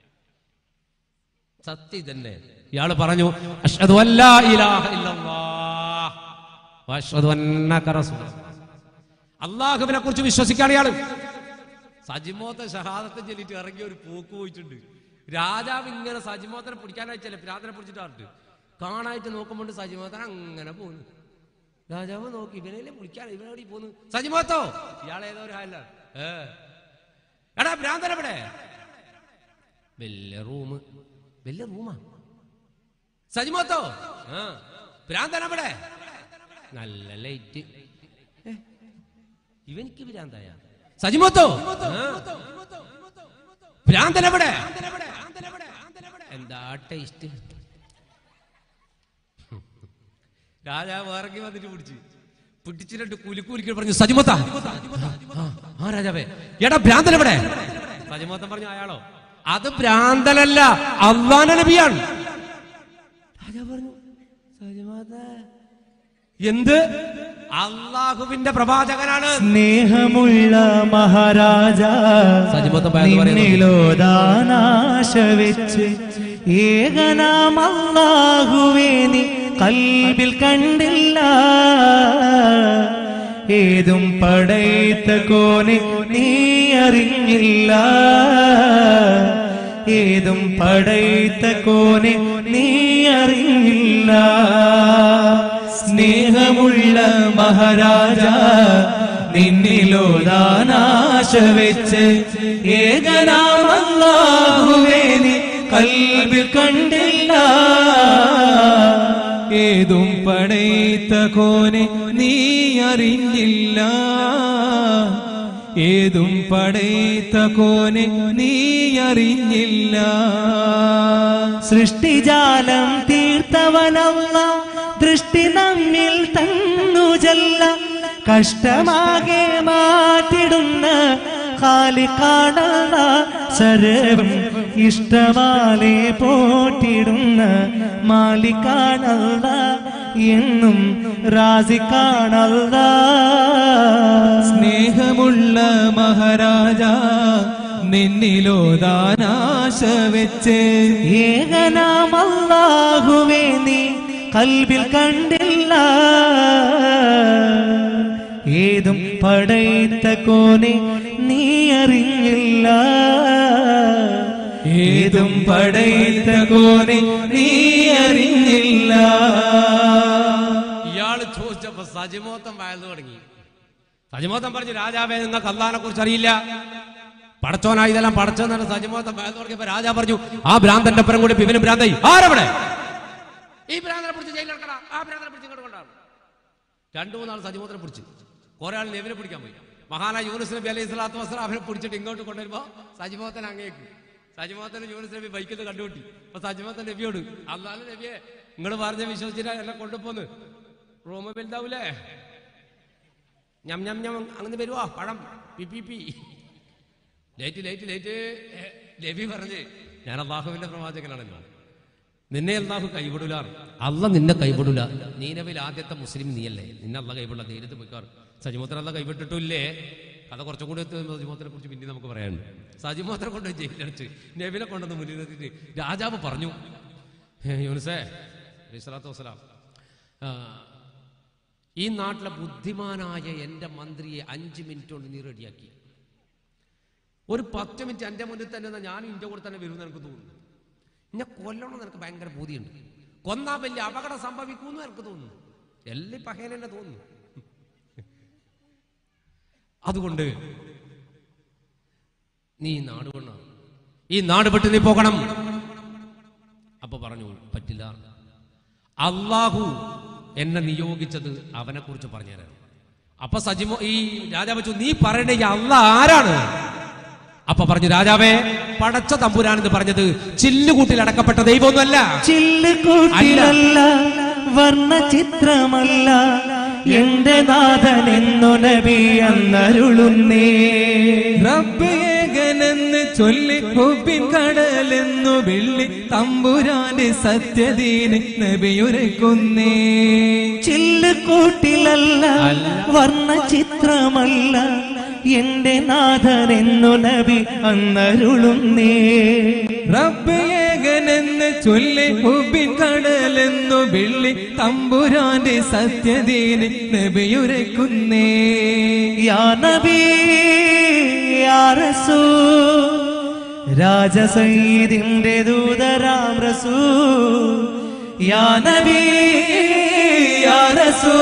Speaker 3: സത്യം തന്നെ ഇയാള് പറഞ്ഞു അഷ്ഹദു അല്ലാ ഇലാഹ ഇല്ലല്ലാഹ് വഅഷ്ഹദു അന്നക റസൂലുള്ളാഹ് അള്ളാഹുവിനെ കുറിച്ച് വിശ്വസിക്കാണ് ഇയാള് സജിമോത്തെ ഷഹാദത്തെ ചൊല്ലിട്ട് ഇറങ്ങി ഒരു പോക്ക് പോയിട്ടുണ്ട് രാജാവ് ഇങ്ങനെ സജിമോത്തനെ പിടിക്കാനായിട്ടല്ലേ പ്രാർത്ഥന പിടിച്ചിട്ടാറുണ്ട് കാണായിട്ട് നോക്കുമ്പോൾ സജിമോത്തൻ അങ്ങനെ പോന്നു രാജാവ് നോക്കി ഇവനെ പിടിക്കാൻ ഇവനോടി പോന്നു സജിമോത്തോ ഇയാളേതോ ഒരു ഹാല ഏ എടാ ഭ്രാന്തൻ എവിടെ വലിയ റൂം വലിയ റൂമാ സജിമോത്തോ ആ ഭ്രാന്തൻ എവിടെ നല്ല ലൈറ്റ് ഇവനിക്ക് ഭ്രാന്തായ സജിമോത്തോ ആ. ഭ്രാന്തൻ എവിടെ എന്താ ടേസ്റ്റ് രാജാവ് ഇറങ്ങി വന്നിട്ട് പിടിച്ച് പിടിച്ചിട്ട് കുലുക്കുലിക്ക് പറഞ്ഞു സജിമോത്ത ആ രാജാവേ എടാ ഭ്രാന്തൻ എവിടെ സജിമോത്തൻ പറഞ്ഞു അയാളോ അത് ഭ്രാന്തനല്ല അള്ളാന നബിയാണ് രാജാവ് പറഞ്ഞു സജിമോത്ത എന്ത് അള്ളാഹുവിന്റെ പ്രവാചകനാണ്
Speaker 1: സ്നേഹമുള്ള മഹാരാജ
Speaker 3: സജിമോത്തൻ ഭയന്ന് പറയുന്നു.
Speaker 1: നിന്നിലോദാനാശ വെച്ച് ഏകനാം അല്ലാഹുവേ നീ കൽബിൽ കണ്ടില്ല ഏതും പടയത്ത കോനെ നീ അറിഞ്ഞില്ല ഏതും പടയത്ത കോനെ നീ അറിഞ്ഞില്ല സ്നേഹമുള്ള മഹാരാജ നിന്നിലോദാനാശ വെച്ച് ഏകനാമല്ലാഹുവേ നീ കൽബിൽ കണ്ടില്ല
Speaker 2: ഏതും പടയത്ത കോനെ നീ അറിഞ്ഞില്ല ഏതും പടയത്ത കോനെ നീ അറിഞ്ഞില്ല
Speaker 1: സൃഷ്ടിജാലം തീർത്തവനല്ല ദൃഷ്ടി നമ്മിൽ തന്നുജല്ല കഷ്ടമാകെ മാറ്റിടുന്ന കാലി കാണുന്ന സർവം ഇഷ്ടമാലെ പോറ്റിടുന്ന മാലിക്കാണല്ല എന്നും റാസിക്കാണല്ല
Speaker 2: സ്നേഹമുള്ള മഹാരാജ നിന്നിലോദാനാശ വെച്ച്
Speaker 1: ഏകനാമല്ലാഹുവേ നീ കൽബിൽ കണ്ടില്ല ഏതും പടയത്ത കോനെ നീ അറിഞ്ഞില്ല
Speaker 2: ഏതും പടയിത്ത കോനെ നീ അറിഞ്ഞില്ല
Speaker 3: ഇയാള് ചോദിച്ചപ്പോ സജിമോത്തം വയലു തുടങ്ങി സജിമോത്തം പറഞ്ഞു രാജാവേ നിങ്ങൾക്ക് അള്ളഹാനെ കുറിച്ച് അറിയില്ല പടച്ചോനായി ഇതെല്ലാം പടച്ചോന്നാണ് സജിമോത്തം വയലു തുടങ്ങിയപ്പോ രാജാ പറഞ്ഞു ആ ഭ്രാന്തന്റെ അപ്പുറം കൂടി ഇവനും ഭ്രാന്തായി ആരവിടെ ഈ ഭ്രാന്തനെ പിടിച്ച് ജയിലിറക്കണം ആ ഭ്രാന്തനെ പിടിച്ച് ഇങ്ങോട്ട് കൊണ്ടാണ് രണ്ടു മൂന്നാൾ സജിമോത്തിനെ പിടിച്ച് കുറെ ആൾ നെവിനെ പിടിക്കാൻ പോയി മഹാനായ യൂനുസ് നബി അലൈഹി സ്വലാത്തു വസ്സലാം അവനെ പിടിച്ചിട്ട് ഇങ്ങോട്ട് കൊണ്ടുവരുമ്പോ സജിമോത്തൻ അങ്ങേക്ക് സജിമോത്തന് യൂനുസ് നബി ബൈക്കിൽ നിന്ന് കണ്ടുപിട്ടി അപ്പൊ സജിമോത്തൻ നബിയോട് അല്ലാതെ നബിയെ നിങ്ങൾ പറഞ്ഞ വിശ്വസിച്ചിട്ട് എന്നെ കൊണ്ടുപോന്ന് റൂമ് വലുതാവൂലേ ഞം ഞം ഞം അങ്ങനെ വരുവാ പഴം പി പി പി ലേറ്റ് ലേറ്റ് ലേറ്റ് ഏ, നബി പറഞ്ഞ് ഞാൻ അള്ളാഹുവിന്റെ പ്രവാചകനാണല്ലോ നിന്നെ അള്ളാഹു കൈവിടൂല അല്ല നിന്നെ കൈവിടൂല നീനവിൽ ആദ്യത്തെ മുസ്ലിം നീയല്ലേ നിന്നെ അല്ല കൈവിടില്ല നേരിട്ട് പോയിക്കാറ് സജിമോത്തൻ അല്ല കൈവിട്ടിട്ടില്ലേ കഥ കുറച്ചും കൂടി എത്തും സജിമോത്തിനെ കുറിച്ച് പിന്നെ നമുക്ക് പറയാനുണ്ട് സജിമോത്തിനെ കൊണ്ട് ജയിലടിച്ച് നബിനെ കൊണ്ടുവന്ന് മുന്നിൽ നിർത്തിയിട്ട് രാജാവ് പറഞ്ഞു "ഹേ, യൂനുസേ അലൈഹിസ്സലാത്തു വസ്സലാം ആ, ഈ നാട്ടിലെ ബുദ്ധിമാനായ എൻ്റെ മന്ത്രിയെ അഞ്ച് മിനിറ്റ് കൊണ്ട് നീ റെഡിയാക്കി ഒരു പത്ത് മിനിറ്റ് എൻ്റെ മുന്നിൽ തന്നെ നിന്നാ ഞാൻ ഇൻ്റെ കൂടെ തന്നെ വരുമെന്ന് എനിക്ക് തോന്നുന്നു എന്നെ കൊല്ലണമെന്ന് എനിക്ക് ഭയങ്കര ബോധ്യമുണ്ട് കൊന്നാ വലിയ അപകടം സംഭവിക്കുമെന്ന് എനിക്ക് തോന്നുന്നു എല്ലാം പഹേന തന്നെ തോന്നുന്നു അതുകൊണ്ട് നീ ഈ നാട് കൊണ്ട ഈ നാട് വിട്ട് നീ പോകണം അപ്പൊ പറഞ്ഞു പറ്റില്ല അള്ളാഹു എന്നെ നിയോഗിച്ചത് അവനെ കുറിച്ച് പറഞ്ഞുതരാൻ അപ്പൊ സജിമോ ഈ രാജാവ് വെച്ചു നീ പറയണ ഈ അല്ല ആരാണ് അപ്പൊ പറഞ്ഞു രാജാവേ പടച്ച തമ്പുരാൻ എന്ന് പറഞ്ഞത് ചില്ലുകൂട്ടിൽ അടക്കപ്പെട്ട ദൈവമൊന്നുമല്ല
Speaker 1: ചില്ല് കൂട്ടിലല്ല വർണ്ണ ചിത്രമല്ല എന്റെ നാഥൻ എന്നു നബി അന്നരുളുന്നേ
Speaker 2: റബ്ബ് ഏകനെന്ന് ചൊല്ലി ഹുബിൻ കടലെന്നു വെള്ളി തമ്പുരാന്റെ സത്യദീന് നബിയുരക്കുന്നേ
Speaker 1: ചില്ല് കൂട്ടിലല്ല വർണ്ണ ചിത്രമല്ല എന്റെ നാഥൻ എന്നു നബി അന്നരുളുന്നേ
Speaker 2: റബ്ബ് ഏകനെന്ന് ചൊല്ലി ഹുബിൻ കടലെന്നു വെള്ളി തമ്പുരാന്റെ സത്യദീന് നബിയുരക്കുന്നേ
Speaker 1: യാ നബി യാ റസൂ രാജസൈദിന്റെ ദൂതരാം റസൂ യാ നബി യാ റസൂ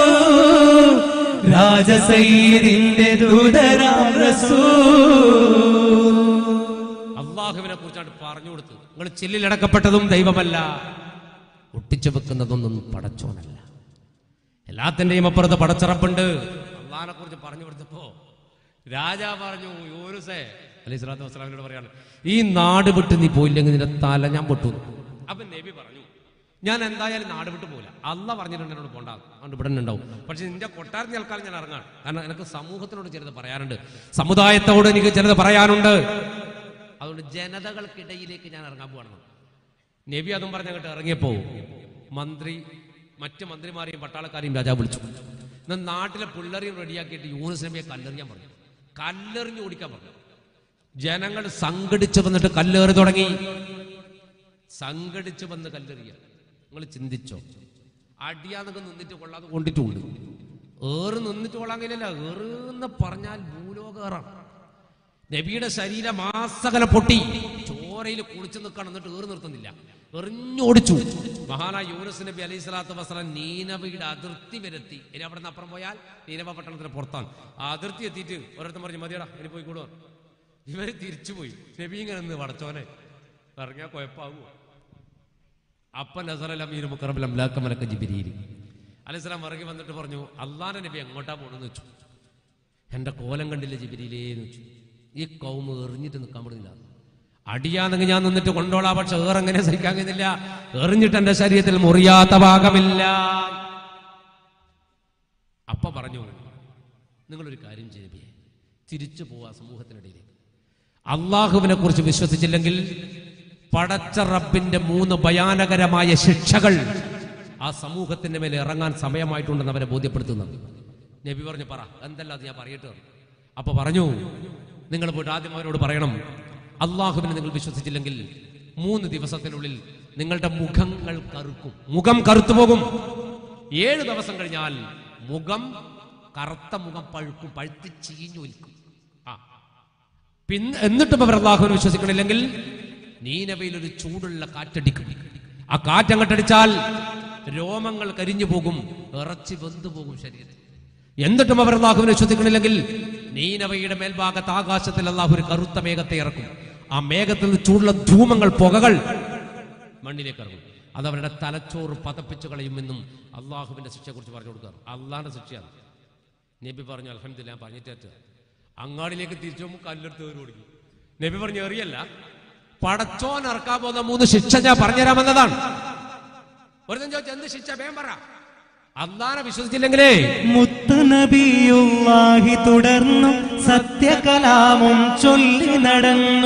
Speaker 1: രാജസൈദിന്റെ ദൂതരാം റസൂ
Speaker 3: അള്ളാഹുവിനെ കുറിച്ചാണ് പറഞ്ഞു കൊടുത്തത് നിങ്ങൾ ചില്ലിലടക്കപ്പെട്ടതും ദൈവമല്ല ഒട്ടിച്ചു വെക്കുന്നതൊന്നും പടച്ചോനല്ല എല്ലാത്തിന്റെയും അപ്പുറത്ത് പടച്ചിറപ്പുണ്ട് അള്ളാഹിനെ കുറിച്ച് പറഞ്ഞു കൊടുത്തപ്പോ രാജാ പറഞ്ഞു യൂനുസേ അലൈഹി സ്വലാത്തു വസ്സലാമിനോട് പറയാണ് ഈ നാട് വിട്ട് നീ പോയില്ലെങ്കിൽ നിന്റെ തല ഞാൻ പൊട്ടു അപ്പൊ നബി പറഞ്ഞു ഞാൻ എന്തായാലും നാട് വിട്ട് പോകില്ല അല്ല പറഞ്ഞിട്ടുണ്ട് എന്നോട് പോണ്ട അതുകൊണ്ട് ഇവിടെ തന്നെ ഉണ്ടാവും പക്ഷെ നിന്റെ കൊട്ടാരത്തിൽ നിൽക്കാനും ഞാൻ ഇറങ്ങാണ് കാരണം എനിക്ക് സമൂഹത്തിനോട് ചിലത് പറയാനുണ്ട് സമുദായത്തോട് എനിക്ക് ചിലത് പറയാനുണ്ട് അതുകൊണ്ട് ജനതകൾക്കിടയിലേക്ക് ഞാൻ ഇറങ്ങാൻ പോകണം നബി അതും പറഞ്ഞ് അങ്ങോട്ട് ഇറങ്ങിയപ്പോ മന്ത്രി മറ്റ് മന്ത്രിമാരെയും പട്ടാളക്കാരെയും രാജാവ് വിളിച്ചു എന്നാൽ നാട്ടിലെ പിള്ളേരെയും റെഡിയാക്കിയിട്ട് യൂണിസ് നബിയെ കല്ലെറിയാൻ പറഞ്ഞു കല്ലെറിഞ്ഞ് ഓടിക്കാൻ പറഞ്ഞു ജനങ്ങൾ സംഘടിച്ച് വന്നിട്ട് കല്ലേറി തുടങ്ങി സംഘടിച്ച് വന്ന് കല്ലെറിയ നിങ്ങൾ ചിന്തിച്ചോ അടിയാന്നൊക്കെ നിന്നിട്ട് കൊള്ളാതെ കൊണ്ടിട്ടുണ്ട് ഏറ് നിന്നിട്ട് കൊള്ളാൻ കഴിയില്ല ഏറെന്ന് പറഞ്ഞാൽ ഭൂലോകേറാണ് നബിയുടെ ശരീരം മാസകല പൊട്ടി ചോരയിൽ കുളിച്ചു നിൽക്കണം എന്നിട്ട് ഏറ് നിർത്തുന്നില്ല എറിഞ്ഞോടിച്ചു മഹാനായ യൂനസ് നബി അലൈഹി സ്വലാത്തു വസ്സലാം നീനവയുടെ അതിർത്തി വരെത്തി ഇനി അവിടെ നിന്ന് അപ്പുറം പോയാൽ നീനവ പട്ടണത്തിന് പുറത്താണ് ആ അതിർത്തി എത്തിയിട്ട് ഓരോരുത്തർ പറഞ്ഞു മതിയടാ ഇനി പോയിക്കൂടോ ഇവര് തിരിച്ചുപോയി നബി ഇങ്ങനെ നിന്ന് വടച്ചോനെ ഇറങ്ങിയാൽ കുഴപ്പാകുമോ അപ്പൻ അസറലമീർ മുക്കറബിൽ അംലാക്ക മലക്ക ജിബിരിയിൽ അലൈഹിസ്ലാം ഇറങ്ങി വന്നിട്ട് പറഞ്ഞു അള്ളാന്റെ നബി എങ്ങോട്ടാ പോണെന്ന് വെച്ചു എന്റെ കോലം കണ്ടില്ല ജിബിരിയിലേന്ന് വെച്ചു ഈ കൗമ് എറിഞ്ഞിട്ട് നിൽക്കാൻ പറ്റുന്നില്ല അടിയാന്നെങ്കിൽ ഞാൻ നിന്നിട്ട് കൊണ്ടോളാം പക്ഷെ ഏറെങ്ങനെ സഹിക്കാൻ കഴിയുന്നില്ല എറിഞ്ഞിട്ട് എന്റെ ശരീരത്തിൽ മുറിയാത്ത ഭാഗമില്ല അപ്പ പറഞ്ഞു നിങ്ങളൊരു കാര്യം ചെയ്യേ തിരിച്ചു പോവാ സമൂഹത്തിനിടയിലേക്ക് അള്ളാഹുവിനെ കുറിച്ച് വിശ്വസിച്ചില്ലെങ്കിൽ പടച്ച റബ്ബിന്റെ മൂന്ന് ഭയാനകരമായ ശിക്ഷകൾ ആ സമൂഹത്തിന്റെ മേലെ ഇറങ്ങാൻ സമയമായിട്ടുണ്ടെന്ന് അവരെ ബോധ്യപ്പെടുത്തുന്നത് നബി പറഞ്ഞു പറ എന്തല്ല അത് ഞാൻ പറയട്ടെ എന്ന്. അപ്പൊ പറഞ്ഞു നിങ്ങൾ പോയിട്ട് ആദ്യം അവരോട് പറയണം അള്ളാഹുവിനെ നിങ്ങൾ വിശ്വസിച്ചില്ലെങ്കിൽ മൂന്ന് ദിവസത്തിനുള്ളിൽ നിങ്ങളുടെ മുഖങ്ങൾ കറുക്കും മുഖം കറുത്തു പോകും ഏഴ് ദിവസം കഴിഞ്ഞാൽ മുഖം കറുത്ത മുഖം പഴുക്കും പഴുത്ത് ചീഞ്ഞൊലിക്കും ആ പിന്നെ എന്നിട്ടും അവർ അള്ളാഹുവിനെ വിശ്വസിക്കണില്ലെങ്കിൽ നീനവയിൽ ഒരു ചൂടുള്ള കാറ്റടിക്കും ആ കാറ്റങ്ങട്ടടിച്ചാൽ രോമങ്ങൾ കരിഞ്ഞു പോകും ഇറച്ചി വെന്തു പോകും ശരീരത്തിൽ എന്നിട്ടും അവർ അള്ളാഹുവിനെ വിശ്വസിക്കണില്ലെങ്കിൽ നീനവയുടെ മേൽഭാഗത്ത് ആകാശത്തിൽ അള്ളാഹു ഒരു കറുത്ത മേഘത്തെ ഇറക്കും ആ മേഘത്തിൽ നിന്ന് ചൂടുള്ള ധൂമങ്ങൾ പുകകൾ മണ്ണിലേക്ക് ഇറങ്ങും അത് അവരുടെ തലച്ചോറ് പതപ്പിച്ചു കളയുമെന്നും അള്ളാഹുവിന്റെ ശിക്ഷയെക്കുറിച്ച് പറഞ്ഞു കൊടുക്കുക അള്ളാഹിന്റെ ശിക്ഷയാണ് നബി പറഞ്ഞു അലഹമില്ല ഞാൻ പറഞ്ഞിട്ടേറ്റ് അങ്ങാടിലേക്ക് തിരിച്ചു പോകുമ്പോൾ കല്ലെടുത്ത് കയറി കൊടുക്കും നബി പറഞ്ഞു എറിയല്ല പടച്ചോൻ ഇറക്കാൻ പോകുന്ന മൂന്ന് ശിക്ഷ ഞാൻ പറഞ്ഞുതരാമെന്നതാണ് ഒരുത്തൻ ചോദിച്ചു എന്ത് ശിക്ഷ വേം പറ അള്ളാനെ വിശ്വസിച്ചില്ലെങ്കിലേ
Speaker 1: മുത്തുനബിയുള്ളാഹി തുടർന്നു സത്യകലാമും ചൊല്ലി നടന്നു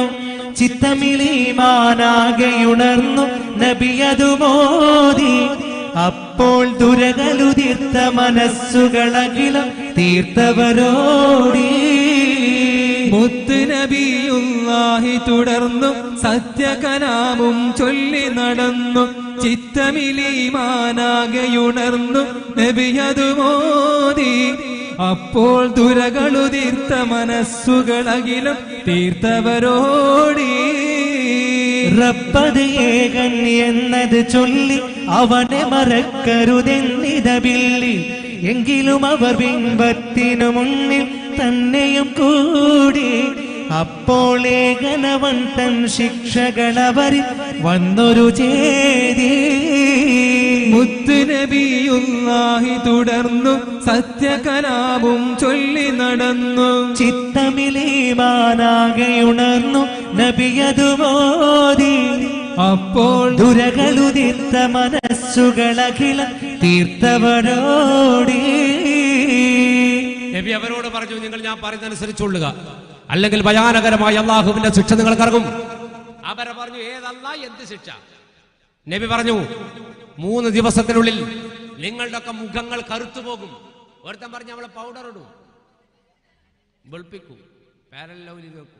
Speaker 1: ചിത്തമിലീമാനാകെയുണർന്നു നബിയതു മോദി അപ്പോൾ ദുരകലുതിർത്ത മനസ്സുകളകിലും തീർത്തവരോടി
Speaker 2: മുത്ത് നബിയുള്ളാഹി തുടർന്നു സത്യകലാമും ചൊല്ലി നടന്നു ചിത്തമിലീമാനാകെയുണർന്നു നബിയതു മോദി അപ്പോൾ ദുരകളുതിർത്ത മനസ്സുകളകിലും തീർത്തവരോടി
Speaker 1: റബ്ബത് ഏകൻ എന്നത് ചൊല്ലി അവനെ മറക്കരുതെന്നിതബില്ലി എങ്കിലും അവർ ബിംബത്തിനു മുന്നിൽ തന്നെയും കൂടി അപ്പോൾ ഏകനവൻ തൻ ശിക്ഷകളവരിൽ വന്നൊരു ചേതി
Speaker 2: മുത്ത് നബിയുള്ളാഹി തുടർന്നു സത്യകലാമും ചൊല്ലി നടന്നു
Speaker 1: ചിത്തമിലീമാനാകെയുണർന്നു നബിയതു മോദി
Speaker 2: അപ്പോൾ
Speaker 1: ദുരകളുതിർത്ത മനസ്സുകളഖില തീർത്തവരോടി
Speaker 3: നബി അവരോട് പറഞ്ഞു നിങ്ങൾ ഞാൻ പറയുന്നതനുസരിച്ചുകൊള്ളുക അല്ലെങ്കിൽ ഭയാനകരമായ അള്ളാഹുവിന്റെ ശിക്ഷ നിങ്ങൾക്ക് ഇറങ്ങും അവരെ പറഞ്ഞു ഏതല്ല എന്ത് ശിക്ഷ നബി പറഞ്ഞു മൂന്ന് ദിവസത്തിനുള്ളിൽ നിങ്ങളുടെ ഒക്കെ മുഖങ്ങൾ കറുത്തു പോകും ഒരുത്തൻ പറഞ്ഞു അവളെ പൗഡർ ഇടും വെളുപ്പിക്കും പാരലൗലി വെക്കും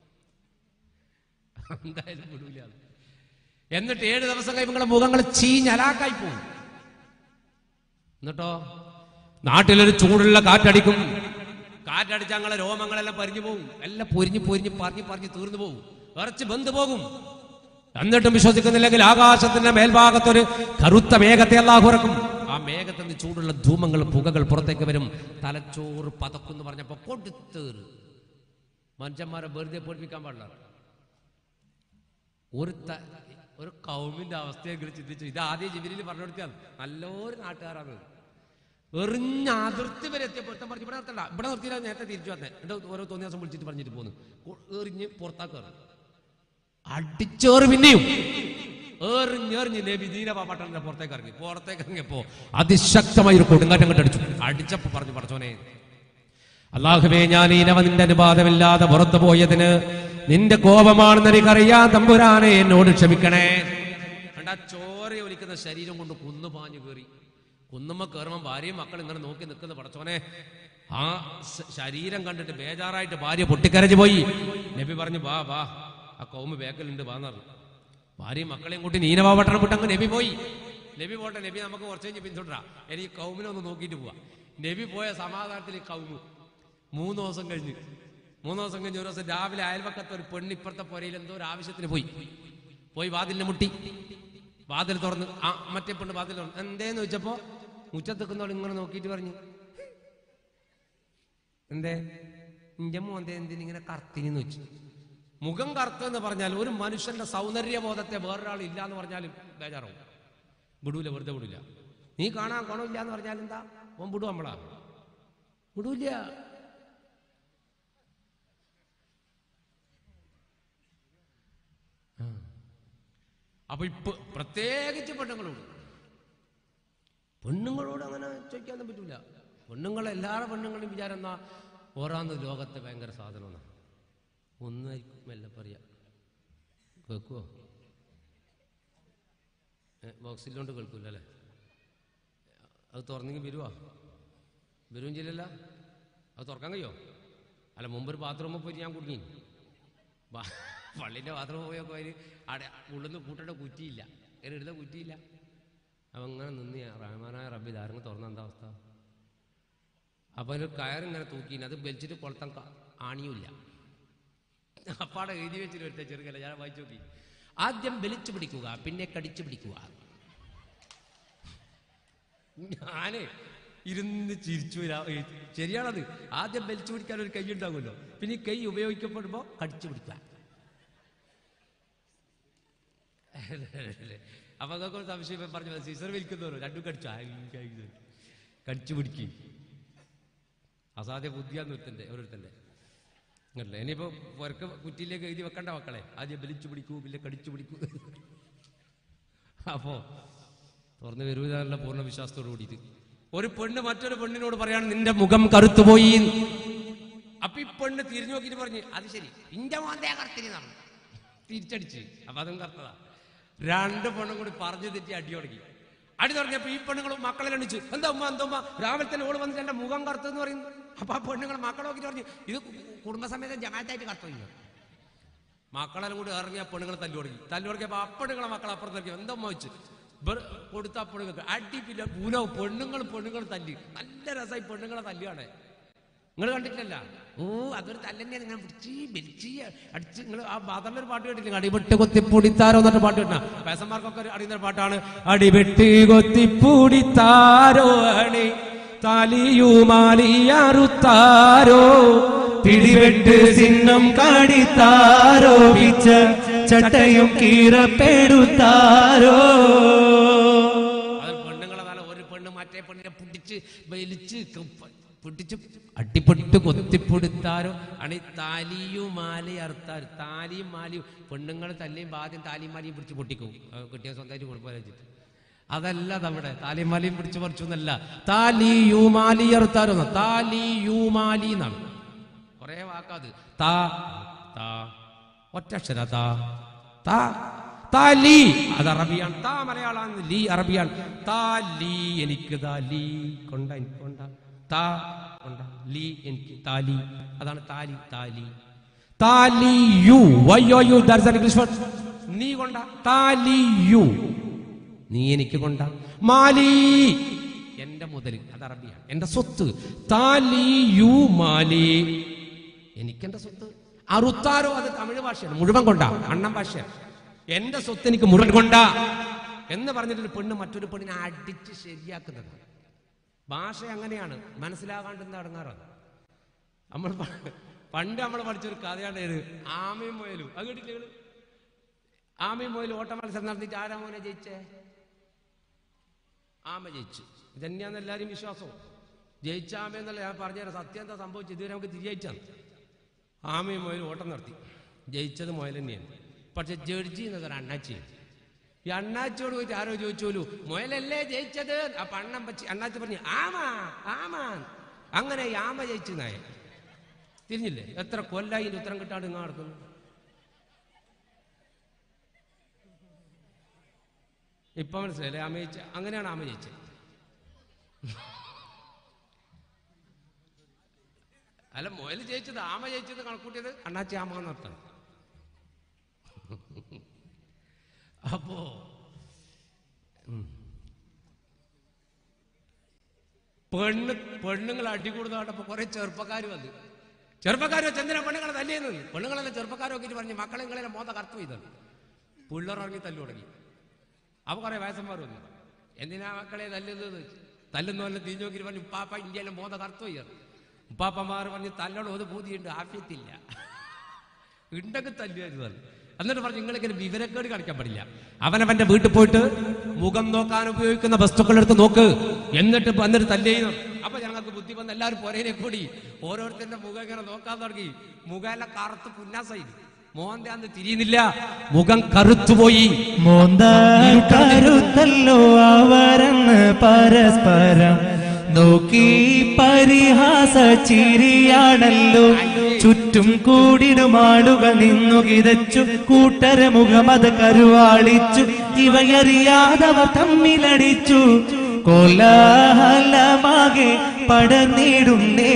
Speaker 3: എന്തായാലും വിടൂല അത്. എന്നിട്ട് ഏഴ് ദിവസം കഴിയുമ്പോൾ നിങ്ങളുടെ മുഖങ്ങൾ ചീഞ്ഞലാക്കായി പോകും എന്നിട്ടോ നാട്ടിലൊരു ചൂടുള്ള കാറ്റടിക്കും കാറ്റടിച്ച ഞങ്ങളെ രോമങ്ങളെല്ലാം പരിഞ്ഞു പോകും എല്ലാം പൊരിഞ്ഞ് പൊരിഞ്ഞ് പറഞ്ഞ് പറഞ്ഞ് തീർന്നു പോകും ഇറച്ച് ബന്ധു പോകും എന്നിട്ടും വിശ്വസിക്കുന്നില്ലെങ്കിൽ ആകാശത്തിന്റെ മേൽഭാഗത്തൊരു കറുത്ത മേഘത്തെ അല്ലാഹു ഇറക്കും ആ മേഘത്തിൽ നിന്ന് ചൂടുള്ള ധൂമങ്ങൾ പുകകൾ പുറത്തേക്ക് വരും തലച്ചോറ് പതക്കും പറഞ്ഞപ്പോ കൊടുത്തേറ് മനുഷ്യന്മാരെ വെറുതെ പൊടിപ്പിക്കാൻ പാടില്ല ഒരു ത- ഒരു കൗമിന്റെ അവസ്ഥയെങ്കിലും ചിന്തിച്ചു ഇത് ആദ്യം ജിബിലിൽ പറഞ്ഞു കൊടുത്താൽ നല്ലൊരു നാട്ടുകാരാണ് എറിഞ്ഞ അതിർത്തി വരെ എത്തിയപ്പോൾ ഒരുത്തൻ പറഞ്ഞു ഇവിടെ നിർത്തണ്ട ഇവിടെ നിർത്തിയില്ല നേരത്തെ തിരിച്ചു വന്നേ എന്റെ ഓരോ തോന്നിയ ദിവസം വിളിച്ചിട്ട് പറഞ്ഞിട്ട് പോന്നു കൊ- എറിഞ്ഞ് പുറത്താക്കാറ് അടിച്ചേറ് പിന്നെയും എറിഞ്ഞെറിഞ്ഞ് നബി ദീനബ പട്ടണത്തിന്റെ പുറത്തേക്ക് ഇറങ്ങി പുറത്തേക്ക് ഇറങ്ങിയപ്പോ അതിശക്തമായ ഒരു കൊടുങ്കാറ്റം കണ്ട് അടിച്ചു അടിച്ചപ്പോ പറഞ്ഞു പടച്ചോനെ അള്ളാഹുവേ ഞാൻ ഇനവ നിന്റെ അനുവാദമില്ലാതെ പുറത്തു പോയതിന് നിന്റെ കോപമാണെന്ന് എനിക്കറിയാൻ തമ്പുരാനെ എന്നോട് ക്ഷമിക്കണേ കണ്ടാ ചോര ഒലിക്കുന്ന ശരീരം കൊണ്ട് കുന്നു പാഞ്ഞു കയറി കുന്നുമ്മ കയറുമ്പോൾ ഭാര്യയും മക്കളും ഇങ്ങനെ നോക്കി നിൽക്കുന്ന പടച്ചോനെ ആ സ- ശരീരം കണ്ടിട്ട് ബേജാറായിട്ട് ഭാര്യ പൊട്ടിക്കരഞ്ഞു പോയി നബി പറഞ്ഞു വാ വാ ആ കൗമ് ബേക്കലുണ്ട് വാന്നറിഞ്ഞു ഭാര്യയും മക്കളെയും കൂട്ടി നീനവാപട്ടണം വിട്ടങ്ങ് നബി പോയി നബി പോട്ടെ നബി നമുക്ക് കുറച്ച് കഴിഞ്ഞ് പിന്തുടരാം എനിക്ക് കൗമിനെ ഒന്ന് നോക്കിയിട്ട് പോവാ നബി പോയ സമാധാനത്തിൽ ഈ കൗമ് മൂന്ന് ദിവസം കഴിഞ്ഞ് മൂന്ന് ദിവസം കഴിഞ്ഞ് ഒരു ദിവസം രാവിലെ അയൽവക്കത്തെ ഒരു പെണ്ണ് ഇപ്പുറത്തെ പുരയിൽ എന്തോ ഒരു ആവശ്യത്തിന് പോയി പോയി വാതിലിനെ മുട്ടി വാതിൽ തുറന്ന് ആ മറ്റേ പെണ്ണ് വാതിൽ തുറന്നു എന്തേന്ന് വെച്ചപ്പോ മുറ്റത്തെക്കുന്നവൾ ഇങ്ങനെ നോക്കിയിട്ട് പറഞ്ഞു എന്തേ ഇന്റെ മോന്റെ എന്തിനിങ്ങനെ കറുത്തിനെന്ന് വെച്ചു മുഖം കറുത്തെന്ന് പറഞ്ഞാൽ ഒരു മനുഷ്യന്റെ സൗന്ദര്യബോധത്തെ വേറൊരാൾ ഇല്ല എന്ന് പറഞ്ഞാലും ബേജാറാവും വിടൂല വെറുതെ വിടൂല നീ കാണാൻ ഗുണമില്ല എന്ന് പറഞ്ഞാൽ എന്താ ഓൻ വിടും നമ്മളാ വിടൂല ആ. അപ്പൊ ഇപ്പൊ പ്രത്യേകിച്ച് പെണ്ണുങ്ങളോട് പെണ്ണുങ്ങളോട് അങ്ങനെ ചോദിക്കാനൊന്നും പറ്റൂല പെണ്ണുങ്ങൾ എല്ലാവരുടെ പെണ്ണുങ്ങളും വിചാരം എന്നാ ഓരോന്ന് ലോകത്തെ ഭയങ്കര സാധനമാണ് ഒന്നായിരിക്കും മെല്ലെ പറയാ കേൾക്കുവോ ബോക്സിലോണ്ട് കേൾക്കൂല അല്ലേ അത് തുറന്നെങ്കിൽ വരുവാ വരും ചെയ്യില്ല അത് തുറക്കാൻ കഴിയോ അല്ല മുമ്പ് ഒരു ബാത്റൂമിൽ പോയി ഞാൻ കുടുങ്ങി ബാ- പള്ളിൻ്റെ ബാത്റൂമിൽ പോയൊക്കെ അതിന് അവിടെ ഉള്ളിന്ന് കൂട്ടേണ്ട കുറ്റിയില്ല ഇങ്ങനെ ഇടുന്ന കുറ്റിയില്ല അപ്പം അങ്ങനെ നിന്ന് റഹ്മാനായ റബ്ബി ധാരങ്ങൾ തുറന്ന എന്താ അവസ്ഥ അപ്പം അതിന് കയറിങ്ങനെ തൂക്കി അത് വലിച്ചിട്ട് കൊളുത്താൻ ക- ആണിയുമില്ല അപ്പാടെ എഴുതി വെച്ചിട്ട് എടുത്ത ചെറുക്കല്ല ഞാൻ വായിച്ചു നോക്കി ആദ്യം വലിച്ചു പിടിക്കുക പിന്നെ കടിച്ചു പിടിക്കുക ഞാന് ഇരുന്ന് ചിരിച്ചു രാ- ഏ, ശരിയാണത് ആദ്യം വലിച്ചു പിടിക്കാൻ ഒരു കൈ ഉണ്ടാകുമല്ലോ പിന്നെ ഈ കൈ ഉപയോഗിക്കപ്പെടുമ്പോൾ കടിച്ചു പിടിക്കുക അപ്പൊ അതൊക്കെ ഒരു സംശയം ഇപ്പം പറഞ്ഞു സീസർ വലിക്കുന്നവരോ രണ്ടും കടിച്ചു ആ, ഈ കൈ ഇത്. കടിച്ചു പിടിക്കും അസാധ്യ ബുദ്ധിയാന്ന് ഒരുത്തൻ്റെ ഓരോരുത്തൻ്റെ അല്ല ഇനിയിപ്പോ പുറക്ക് കുറ്റിയിലേക്ക് എഴുതി വെക്കണ്ട മക്കളെ ആദ്യം വലിച്ചു പിടിക്കൂ പിന്നെ കടിച്ചു പിടിക്കൂ അപ്പോ തുറന്നു വരൂല പൂർണ്ണ വിശ്വാസത്തോട് കൂടിയിട്ട് ഒരു പെണ്ണ് മറ്റൊരു പെണ്ണിനോട് പറയാണ് നിന്റെ മുഖം കറുത്തുപോയി അപ്പൊ ഈ പെണ്ണ് തിരിഞ്ഞു നോക്കിയിട്ട് പറഞ്ഞു അത് ശരി ഇന്റെ മോന്തേ കറുത്തിരി നടന്നു തിരിച്ചടിച്ച് അപ്പൊ അതും കറുത്തതാ രണ്ട് പെണ്ണും കൂടി പറഞ്ഞു തെറ്റി അടി തുടങ്ങി അടി തുടങ്ങിയപ്പോ ഈ പെണ്ണുങ്ങളും മക്കളെ എണ്ണിച്ചു എന്താ ഉമ്മ എന്താ ഉമ്മ രാവിലെ തന്നെ ഓള് വന്നിട്ട് എന്റെ മുഖം കറുത്തെന്ന് പറയുന്നു അപ്പൊ ആ പെണ്ണുങ്ങൾ മക്കളെ നോക്കിയിട്ട് പറഞ്ഞു ഇത് കുടുംബസമേതം ജമാറ്റായിട്ട് കറുത്തു മക്കളെല്ലാം കൂടി ഇറങ്ങിയ പെണ്ണുങ്ങൾ തല്ലു തുടങ്ങി തല്ലു തുടങ്ങിയപ്പോ അപ്പണുങ്ങളെ മക്കൾ അപ്പുറത്തേക്ക് എന്താ വെച്ച് കൊടുത്ത അപ്പണുങ്ങൾക്ക് അടിപ്പില്ല പൂലവും പെണ്ണുങ്ങൾ പെണ്ണുങ്ങൾ തല്ലി നല്ല രസമായി പെണ്ണുങ്ങളെ തല്ലുകയാണ് നിങ്ങൾ കണ്ടിട്ടില്ല ഓ അതൊരു തല്ലന്നെ നിങ്ങൾ പിടിച്ച് വലിച്ച് അടിച്ച് നിങ്ങൾ ആ ബാദറിലൊരു പാട്ട് കേട്ടില്ല അടിപെട്ട് കൊത്തിപ്പൊടിത്താരോ എന്നിട്ട് പാട്ട് കേട്ടാ പേസന്മാർക്കൊക്കെ ഒരു അറിയുന്ന ഒരു പാട്ടാണ്
Speaker 2: അടിവെട്ട് കൊത്തിപ്പൂടിത്താരോ അണി താലിയുമാലിയാറുത്താരോ പിടിവെട്ട് ചിഹ്നം കാടിത്താരോ പിച്ച ചട്ടയും കീറപ്പെടുത്താരോ
Speaker 3: അത് പെണ്ണുങ്ങളെ തല ഒരു പെണ്ണ് മറ്റേ പെണ്ണിനെ പിടിച്ച് വലിച്ച് ക- പിടിച്ച് അടിപ്പെട്ട് കൊത്തിപ്പൊടുത്താരോ അണി താലിയും മാലയും അറുത്താർ താലിയും മാലിയും പെണ്ണുങ്ങൾ തല്ലിയും ആദ്യം താലിയും മാലിയും പിടിച്ച് പൊട്ടിക്കും അത് കിട്ടിയ സ്വന്തമായിട്ട് കൊടുക്കാൻ വെച്ചിട്ട് അതല്ല നമ്മുടെ താലിയും മാലിയും പിടിച്ച് പറിച്ചു എന്നല്ല താലിയുമാലി അറുത്താരോ താലിയുമാലി എന്നാണ് കുറേ വാക്കാത് താ താ ഒറ്റക്ഷര താ താ താ ലീ അത് അറബിയാണ് താ മലയാളമാണ് ലീ അറബിയാണ് താ ലീ എനിക്ക് താ ലീ കൊണ്ട എനിക്ക് കൊണ്ട താ കൊണ്ട ലീ എനിക്ക് താലി അതാണ് താലി താലി താലി U Y O U that's English word നീ കൊണ്ട താലി യു നീ എനിക്ക് കൊണ്ട മാലി എന്റെ മുതൽ അത് അറബിയാണ് എന്റെ സ്വത്ത് താലി യു മാലി എനിക്കെന്റെ സ്വത്ത് അറുത്താരോ അത് തമിഴ് ഭാഷയാണ് മുഴുവൻ കൊണ്ട അണ്ണം ഭാഷയാണ് എന്റെ സ്വത്ത് എനിക്ക് മുഴുവൻ കൊണ്ട എന്ന് പറഞ്ഞിട്ട് പെണ്ണ് മറ്റൊരു പെണ്ണിനെ അടിച്ച് ശരിയാക്കുന്നത് ഭാഷ അങ്ങനെയാണ് മനസ്സിലാകാണ്ടെന്ന് അടങ്ങാറാണ് നമ്മൾ പ- പണ്ട് നമ്മൾ പഠിച്ചൊരു കഥയാണ് ഇത് ആമയും മുയലും അത് കേട്ടില്ലേ നിങ്ങള്? ആമയും മുയലും ഓട്ട മത്സരം നടത്തിയിട്ട് ആരാ മോനെ ജയിച്ചേ ആമ ജയിച്ചു ഇതന്നെയാന്ന് എല്ലാവരും വിശ്വാസവും ജയിച്ച ആമ എന്നല്ല ഞാൻ പറഞ്ഞുതരാം സത്യം എന്താ സംഭവിച്ചത് ഇതുവരെ നമുക്ക് തിരിച്ചയച്ചാണ് ആമയും മുയലും ഓട്ടം നടത്തി ജയിച്ചത് മുയൽ തന്നെയാണ് പക്ഷെ ജഡ്ജി എന്നൊരു അണ്ണാച്ചിയാണ് ഈ അണ്ണാച്ചിയോട് പോയിട്ട് ആരോ ചോദിച്ചോലു മുയലല്ലേ ജയിച്ചത് ആ പണ്ണം പറ്റി അണ്ണാച്ചി പറഞ്ഞു ആമാ ആമാ അങ്ങനെ ഈ ആമ ജയിച്ചു നായ തിരിഞ്ഞില്ലേ എത്ര കൊല്ലായി ഇതിന്റെ ഉത്തരം കിട്ടാണ്ട് ഇങ്ങ് നടക്കുന്നു ഇപ്പൊ മനസ്സിലായില്ലേ ആമ ജയിച്ച അങ്ങനെയാണ് ആമ ജയിച്ചത് അല്ല മുയൽ ജയിച്ചത് ആമ ജയിച്ചത് കണക്കൂട്ടിയത് അണ്ണാച്ചി ആമ എന്നർത്ഥം അപ്പോ ഉം. പെണ്ണ് പെണ്ണുങ്ങൾ അടികൂടുന്ന കണ്ടപ്പോ കുറെ ചെറുപ്പക്കാർ വന്നു ചെറുപ്പക്കാർ വെച്ച് എന്തിനാ പെണ്ണുങ്ങളെ തല്ലിയെന്ന് പെണ്ണുങ്ങളെല്ലാം ചെറുപ്പക്കാരൊക്കെ പറഞ്ഞു മക്കളെ നിങ്ങളെ മോത കറുത്തു ചെയ്താണ് പിള്ളേർ ഇറങ്ങി തല്ലു തുടങ്ങി അപ്പൊ കുറെ വയസ്സന്മാർ വന്നു എന്തിനാ മക്കളെ തല്ലുന്നത് തല്ലുന്ന പോലെ തിരിഞ്ഞു നോക്കി പറഞ്ഞു ഉപ്പാപ്പ ഇന്ത്യയിലെ മോത കറുത്തു ചെയ്യാണ് ഉപ്പാപ്പമാർ പറഞ്ഞ് തല്ലോട് ഒരു പൂതിയുണ്ട് ആഫ്യത്തില്ല ഉണ്ടെങ്കിൽ തല്ലുമായിരുന്നു പറഞ്ഞു എന്നിട്ട് പറഞ്ഞു നിങ്ങളിങ്ങനെ വിവരക്കേട് കാണിക്കാൻ പാടില്ല അവനവന്റെ വീട്ടിൽ പോയിട്ട് മുഖം നോക്കാൻ ഉപയോഗിക്കുന്ന വസ്തുക്കൾ എടുത്ത് നോക്ക് എന്നിട്ട് എന്നിട്ട് തല്ലേന്നു അപ്പൊ ഞങ്ങൾക്ക് ബുദ്ധി വന്ന് എല്ലാവരും പൊരേനെ കൂടി ഓരോരുത്തരുടെ മുഖം ഇങ്ങനെ നോക്കാൻ തുടങ്ങി മുഖമെല്ലാം കറുത്ത് പുന്നാസായി മോന്റെ അന്ന് തിരിയുന്നില്ല മുഖം കറുത്തുപോയി
Speaker 1: മോന്ത കരുത്തല്ലോ അവരെന്ന് പരസ്പരം നോക്കി പരിഹാസ ചിരിയാണല്ലോ ചുറ്റും കൂടിടും ആളുകൾ നിന്നു കിതച്ചു കൂട്ടര മുഖമത് കരുവാളിച്ചു ഇവയറിയാതവ തമ്മിലടിച്ചു കോലാഹലമാകെ പടർന്നിടുന്നേ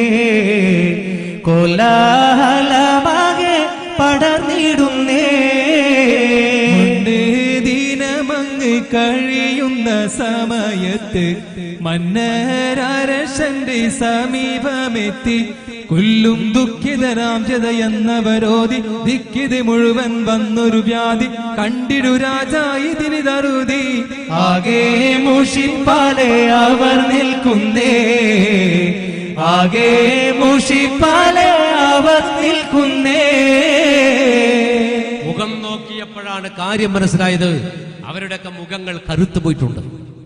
Speaker 1: കോലാഹലമാകെ പടർന്നിടുന്നേ
Speaker 2: മുന്നേ ദിനമങ്ങ് കഴിയുന്ന സമയത്ത് മന്നരശന്റെ സമീപമെത്തി കൊല്ലും ദുഃഖിതരാം ജതയെന്നവരോധി ദിക്കിത് മുഴുവൻ വന്നൊരു വ്യാധി കണ്ടിടു രാജാ ഇതിന് തറുതി
Speaker 1: ആകെ മുഷിപ്പാലെ അവർ നിൽക്കുന്നേ ആകെ മുഷിപ്പാലെ അവർ നിൽക്കുന്നേ
Speaker 3: മുഖം നോക്കിയപ്പോഴാണ് കാര്യം മനസ്സിലായത് അവരുടെയൊക്കെ മുഖങ്ങൾ കറുത്തു പോയിട്ടുണ്ട്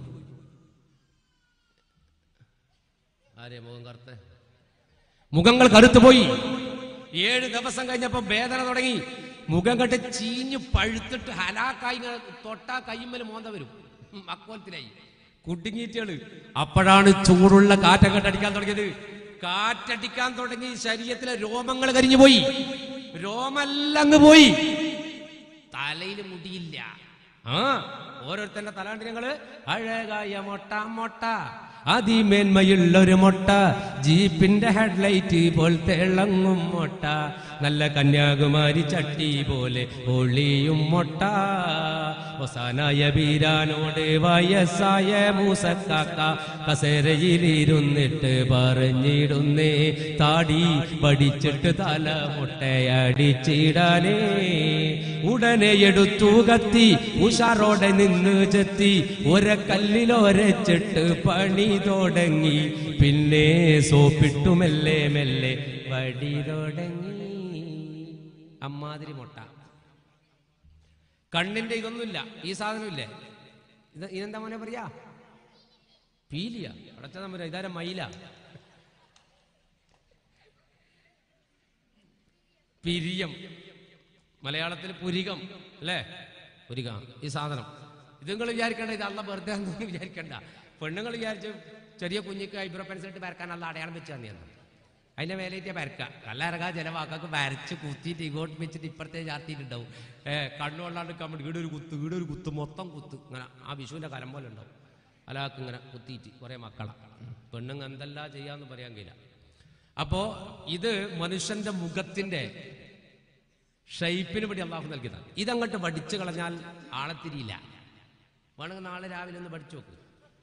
Speaker 3: ആരെ മുഖം കറുത്ത മുഖങ്ങൾ കറുത്തുപോയി ഏഴ് ദിവസം കഴിഞ്ഞപ്പോ വേദന തുടങ്ങി മുഖം കെട്ട് ചീഞ്ഞ് പഴുത്തിട്ട് ഹലാക്കായി ഇങ്ങനെ തൊട്ടാ കയ്യുമ്മൽ മോന്ത വരും ഉം, അക്കോലത്തിലായി കുടുങ്ങിയിട്ടുകള് അപ്പോഴാണ് ചൂടുള്ള കാറ്റൊക്കെ അടിക്കാൻ തുടങ്ങിയത് കാറ്റടിക്കാൻ തുടങ്ങി ശരീരത്തിലെ രോമങ്ങൾ കരിഞ്ഞു പോയി രോമെല്ലാം അങ്ങ് പോയി തലയിൽ മുടിയില്ല ആ ഓരോരുത്തരുടെ തലാണ്ട് ഞങ്ങള് അഴകായ മൊട്ട മൊട്ട അതിമേന്മയുള്ള ഒരു മൊട്ട ജീപ്പിന്റെ ഹെഡ്ലൈറ്റ് പോൽ തിളങ്ങും മൊട്ട നല്ല കന്യാകുമാരി ചട്ടി പോലെ ഒളിയും മൊട്ട അവസാനായ ബീരാനോട് വയസ്സായ മൂസക്കാക്ക കസേരയിലിരുന്നിട്ട് പറഞ്ഞിടുന്നേ താടി പഠിച്ചിട്ട് തല മുട്ടയടിച്ചിടാനേ ഉടനെ എടുത്തു കത്തി ഉഷാറോടെ നിന്ന് ചെത്തി ഒരക്കല്ലിലൊരച്ചിട്ട് പണി തുടങ്ങി പിന്നെ സോപ്പിട്ടു മെല്ലെ മെല്ലെ വടി തുടങ്ങി അമ്മാതിരി മുട്ട കണ്ണിന്റെ ഇതൊന്നുമില്ല ഈ സാധനമില്ലേ ഇത് ഇതെന്താ മോനെ പറയാ പീലിയ അടച്ച നമ്പര ഇതാര മയില പിരിയം മലയാളത്തിൽ പുരികം അല്ലേ പുരിക ഈ സാധനം ഇത് നിങ്ങൾ വിചാരിക്കേണ്ട ഇത് അല്ല വെറുതെ ആണെന്ന് വിചാരിക്കണ്ട പെണ്ണുങ്ങൾ വിചാരിച്ചു ചെറിയ കുഞ്ഞിക്ക് ഐബ്രോ പെൻസിലിട്ട് വരക്കാൻ നല്ല അടയാളം വെച്ച് തന്നെയാണ് അതിന്റെ മേലേറ്റ് വരക്ക നല്ല ഇറങ്ങാ ചില വാക്കൊക്കെ വരച്ച് കുത്തിയിട്ട് ഇങ്ങോട്ട് വെച്ചിട്ട് ഇപ്പുറത്തെ ചാർത്തിയിട്ടുണ്ടാവും ഏ കണ്ണുകൊള്ളാണ്ട് കമ്മി ഇവിടെ ഒരു കുത്ത് ഇവിടെ ഒരു കുത്ത് മൊത്തം കുത്ത് ഇങ്ങനെ ആ വിഷുവിന്റെ കലം പോലെ ഉണ്ടാവും അലാക്ക് ഇങ്ങനെ കുത്തിയിട്ട് കുറെ മക്കളാ പെണ്ണുങ്ങ എന്തെല്ലാം ചെയ്യാന്ന് പറയാൻ കഴിയില്ല അപ്പോ ഇത് മനുഷ്യന്റെ മുഖത്തിന്റെ ഷെയ്പ്പിന് വേണ്ടി അള്ളാഹു നൽകിയതാണ് ഇതങ്ങോട്ട് വടിച്ചു കളഞ്ഞാൽ ആളെ തിരിയില്ല വേണമെങ്കിൽ നാളെ രാവിലെ ഒന്ന് പഠിച്ചു നോക്ക്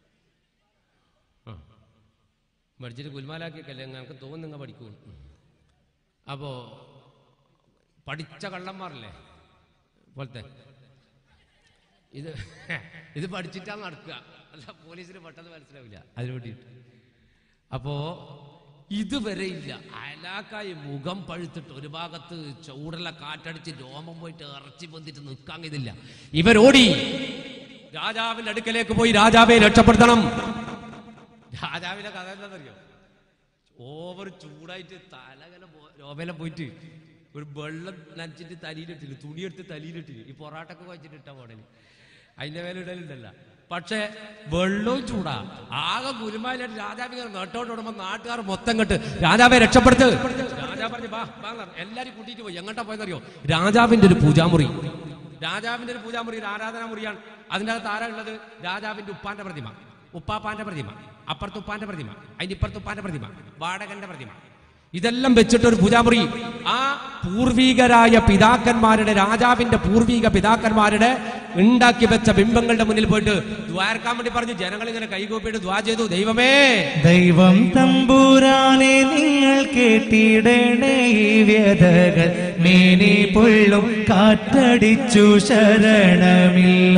Speaker 3: ആ പഠിച്ചിട്ട് ഗുൽമാലാക്കിയൊക്കെയല്ലേ ഞങ്ങൾക്ക് തോന്നുന്നു നിങ്ങൾ പഠിക്കൂ അപ്പോ പഠിച്ച കള്ളന്മാരല്ലേ പോലത്തെ ഇത് ഇത് പഠിച്ചിട്ടാ നടക്കുക അല്ല പോലീസിന് പെട്ടെന്ന് മനസ്സിലാവില്ല അതിനു വേണ്ടിയിട്ട് അപ്പോ ഇതുവരെ ഇല്ല അയലാക്കായി മുഖം പഴുത്തിട്ട് ഒരു ഭാഗത്ത് ചൂടുള്ള കാറ്റടിച്ച് രോമം പോയിട്ട് ഇറച്ചി പൊന്തിട്ട് നിൽക്കാൻ ഇതില്ല ഇവരോടി രാജാവിന്റെ അടുക്കലേക്ക് പോയി രാജാവെ രക്ഷപ്പെടുത്തണം രാജാവിന്റെ കഥ എന്താണെന്നറിയോ ഓവർ ചൂടായിട്ട് തലകല രോമല പോയിട്ട് ഒരു വെള്ളം നനച്ചിട്ട് തലയിലിട്ടില്ല തുണിയെടുത്ത് തലയിലിട്ടില്ല ഈ പൊറാട്ടൊക്കെ വെച്ചിട്ട് ഇട്ട മോഡല് അതിന്റെ മേലെ ഇടലുണ്ടല്ല പക്ഷേ വെള്ളവും ചൂടാ ആകെ ഗുരുമാലായിട്ട് രാജാവിങ്ങനെ നെട്ടോട്ടോടുമ്പോ നാട്ടുകാർ മൊത്തം കെട്ട് രാജാവെ രക്ഷപ്പെടുത്ത് രാജാവ് പറഞ്ഞു വാ വാ എന്ന് പറഞ്ഞു. എല്ലാരും കൂട്ടിയിട്ട് പോയി എങ്ങോട്ടാ പോയെന്നറിയോ രാജാവിന്റെ ഒരു പൂജാമുറി രാജാവിന്റെ ഒരു പൂജാമുറി ഒരു ആരാധനാ മുറിയാണ് അതിൻ്റെ അകത്ത് ആരാ ഉള്ളത് രാജാവിന്റെ ഉപ്പാന്റെ പ്രതിമ ഉപ്പാപ്പാന്റെ പ്രതിമ അപ്പുറത്ത് ഉപ്പാന്റെ പ്രതിമ അതിന്റെ ഇപ്പുറത്ത് ഉപ്പാന്റെ പ്രതിമ വാടകന്റെ പ്രതിമ ഇതെല്ലാം വെച്ചിട്ട് ഒരു പൂജാമുറി ആ പൂർവീകരായ പിതാക്കന്മാരുടെ രാജാവിന്റെ പൂർവീക പിതാക്കന്മാരുടെ ഉണ്ടാക്കി വെച്ച ബിംബങ്ങളുടെ മുന്നിൽ പോയിട്ട് ദ്വാരക്കാൻ വേണ്ടി പറഞ്ഞു ജനങ്ങൾ ഇങ്ങനെ കൈകൂപ്പിയിട്ട് ദ്വാ ചെയ്തു ദൈവമേ
Speaker 1: ദൈവം തമ്പുരാനെ നിങ്ങൾ കേട്ടിടണേ ഈ വ്യതകൾ മേനി പൊള്ളും കാറ്റടിച്ചു ശരണമില്ല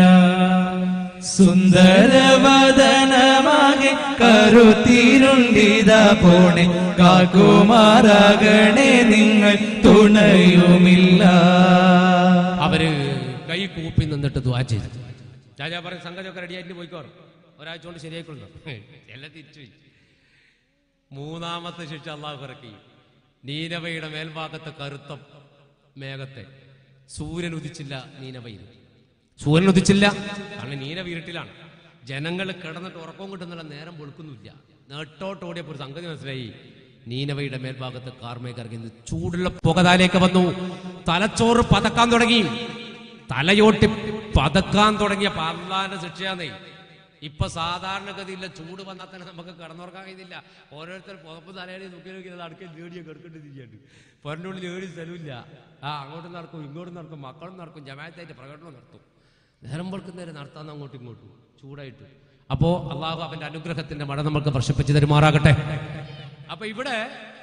Speaker 1: സുന്ദരവദനമാകെ കരുത്തിരുണ്ടിത പോണെ കാക്കുമാറാകണേ നിങ്ങൾ തുണയുമില്ല
Speaker 3: അവര് കൈ കൂപ്പി നിന്നിട്ട് ദ്വാ ചെയ്തു രാജാ പറഞ്ഞ സംഗതിയൊക്കെ റെഡിയായിട്ട് പോയിക്കോ ഒരാഴ്ച കൊണ്ട് ശരിയായിക്കൊള്ളു എല്ലാം തിരിച്ചു പോയി മൂന്നാമത്തെ ശിക്ഷ അള്ളാഹു ഇറക്കി നീനവയുടെ മേൽഭാഗത്തെ കറുത്ത മേഘത്തെ സൂര്യൻ ഉദിച്ചില്ല നീനവയിൽ സൂര്യൻ ഉദിച്ചില്ല കാരണം നീനവ ഇരുട്ടിലാണ് ജനങ്ങൾ കിടന്നിട്ട് ഉറക്കം കിട്ടുന്നുള്ള നേരം വെളുക്കുന്നില്ല നെട്ടോട്ടോടിയപ്പോൾ ഒരു സംഗതി മനസ്സിലായി നീനവയുടെ മേൽഭാഗത്ത് കാർമേഘ ഇറങ്ങി നിന്ന് ചൂടുള്ള പുകതാലേക്ക് വന്നു തലച്ചോറ് പതക്കാൻ തുടങ്ങി തലയോട്ടി പതക്കാൻ തുടങ്ങിയ അള്ളാന്റെ ശിക്ഷയാന്നേ ഇപ്പൊ സാധാരണഗതിയില്ല ചൂട് വന്നാൽ തന്നെ നമുക്ക് കിടന്നുറക്കാൻ കഴിയുന്നില്ല ഓരോരുത്തർ പുതപ്പ് തലയിൽ നോക്കി നോക്കി അടുക്കൽ ലേടിയെ കിടക്കേണ്ടി തിരിയാണ്ട് പൊരനുള്ളിൽ ഏടി സ്ഥലമില്ല ആ അങ്ങോട്ടും നടക്കും ഇങ്ങോട്ടും നടക്കും മക്കളും നടക്കും ജമായത്തായിട്ട് പ്രകടനം നടത്തും നേരം വെളുക്കുന്നേരം നടത്താൻ അങ്ങോട്ടും ഇങ്ങോട്ടും ചൂടായിട്ട് അപ്പോ അള്ളാഹു അവന്റെ അനുഗ്രഹത്തിന്റെ മഴ നമുക്ക് വർഷിപ്പിച്ച് തരുമാറാകട്ടെ അപ്പൊ ഇവിടെ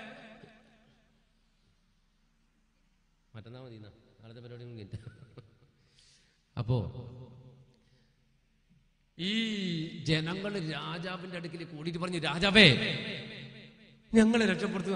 Speaker 3: മറ്റന്നാ മതി എന്നാ. നാളത്തെ പരിപാടി കഴിഞ്ഞിട്ട് അപ്പോ ഈ ജനങ്ങൾ രാജാവിന്റെ അടുക്കിൽ കൂടിയിട്ട് പറഞ്ഞു രാജാവേ ഞങ്ങളെ രക്ഷപ്പെടുത്തുക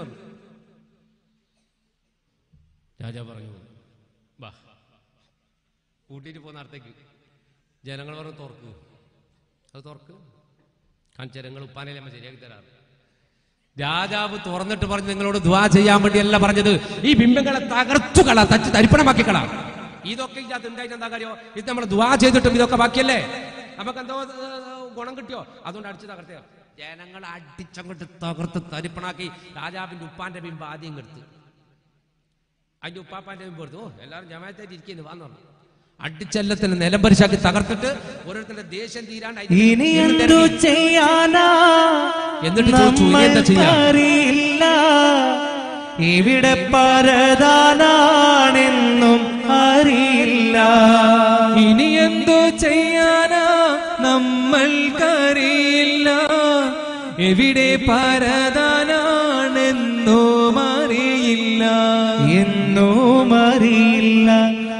Speaker 3: രാജാവ് പറഞ്ഞു വാ കൂട്ടിയിട്ട് പോകുന്ന അടുത്തേക്ക് ജനങ്ങൾ പറഞ്ഞു തുറക്ക് അത് തുറക്ക് കാണിച്ച ഞങ്ങൾ ഉപ്പാനല്ലേ ശരിയാക്കി തരാറ് രാജാവ് തുറന്നിട്ട് പറഞ്ഞു നിങ്ങളോട് ദ്വാ ചെയ്യാൻ വേണ്ടിയല്ല പറഞ്ഞത് ഈ ബിംബങ്ങളെ തകർത്തു കള തച്ച് തരിപ്പണമാക്കി കള ഇതൊക്കെ ഇതിനകത്ത് ഉണ്ടായിട്ട് എന്താ കാര്യോ ഇത് നമ്മൾ ദ്വാ ചെയ്തിട്ടും ഇതൊക്കെ ബാക്കിയല്ലേ നമുക്ക് എന്തോ ഏർ, ഗുണം കിട്ടിയോ അതുകൊണ്ട് അടിച്ചു തകർത്തോ ജനങ്ങൾ അടിച്ചങ്ങോട്ട് തകർത്ത് തരിപ്പണാക്കി രാജാവിന്റെ ഉപ്പാന്റെ ബിംബം ആദ്യം കെടുത്ത് അതിന്റെ ഉപ്പാപ്പാന്റെ ബിംബം എടുത്തു ഓ എല്ലാവരും ജമായത്തായിട്ട് ഇരിക്കുന്നു വന്നു പറഞ്ഞു അടിച്ചെല്ലത്തിന് നിലം പരിശാക്കി തകർത്തിട്ട് ഓരോരുത്തരുടെ ദേഷ്യം തീരാണ്ട് അതിന്റെ
Speaker 1: ഇനി എന്തു ചെയ്യാനാ
Speaker 3: എന്നിട്ട് ചോദിച്ചു, ഇനി എന്താ ചെയ്യാ?
Speaker 1: അറിയില്ല ഇവിടെ പരതാനാണെന്നും അറിയില്ല
Speaker 2: ഇനി എന്തു ചെയ്യാനാ നമ്മൾക്കറിയില്ല എവിടെ പരതാനാണെന്നും അറിയില്ല
Speaker 1: എന്നും അറിയില്ല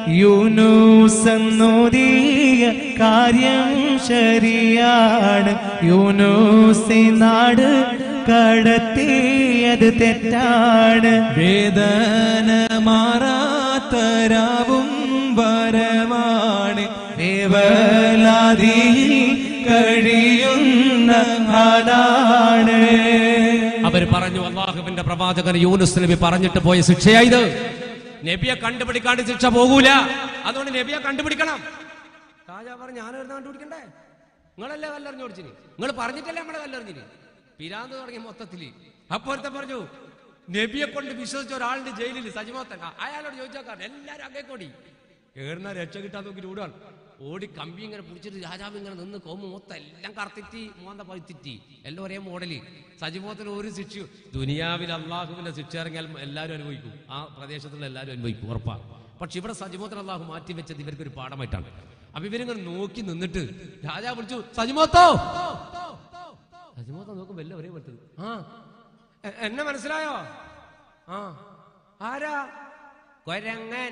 Speaker 1: യൂനൂസെന്നോദിയ കാര്യം ശരിയാണ് യൂനൂസി നാട് കടത്തിയത് തെറ്റാണ്
Speaker 2: വേദന മാറാത്തരാവും വരമാണ്
Speaker 1: വേവലാതിയിൽ കഴിയുന്ന ആളാണ്
Speaker 3: അവർ പറഞ്ഞു അള്ളാഹുവിന്റെ പ്രവാചകൻ യൂനുസ് നബി പറഞ്ഞിട്ട് പോയ ശിക്ഷയായത് നബിയെ കണ്ടുപിടിക്കാണ്ട് ശിക്ഷ പോകൂല അതുകൊണ്ട് നബിയെ കണ്ടുപിടിക്കണം രാജാ പറഞ്ഞു ഞാൻ എഴുതാൻ കണ്ടുപിടിക്കണ്ടേ നിങ്ങളല്ലേ കല്ലെറിഞ്ഞു ഓടിച്ചിന് നിങ്ങൾ പറഞ്ഞിട്ടല്ലേ നമ്മളെ കല്ലെറിഞ്ഞിന് പിരാന്ത് തുടങ്ങി മൊത്തത്തില് അപ്പോഴത്തെ പറഞ്ഞു നബിയെ കൊണ്ട് വിശ്വസിച്ച ഒരാളുടെ ജയിലിൽ സജിമോത്തൻ ആ, അയാളോട് ചോദിച്ചാൽ എല്ലാരും അങ്ങേ കൂടി ഏറുന്ന രക്ഷ കിട്ടാൻ നോക്കി ഓടുകയാണ് ഓടി കമ്പി ഇങ്ങനെ പിടിച്ചിട്ട് രാജാവ് ഇങ്ങനെ നിന്ന് കോമ മൊത്തം എല്ലാം കറുത്തിറ്റി മോന്ത പഴുത്തിറ്റി എല്ലാം ഒരേ മോഡല് സജിമോത്തിന് ഒരു ശിക്ഷ ദുനിയാവിൽ അള്ളാഹുവിന്റെ ശിക്ഷ ഇറങ്ങിയാൽ എല്ലാവരും അനുഭവിക്കും ആ പ്രദേശത്തുള്ള എല്ലാവരും അനുഭവിക്കും ഉറപ്പാ പക്ഷെ ഇവിടെ സജിമോത്തിന് അള്ളാഹു മാറ്റി വെച്ചത് ഇവർക്ക് ഒരു പാഠമായിട്ടാണ് അപ്പൊ ഇവരിങ്ങനെ നോക്കി നിന്നിട്ട് രാജാവ് വിളിച്ചു സജിമോത്തോ സജിമോത്ത നോക്കുമ്പോ എല്ലാം ഒരേ പെട്ടത് ആ എ- എന്നെ മനസ്സിലായോ ആ ആരാ കൊരങ്ങൻ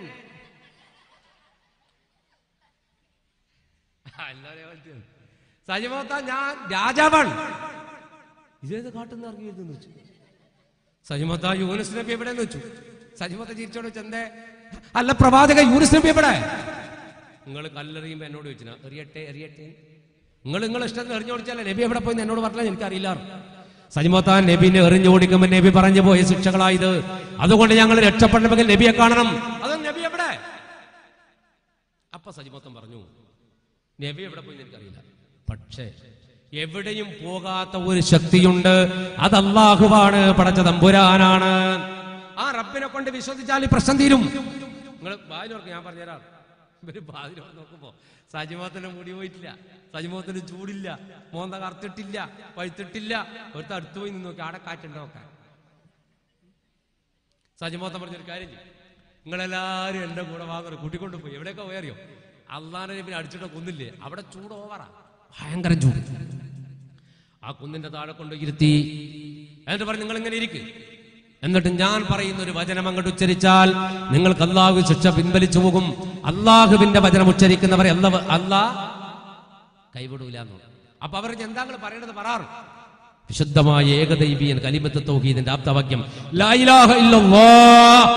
Speaker 3: സജിമോത്ത ഞാൻ രാജാവാണ് ഇതേത് കാട്ടുന്ന ഇറങ്ങി വരുന്നു വെച്ചു സജിമോത്ത യൂനിസ് നബി എവിടെ വെച്ചു സജിമോത്ത ചിരിച്ചോട് വെച്ച് എന്തേ അല്ല പ്രവാചക യൂനിസ് നബി എവിടെ നിങ്ങൾ കല്ലെറിയുമ്പോ എന്നോട് ചോദിച്ചു എറിയട്ടെ എറിയട്ടെ നിങ്ങൾ നിങ്ങൾ ഇഷ്ടത്തിന് എറിഞ്ഞോടിച്ചാലേ നബി എവിടെ പോയി എന്നോട് പറഞ്ഞാൽ എനിക്കറിയില്ല സജിമോത്താൻ നബിനെ എറിഞ്ഞോടിക്കുമ്പോൾ നബി പറഞ്ഞു പോയ ശിക്ഷകളായത് അതുകൊണ്ട് ഞങ്ങൾ രക്ഷപ്പെടണമെങ്കിൽ നബിയെ കാണണം അത് നബി എവിടെ അപ്പൊ സജിമോത്തൻ പറഞ്ഞു നബി എവിടെ പോയി എനിക്കറിയില്ല പക്ഷേ എവിടെയും പോകാത്ത ഒരു ശക്തിയുണ്ട് അത് അള്ളാഹുവാണ് പടച്ച തമ്പുരാനാണ് ആ റബ്ബിനെ കൊണ്ട് വിശ്വസിച്ചാൽ ഈ പ്രശ്നം തീരും നിങ്ങൾ ബാലിനോർക്ക് ഞാൻ പറഞ്ഞുതരാം ഇവര് ബാലിനോർ നോക്കുമ്പോ സജിമോത്തിന് മുടി പോയിട്ടില്ല സജിമോത്തിന് ചൂടില്ല മോന്ത കറുത്തിട്ടില്ല പഴുത്തിട്ടില്ല ഒരുത്ത അടുത്ത് പോയി നിന്ന് നോക്കി ആടെ കാറ്റുണ്ടോ നോക്കാൻ സജിമോത്തം പറഞ്ഞൊരു കാര്യം ചെയ്യും നിങ്ങളെല്ലാരും എന്റെ കൂടെ വാങ്ങുന്നത് കൂട്ടിക്കൊണ്ട് പോയി എവിടെയൊക്കെ പോയറിയോ അള്ളാനെ പിന്നെ അടിച്ചിട്ട് കുന്നില്ലേ അവിടെ ചൂട് ഓവറാ ഭയങ്കര ചൂട് ആ കുന്നിന്റെ താഴെ കൊണ്ട് ഇരുത്തി എന്നിട്ട് പറഞ്ഞു നിങ്ങൾ ഇങ്ങനെ ഇരിക്ക് എന്നിട്ട് ഞാൻ പറയുന്ന ഒരു വചനം അങ്ങോട്ട് ഉച്ചരിച്ചാൽ നിങ്ങൾക്ക് അള്ളാഹു ശിക്ഷ പിൻവലിച്ചു പോകും അള്ളാഹുവിന്റെ വചനം ഉച്ചരിക്കുന്നവരെ അല്ല അല്ലാ കൈവിടൂല അപ്പൊ അവർ എന്താ നിങ്ങൾ പറയണത് പറയാറ് വിശുദ്ധമായ ഏകദൈവീയൻ കലിമത്ത് തൗഹീദിന്റെ ആപ്തവാക്യം ലാ ഇലാഹ ഇല്ലല്ലാഹ്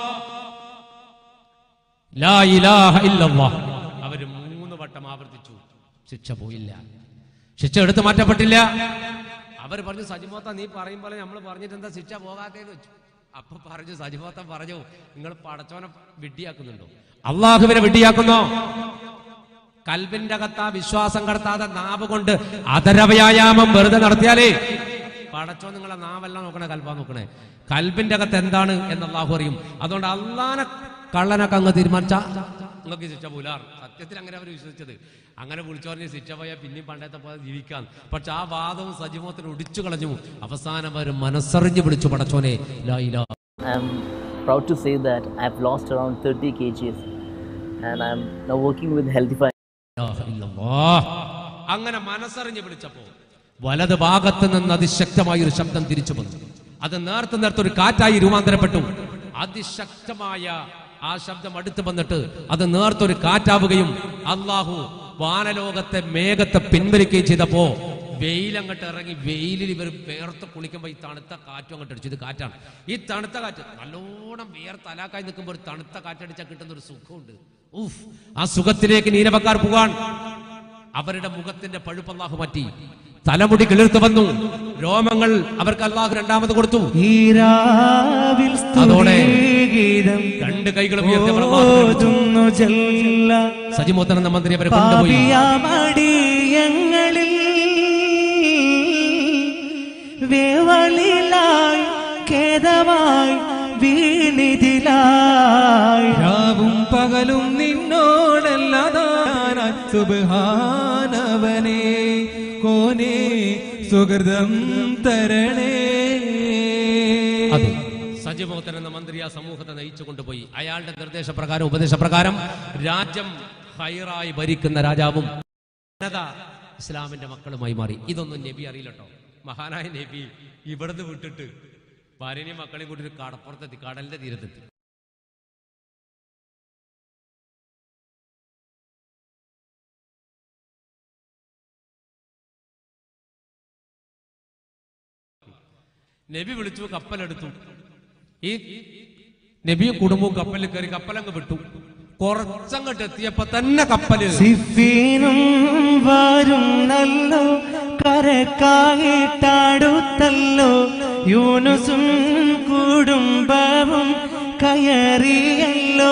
Speaker 3: ലാ ഇലാഹ ഇല്ലല്ലാഹ് അവര് മൂന്ന് വട്ടം ആവർത്തിച്ചു ശിക്ഷ പോയില്ല ശിക്ഷ എടുത്തു മാറ്റപ്പെട്ടില്ല അവർ പറഞ്ഞു സജിമോത്ത നീ പറയും പോലെ നമ്മൾ പറഞ്ഞിട്ട് എന്താ ശിക്ഷ പോകാത്തേന്ന് വെച്ചു അപ്പൊ പറഞ്ഞു സജിമോത്ത പറഞ്ഞു നിങ്ങൾ പടച്ചോനെ വിഡ്ഢിയാക്കുന്നുണ്ടോ അള്ളാഹുവിനെ വിഡ്ഢിയാക്കുന്നോ കൽബിന്റെ അകത്ത് ആ വിശ്വാസം കടത്താതെ നാവ് കൊണ്ട് അതരവ്യായാമം വെറുതെ നടത്തിയാലേ പടച്ചോ നിങ്ങളെ നാവെല്ലാം നോക്കണേ കൽബാ നോക്കണേ കൽബിന്റെ അകത്ത് എന്താണ് എന്ന് അള്ളാഹു അറിയും അതുകൊണ്ട് അള്ളാനെ കള്ളനൊക്കെ അങ്ങ് തീരുമാനിച്ച നിങ്ങൾക്ക് ശിക്ഷ പോലാർ സത്യത്തിൽ അങ്ങനെ അവർ വിശ്വസിച്ചത് അങ്ങനെ വിളിച്ചു പറഞ്ഞ് ശിക്ഷ പോയാൽ പിന്നെയും പണ്ടത്തെ പോലെ ജീവിക്കാം പക്ഷെ ആ വാദവും സജീവത്തിന് ഒടിച്ചു കളഞ്ഞു അവസാനം അവർ മനസ്സറിഞ്ഞ് വിളിച്ചു പടച്ചോനെ ലാ ഇലാ
Speaker 4: I'm proud to say that I've lost around 30 kgs and I'm now working with Healthify.
Speaker 3: ഇലാഹ ഇല്ലല്ലാഹ്. അങ്ങനെ മനസ്സറിഞ്ഞ് വിളിച്ചപ്പോ വലത് ഭാഗത്ത് നിന്ന് അതിശക്തമായ ഒരു ശബ്ദം തിരിച്ചു വന്നു അത് നേർത്ത് നേർത്തൊരു കാറ്റായി രൂപാന്തരപ്പെട്ടു അതിശക്തമായ ആ ശബ്ദം അടുത്ത് വന്നിട്ട് അത് നേർത്തൊരു കാറ്റാവുകയും അള്ളാഹു വാനലോകത്തെ മേഘത്തെ പിൻവലിക്കുകയും ചെയ്തപ്പോ വെയിലങ്ങോട്ട് ഇറങ്ങി വെയിലിൽ ഇവർ വേർത്ത് കുളിക്കുമ്പോൾ ഈ തണുത്ത കാറ്റും അങ്ങോട്ട് അടിച്ചു ഇത് കാറ്റാണ് ഈ തണുത്ത കാറ്റ് നല്ലോണം വേർത്ത് അലാക്കായി നിൽക്കുമ്പോൾ ഒരു തണുത്ത കാറ്റടിച്ചാൽ കിട്ടുന്ന ഒരു സുഖമുണ്ട് ഊഫ് ആ സുഖത്തിലേക്ക് നീലവക്കാർ പോകാൻ അവരുടെ മുഖത്തിന്റെ പഴുപ്പ് അള്ളാഹു മാറ്റി തലമുടി കിളിർത്ത് വന്നു രോമങ്ങൾ അവർക്ക് അള്ളാഹു രണ്ടാമത് കൊടുത്തു
Speaker 1: ഈരാവിൽ
Speaker 3: അതോടെ
Speaker 1: ഗീതം
Speaker 3: രണ്ട് കൈകളും ഉയർത്തി അവർ അല്ലാഹു വിളിച്ചു.
Speaker 1: ഓതുന്നു ജല്ല
Speaker 3: സജിമോത്തൻ എന്ന മന്ത്രി അവരെ കൊണ്ടുപോയി
Speaker 1: പാപിയാമടിയങ്ങളിൽ വേവളിലായി ഖേദമായി വീണിതിലായി
Speaker 2: രാവും പകലും നിന്നോടല്ലാതാനായി സുബാനവനെ കോനെ സുഹൃതം തരണേ
Speaker 3: അതെ സജിമോത്തൻ എന്ന മന്ത്രി ആ സമൂഹത്തെ നയിച്ചു കൊണ്ടുപോയി അയാളുടെ നിർദ്ദേശപ്രകാരം ഉപദേശപ്രകാരം രാജ്യം ഹൈറായി ഭരിക്കുന്ന രാജാവും ജനത ഇസ്ലാമിന്റെ മക്കളുമായി മാറി ഇതൊന്നും നബി അറിയില്ലട്ടോ മഹാനായ നബി ഇവിടുന്ന് വിട്ടിട്ട് ഭാര്യനെയും മക്കളെയും കൂട്ടി ഒരു കടപ്പുറത്തെത്തി കടലിന്റെ തീരത്തെത്തി നബി വിളിച്ചു കപ്പലെടുത്തു ഈ നബിയും കുടുംബവും കപ്പലിൽ കയറി കപ്പലങ്ങ് വിട്ടു കുറച്ചങ്ങോട്ട് എത്തിയപ്പോ തന്നെ കപ്പല്
Speaker 1: സിഫീനും വരുന്നല്ലോ കരക്കായിട്ടാടുത്തല്ലോ യൂനുസും കുടുംബവും കയറിയല്ലോ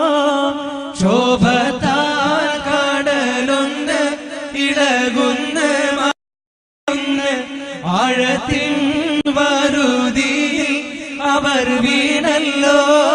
Speaker 1: ശോഭത്താൽ കടലൊന്ന് ഇളകുന്ന മറന്ന് ആഴത്തിൻ വരുതിയിൽ അവർ വീണല്ലോ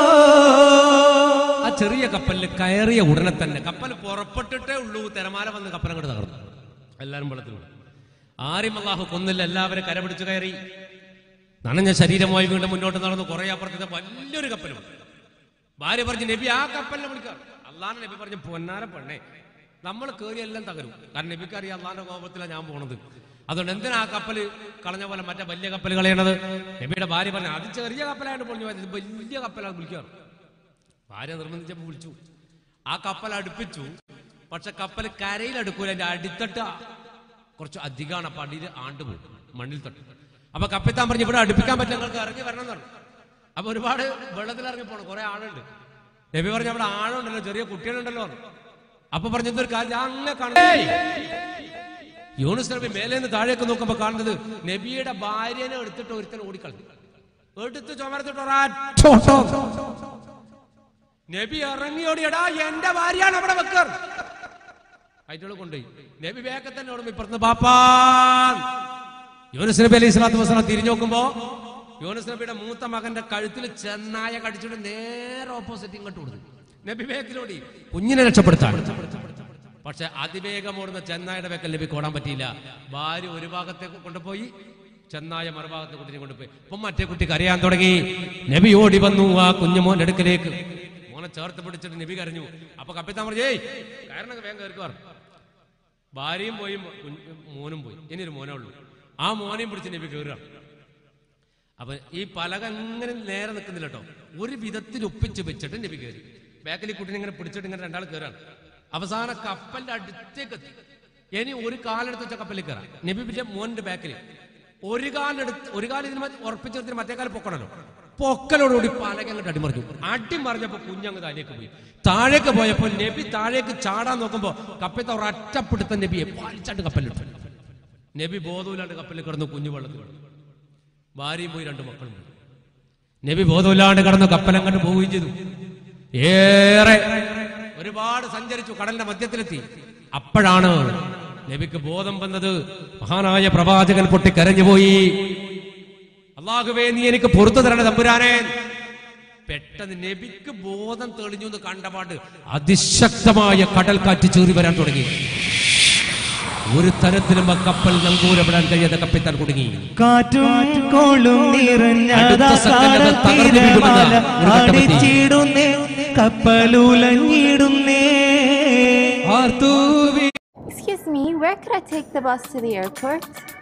Speaker 3: ആ ചെറിയ കപ്പലിൽ കയറിയ ഉടനെ തന്നെ കപ്പൽ പുറപ്പെട്ടിട്ടേ ഉള്ളൂ തിരമാല വന്ന് കപ്പൽ അങ്ങോട്ട് തകർന്നു എല്ലാവരും വെള്ളത്തിലൂടെ ആരും അള്ളാഹു കൊന്നില്ല എല്ലാവരും കരപിടിച്ച് കയറി നനഞ്ഞ ശരീരമായി വീണ്ടും മുന്നോട്ട് നടന്നു കുറെ അപ്പുറത്തെ വലിയൊരു കപ്പലും ഭാര്യ പറഞ്ഞു നബി ആ കപ്പലിനെ വിളിക്കാം അള്ളാഹാൻ നബി പറഞ്ഞു പൊന്നാര പെണ്ണേ നമ്മൾ കയറി എല്ലാം തകരും കാരണം നബിക്ക് അറിയാം അള്ളാന്റെ കോപത്തിലാണ് ഞാൻ പോണത് അതുകൊണ്ട് എന്തിനാ ആ കപ്പൽ കളഞ്ഞ പോലെ മറ്റേ വലിയ കപ്പൽ കളയണത് നബിയുടെ ഭാര്യ പറഞ്ഞു അത് ചെറിയ കപ്പലായിട്ട് പൊളിഞ്ഞു പോയത് ഇത് വലിയ കപ്പലാണ് വിളിക്കാറ് ഭാര്യ നിർബന്ധിച്ചപ്പോൾ വിളിച്ചു ആ കപ്പൽ അടുപ്പിച്ചു പക്ഷെ കപ്പൽ കരയിൽ അടുക്കൂല അതിന്റെ അടിത്തട്ട് കുറച്ച് അധികമാണ് അപ്പൊ അടിയിൽ ആണ്ടുപോകും മണ്ണിൽ തട്ടും അപ്പൊ കപ്പിത്താൻ പറഞ്ഞു ഇവിടെ അടുപ്പിക്കാൻ പറ്റില്ല നിങ്ങൾക്ക് ഇറങ്ങി വരണം എന്ന് പറഞ്ഞു അപ്പൊ ഒരുപാട് വെള്ളത്തിൽ ഇറങ്ങി പോണം കുറെ ആളുണ്ട് നബി പറഞ്ഞു അവിടെ ആളുണ്ടല്ലോ ചെറിയ കുട്ടികളുണ്ടല്ലോ പറഞ്ഞു. അപ്പൊ പറഞ്ഞു എന്തൊരു കാര്യം ഞാൻ അങ്ങനെ കാണുന്നേ യൂനുസ് നബി മേലെ നിന്ന് താഴേക്ക് നോക്കുമ്പോ കാണുന്നത് നബിയുടെ ഭാര്യനെ എടുത്തിട്ട് ഒരുത്തൻ ഓടിക്കളഞ്ഞു എടുത്ത് ചുമരത്തിട്ട് ഒരൊറ്റ ഓട്ടം. നബി ഇറങ്ങിയോടിയടാ എന്റെ ഭാര്യയാണ് അവിടെ വെക്കർ അയറ്റോള് കൊണ്ടുപോയി നബി വേഗം തന്നെ ഓടുമ്പോ ഇപ്പുറത്ത് പാപ്പാ യൂനുസ് നബി അലൈഹി സ്വലാത്തു വസ്സലാം തിരിഞ്ഞു നോക്കുമ്പോ യൂനുസ് നബിയുടെ മൂത്ത മകന്റെ കഴുത്തിൽ ചെന്നായ കടിച്ചിട്ട് നേരെ ഓപ്പോസിറ്റ് ഇങ്ങോട്ട് കൊടുത്തു നബി വേഗത്തിലോടി കുഞ്ഞിനെ രക്ഷപ്പെടുത്താൻ പക്ഷെ അതിവേഗം ഓടുന്ന ചെന്നായുടെ വേക്കൽ നബിക്ക് ഓടാൻ പറ്റിയില്ല ഭാര്യ ഒരു ഭാഗത്തേക്ക് കൊണ്ടുപോയി ചെന്നായ മറുഭാഗത്ത് കുട്ടിനെ കൊണ്ടുപോയി ഇപ്പം മറ്റേ കുട്ടി കരയാൻ തുടങ്ങി നബി ഓടി വന്നു ആ കുഞ്ഞുമോന്റെ അടുക്കലേക്ക് മോനെ ചേർത്ത് പിടിച്ചിട്ട് നബി കരഞ്ഞു അപ്പൊ കപ്പിത്താൻ പറഞ്ഞു ഏയ് കാരണം വേഗം കയറി പറഞ്ഞു ഭാര്യയും പോയി കുഞ്ഞ് മോനും പോയി ഇനി ഒരു മോനേ ഉള്ളൂ ആ മോനെയും പിടിച്ച് നബി കയറുകയാണ് അപ്പൊ ഈ പലക ഇങ്ങനെ നേരെ നിൽക്കുന്നില്ല കേട്ടോ ഒരു വിധത്തിൽ ഒപ്പിച്ച് വെച്ചിട്ട് നബി കയറി ബാക്കിൽ ഈ കുട്ടീനെ ഇങ്ങനെ പിടിച്ചിട്ട് ഇങ്ങനെ രണ്ടാൾ കയറാണ് അവസാന കപ്പലിന്റെ അടുത്തേക്ക് എത്തി ഇനി ഒരു കാലെടുത്ത് വെച്ച കപ്പലിൽ കയറാം നബി പിന്നെ മോന്റെ ബാക്കിൽ ഒരു കാലെടുത്ത് ഒരു കാലം ഇതിന് മതി- ഉറപ്പിച്ചെടുത്തിന് മറ്റേ കാലം പൊക്കണല്ലോ പൊക്കലോടുകൂടി പലക അങ്ങോട്ട് അടിമറിഞ്ഞു അടിമറിഞ്ഞപ്പോ കുഞ്ഞങ്ങ് താഴേക്ക് പോയി താഴേക്ക് പോയപ്പോ നബി താഴേക്ക് ചാടാൻ നോക്കുമ്പോ കപ്പത്തെ ഒരറ്റപ്പെടുത്ത നബിയെ പാലിച്ചാട്ട് കപ്പലിട്ടു നബി ബോധമില്ലാണ്ട് കപ്പലിൽ കിടന്നു കുഞ്ഞു വെള്ളത്തിൽ കിടന്നു ഭാര്യയും പോയി രണ്ട് മക്കളും പോയി നബി ബോധമില്ലാണ്ട് കടന്നു കപ്പലങ്ങോട്ട് പോവുകയും ചെയ്തു ഏറെ ഒരുപാട് സഞ്ചരിച്ചു കടലിന്റെ മധ്യത്തിലെത്തി അപ്പോഴാണ് നബിക്ക് ബോധം വന്നത് മഹാനായ പ്രവാചകൻ പൊട്ടി കരഞ്ഞുപോയി അള്ളാഹുവേ നീ എനിക്ക് പുറത്തു തരണ തമ്പുരാനെ പെട്ടെന്ന് നബിക്ക് ബോധം തെളിഞ്ഞു എന്ന് കണ്ടപാട് അതിശക്തമായ കടൽക്കാറ്റ് ചീറി വരാൻ തുടങ്ങി ഒരു തരത്തിലും ആ കപ്പൽ നങ്കൂരപ്പെടാൻ കഴിയാതെ കപ്പിത്താൻ കുടുങ്ങി
Speaker 1: കാറ്റും കോളും നിറഞ്ഞതാ
Speaker 3: അടുത്ത സെക്കൻഡ് അത് തകർന്നു വീഴുമെന്ന്
Speaker 1: കാടത്തീരമാല
Speaker 3: ഉരുളക്കപ്പത്തി.
Speaker 1: അടിച്ചിടുന്നേ കപ്പലുലഞ്ഞിടുന്നേ
Speaker 2: ആർത്തൂവി
Speaker 5: Excuse me, where could I take the bus to the airport?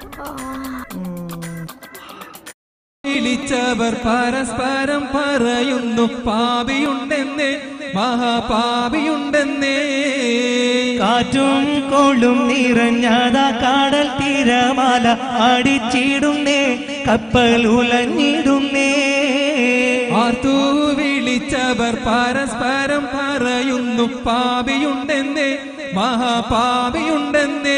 Speaker 2: വിളിച്ചവർ പരസ്പരം പറയുന്നു പാപിയുണ്ടെന്നേ മഹാപാപിയുണ്ടെന്നേ
Speaker 1: കാറ്റും കോളും നിറഞ്ഞതാ കാടൽ തീരമാല അടിച്ചിടുന്നേ കപ്പലുലഞ്ഞിടുന്നേ
Speaker 2: ആർത്തു വിളിച്ചവർ പരസ്പരം പറയുന്നു പാപിയുണ്ടെന്നേ മഹാപാപിയുണ്ടെന്നേ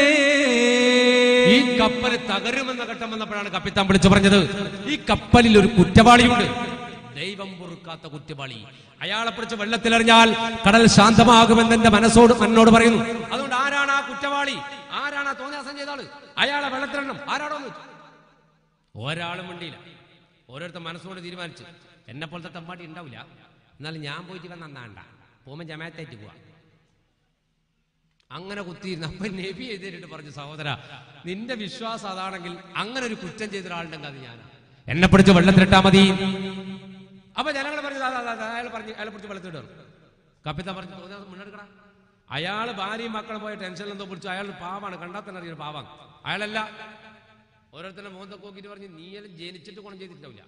Speaker 3: ഈ കപ്പൽ തകരുമെന്ന ഘട്ടം വന്നപ്പോഴാണ് കപ്പിത്താൻ വിളിച്ചു പറഞ്ഞത് ഈ കപ്പലിൽ ഒരു കുറ്റവാളിയുണ്ട് ദൈവം പൊറുക്കാത്ത കുറ്റവാളി അയാളെ പിടിച്ച് വെള്ളത്തിലെറിഞ്ഞാൽ കടൽ ശാന്തമാകുമെന്ന് എന്റെ മനസ്സോട് എന്നോട് പറയുന്നു അതുകൊണ്ട് ആരാണ് ആ കുറ്റവാളി ആരാണ് ആ തോന്നിയാസം ചെയ്ത ആള് അയാളെ വെള്ളത്തിലെണ്ണം ആരാണോ എന്ന് ചോദിച്ചു. ഒരാളും മിണ്ടിയില്ല ഓരോരുത്തർ മനസ്സോട് തീരുമാനിച്ചു എന്നെ പോലത്തെ തമ്പാടി ഉണ്ടാവില്ല എന്നാലും ഞാൻ പോയിട്ട് ഇവൻ നന്നാണ്ട പോകുമ്പോൾ ജമാഅത്തേറ്റ് പോവാ അങ്ങനെ കുത്തിയിരുന്ന അപ്പൊ നബി എതിരിട്ട് പറഞ്ഞു സഹോദര നിന്റെ വിശ്വാസം അതാണെങ്കിൽ അങ്ങനെ ഒരു കുറ്റം ചെയ്ത ഒരാളുണ്ടെങ്കിൽ അത് ഞാനാ എന്നെ പിടിച്ച് വെള്ളത്തിലിട്ടാ മതി അപ്പൊ ജനങ്ങൾ പറഞ്ഞു "അതാ, അതാ, അതാ." അയാൾ പറഞ്ഞു അയാളെ പിടിച്ച് വെള്ളത്തിലിടും കപ്പിത്ത പറഞ്ഞു "തോന്നിയാ മുന്നെടുക്കടാ അയാൾ ഭാര്യയും മക്കളും പോയ ടെൻഷനിൽ എന്തോ പിടിച്ചു അയാൾ പാവാണ് കണ്ടാൽ തന്നെ അറിയൊരു പാവാം അയാളല്ല ഓരോരുത്തരുടെ മോന്തൊക്കെ നോക്കിയിട്ട് പറഞ്ഞു നീയെല്ലാം ജനിച്ചിട്ട് ഗുണം ചെയ്തിട്ടുണ്ടാവില്ല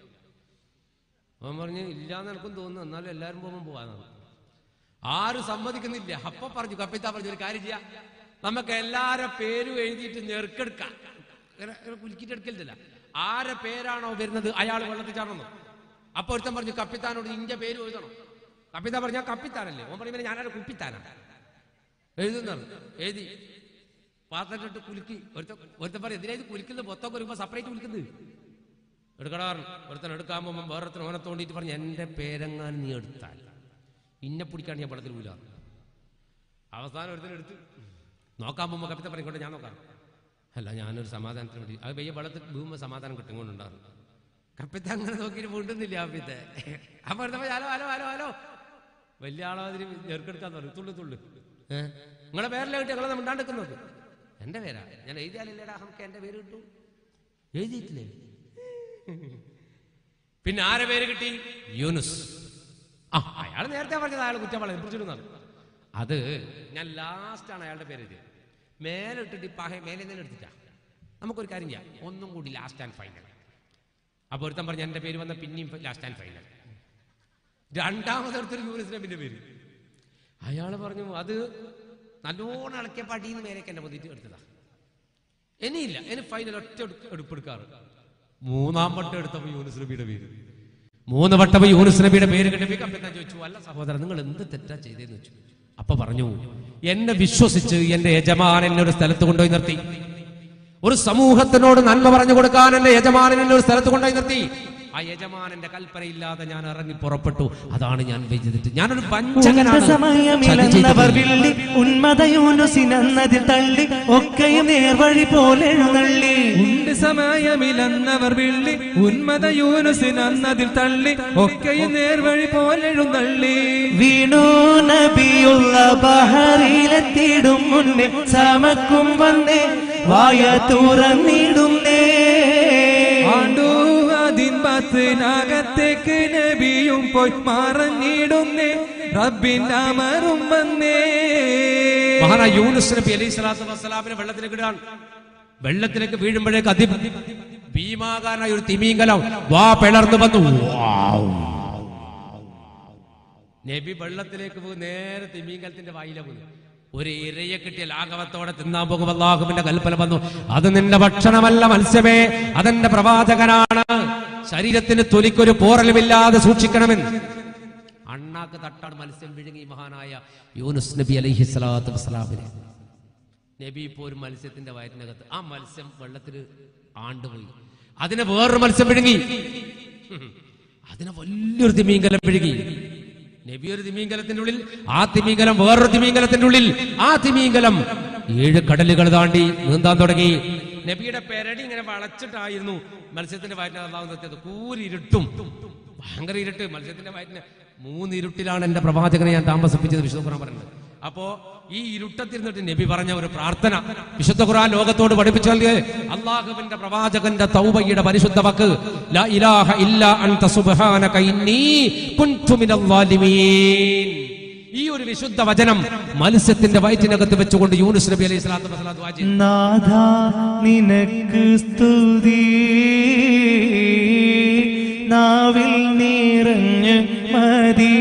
Speaker 3: അവൻ പറഞ്ഞു ഇല്ലാന്ന് എനിക്കും തോന്നുന്നു എന്നാലും എല്ലാവരും പോകുമ്പോൾ പോവാന്നാണ് ആരും സമ്മതിക്കുന്നില്ല അപ്പൊ പറഞ്ഞു കപ്പിത്താ പറഞ്ഞു ഒരു കാര്യം ചെയ്യാം നമുക്ക് എല്ലാരെ പേരും എഴുതിയിട്ട് ഞെറുക്കെടുക്കാം ഇങ്ങനെ ഇങ്ങനെ കുലുക്കിയിട്ട് എടുക്കലില്ല ആരെ പേരാണോ വരുന്നത് അയാൾ വെള്ളത്തിൽ ചാടണം അപ്പൊ ഒരുത്തൻ പറഞ്ഞു കപ്പിത്താനോട് ഇന്റെ പേര് എഴുതണം കപ്പിത്താൻ പറഞ്ഞു ഞാൻ കപ്പിത്താനല്ലേ ഓൻ പറയുമ്പോൾ ഞാനാണ് കുപ്പിത്താനാണ് എഴുതുന്നാണ് എഴുതി പാത്രത്തിലിട്ട് കുലുക്കി ഒരുത്ത ഒരുത്തൻ പറയും എന്തിനാ ഇത് കുലിക്കുന്നത് മൊത്തം വരുമ്പോ സെപ്പറേറ്റ് കുലിക്കുന്നത് എടുക്കടാറ് ഒരുത്തൻ എടുക്കാൻ പോകുമ്പോൾ വേറൊരുത്തൻ ഓനെ തോണ്ടിയിട്ട് പറഞ്ഞു എൻ്റെ പേരെങ്ങാനും നീ എടുത്താൽ ഇന്നെ പിടിക്കാൻ ഞാൻ വെള്ളത്തിൽ വീഴാറ് അവസാനം ഒരുത്തൻ എടുത്ത് നോക്കാൻ പോകുമ്പോൾ കപ്പിത്ത പറഞ്ഞിക്കൊണ്ട് ഞാൻ നോക്കാം അല്ല ഞാനൊരു സമാധാനത്തിന് വേണ്ടി അത് പയ്യെ വെള്ളത്തിൽ വീഴുമ്പോൾ സമാധാനം കിട്ടും കൊണ്ടുണ്ടാകും കപ്പിത്ത അങ്ങനെ നോക്കിയിട്ട് വീണ്ടുന്നില്ല കപ്പിത്തെ അപ്പൊ എടുത്തപ്പോ ഹലോ ഹലോ ഹലോ ഹലോ വലിയ ആളാതിരി ഞെറുക്കെടുക്കാൻ തുടങ്ങി തുള്ളു തുള്ളു ഏഹ് നിങ്ങളെ പേരല്ലേ കിട്ടി നിങ്ങളെ മിണ്ടാണ്ടിക്കുന്നത് എന്റെ പേരാ ഞാൻ എഴുതിയാലില്ലേടാ നമുക്ക് എന്റെ പേര് കിട്ടൂ എഴുതിയിട്ടില്ലേ പിന്നെ ആരെ പേര് കിട്ടി യൂനുസ് ആ അയാൾ നേരത്തെ പറഞ്ഞത് അയാൾ കുറ്റവാളി പിടിച്ചിരുന്നാണ് അത് ഞാൻ ലാസ്റ്റ് ആണ് അയാളുടെ പേര് എഴുതിയത് മേലെ ഇട്ടിട്ട് ഇപ്പൊ മേലെ തന്നെ എടുത്തിട്ടാ നമുക്കൊരു കാര്യം ചെയ്യാം ഒന്നും കൂടി ലാസ്റ്റ് ആൻഡ് ഫൈനൽ അപ്പൊ ഒരുത്തൻ പറഞ്ഞ എന്റെ പേര് വന്ന പിന്നെയും ലാസ്റ്റ് ആൻഡ് ഫൈനൽ രണ്ടാമതെടുത്തൊരു യൂനിസ് നബിന്റെ പേര് അയാൾ പറഞ്ഞു അത് നല്ലോണം ഇളക്കിയ പടിയിൽ മേലേക്ക് എന്നെ പൊതിയിട്ട് എടുത്തതാ ഇനിയില്ല ഇനി ഫൈനൽ ഒറ്റ എടുക്ക- എടുപ്പെടുക്കാറ് മൂന്നാം വട്ടം എടുത്തപ്പോ യൂനിസ് നബിയുടെ പേര് മൂന്ന് വട്ടം യൂനിസ് നബിയുടെ പേര് കിട്ടിയപ്പോ കപ്പിത്താൻ ചോദിച്ചു അല്ല സഹോദരൻ നിങ്ങൾ എന്ത് തെറ്റാ ചെയ്തതെന്ന് വെച്ചു അപ്പൊ പറഞ്ഞു എന്നെ വിശ്വസിച്ച് എന്റെ യജമാൻ എന്നെ ഒരു സ്ഥലത്ത് കൊണ്ടുപോയി നിർത്തി ഒരു സമൂഹത്തിനോട് നന്മ പറഞ്ഞു കൊടുക്കാൻ എന്റെ യജമാനൻ എന്നെ ഒരു സ്ഥലത്ത് കൊണ്ടുപോയി നിർത്തി ആ യജമാനന്റെ കൽപ്പനയില്ലാതെ ഞാൻ ഇറങ്ങി പുറപ്പെട്ടു അതാണ് ഞാൻ ചെയ്തിട്ട് ഞാനൊരു വഞ്ചകനാണ് ചതി
Speaker 1: സമയമില്ലെന്നവർ
Speaker 3: ചെയ്തിട്ടില്ല.
Speaker 1: വിള്ളി ഉന്മതയൂനുസിനെന്നതിൽ തള്ളി ഒക്കെയും നേർവഴി പോലെ എഴുന്നള്ളി
Speaker 2: ഉണ്ട് സമയമില്ലെന്നവർ വിള്ളി ഉന്മത യൂനുസിനന്നതിൽ തള്ളി ഒക്കെയും നേർവഴി പോലെഴുന്നള്ളി
Speaker 1: വീണു നബിയുള്ള ബഹറിലെത്തിയിടും മുന്നേ സമക്കും വന്നേ വായ തുറന്നിടുന്നേ
Speaker 2: ആണ്ടു അതിൻ പത്തിനകത്തേക്ക് നബിയും പോയി മറഞ്ഞിടുന്നേ റബ്ബിന്റെ അമറും വന്നേ
Speaker 3: മഹാനായ യൂനുസ് നബി അലൈഹി സ്വലാത്തു വസ്സലാമിനെ വെള്ളത്തിലേക്ക് ഇടാൻ വെള്ളത്തിലേക്ക് വീഴുമ്പോഴേക്ക് അതി ഭീമാകാരനായ ഒരു തിമീങ്കലം വാ പിളർന്നു വന്നു നബി വെള്ളത്തിലേക്ക് പോകും നേരെ തിമീങ്കലത്തിന്റെ വായിലെ പോയി ഒരു ഇരയെ കിട്ടിയ ലാഘവത്തോടെ തിന്നാൻ പോകും അള്ളാഹുവിന്റെ കൽപ്പന വന്നു അത് നിന്റെ ഭക്ഷണമല്ല മത്സ്യമേ അതെന്റെ പ്രവാചകനാണ് ശരീരത്തിന് തൊലിക്കൊരു പോറലുമില്ലാതെ സൂക്ഷിക്കണമെന്ന് അണ്ണാക്ക് തട്ടാണ് മത്സ്യം വിഴുങ്ങി മഹാനായ യൂനുസ് നബി അലൈഹി സ്വലാത്തു വസ്സലാമിനെ നബി ഇപ്പോൾ ഒരു മത്സ്യത്തിന്റെ വയറ്റിനകത്ത് ആ മത്സ്യം വെള്ളത്തിൽ ആണ്ടുപോയി അതിനെ വേറൊരു മത്സ്യം വിഴുങ്ങി ഹും. അതിനെ വലിയൊരു തിമീങ്കലം വിഴുങ്ങി നബി ഒരു തിമീങ്കലത്തിന്റെ ഉള്ളിൽ ആ തിമീങ്കലം വേറൊരു തിമീങ്കലത്തിന്റെ ഉള്ളിൽ ആ തിമീങ്കലം ഏഴ് കടലുകൾ താണ്ടി നീന്താൻ തുടങ്ങി നബിയുടെ പെരടി ഇങ്ങനെ വളച്ചിട്ടായിരുന്നു മത്സ്യത്തിന്റെ വയറ്റിനെ അള്ളാഹു നിർത്തിയത് കൂരിരുട്ടും ഭയങ്കര ഇരുട്ട് മത്സ്യത്തിന്റെ വയറ്റിന് മൂന്ന് ഇരുട്ടിലാണ് എന്റെ പ്രവാചകനെ ഞാൻ താമസിപ്പിച്ചത് വിശുദ്ധ ഖുർആൻ പറയുന്നത് അപ്പോ ഈ ഇരുട്ടത്തിരുന്നിട്ട് നബി പറഞ്ഞ ഒരു പ്രാർത്ഥന വിശുദ്ധ ഖുർആൻ ലോകത്തോട് പഠിപ്പിച്ചു നൽകിയ അള്ളാഹുവിന്റെ പ്രവാചകന്റെ തൗബയുടെ പരിശുദ്ധ വക്ക് ലാ ഇലാഹ ഇല്ലാ അൻത സുബ്ഹാനക ഇന്നി കുൻതു മിനൽ ളാലിമീൻ ഈ ഒരു വിശുദ്ധ വചനം മത്സ്യത്തിന്റെ വയറ്റിനകത്ത് വെച്ചുകൊണ്ട് യൂനുസ് നബി അലൈഹി സ്വലാത്തു വസ്സലാം ദുആ ചെയ്തു
Speaker 1: നാഥ നിനക്ക് സ്തുതി നാവിൽ നിറഞ്ഞ് മതി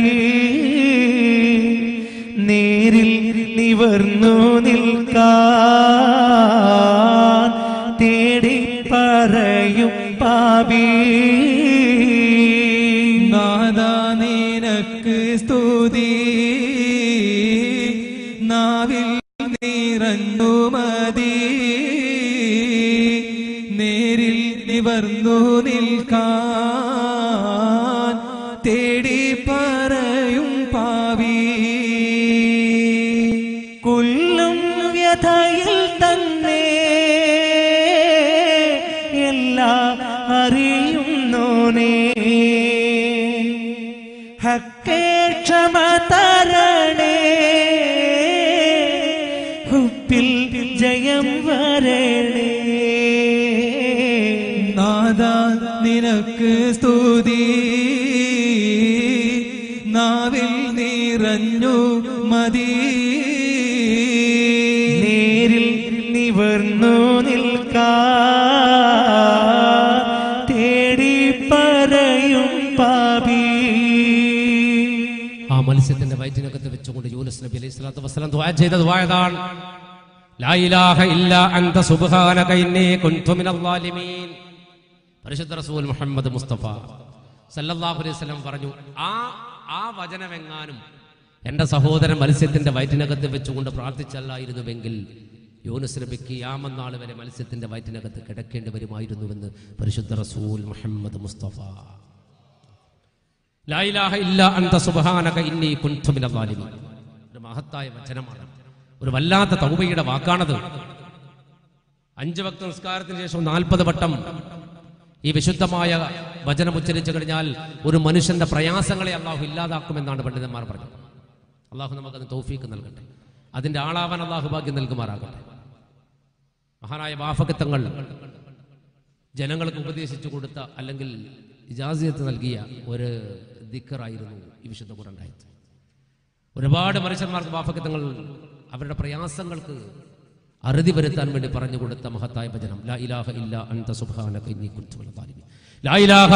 Speaker 1: നേരിൽ നിവർന്നു നിൽക്കാൻ തേടി പറയും പാപി
Speaker 2: നാദാ നിനക്ക് സ്തുതി നാവിൽ നിറഞ്ഞു മതി നേരിൽ നിവർന്നു നിൽക്കാൻ തേടി പറയും പാവി
Speaker 1: കൊല്ലും വ്യഥയിൽ തന്നെ എല്ലാം അറിയുന്നോനേ ഹക്കേ ക്ഷമ തരണേ ഹുപ്പിൽ ജയം വരണേ
Speaker 2: നാദാ നിനക്ക് സ്തുതി നാവിൽ നിറഞ്ഞു മതി
Speaker 1: നേരിൽ നിവർന്നു നിൽക്കാ തേടി പറയും പാപി
Speaker 3: ആ മത്സ്യത്തിന്റെ വയറ്റിനകത്ത് വെച്ചുകൊണ്ട് യൂനുസ് നബി അലൈഹി സ്വലാത്തു വസ്സലാം ദുആ ചെയ്ത ദുആയതാണ് ലാ ഇലാഹ ഇല്ലാ അൻത സുബ്ഹാനക ഇന്നി കുൻതു മിനൽ ളാലിമീൻ പരിശുദ്ധ റസൂൽ മുഹമ്മദ് മുസ്തഫ സല്ലല്ലാഹു അലൈഹി വസല്ലം പറഞ്ഞു ആ ആ വചനമെങ്ങാനും എന്റെ സഹോദരൻ മത്സ്യത്തിന്റെ വയറ്റിനകത്ത് വെച്ചുകൊണ്ട് പ്രാർത്ഥിച്ചല്ലായിരുന്നുവെങ്കിൽ യൂനുസ് നബിക്ക് യാമന്നാൾ വരെ മത്സ്യത്തിന്റെ വയറ്റിനകത്ത് കിടക്കേണ്ടി വരുമായിരുന്നുവെന്ന് പരിശുദ്ധ റസൂൽ മുഹമ്മദ് മുസ്തഫ ലാ ഇലാഹ ഇല്ലാ അൻത സുബ്ഹാനക ഇന്നി കുൻതു മിനൽ ളാലിമീൻ ഒരു മഹത്തായ വചനമാണ് ഒരു വല്ലാത്ത തൗബയുടെ വാക്കാണത് അഞ്ച് ഭക്ത നിസ്കാരത്തിന് ശേഷം നാൽപ്പത് വട്ടം ഈ വിശുദ്ധമായ വചനം ഉച്ചരിച്ചു കഴിഞ്ഞാൽ ഒരു മനുഷ്യന്റെ പ്രയാസങ്ങളെ അള്ളാഹു ഇല്ലാതാക്കുമെന്നാണ് പണ്ഡിതന്മാർ പറഞ്ഞത് അള്ളാഹു നമുക്കത് തൗഫീക്ക് നൽകട്ടെ അതിന്റെ ആളാവാൻ അള്ളാഹു ഭാഗ്യം നൽകുമാറാകട്ടെ മഹാനായ വാഫകത്വങ്ങൾ ജനങ്ങൾക്ക് ഉപദേശിച്ചു കൊടുത്ത അല്ലെങ്കിൽ ഇജാസിയത്ത് നൽകിയ ഒരു ദിക്കറായിരുന്നു ഈ വിശുദ്ധ ഖുറാനായത് ഒരുപാട് മനുഷ്യന്മാർക്ക് വാഫകത്വങ്ങൾ അവരുടെ പ്രയാസങ്ങൾക്ക് അറുതി വരുത്താൻ വേണ്ടി പറഞ്ഞു കൊടുത്ത മഹത്തായ ഭജനം ലാ ഇലാഹ ഇല്ല അൻത സുബ്ഹാനക ഇന്നി കുൻതു മിനൽ ളാലിമീൻ ലാ ഇലാഹ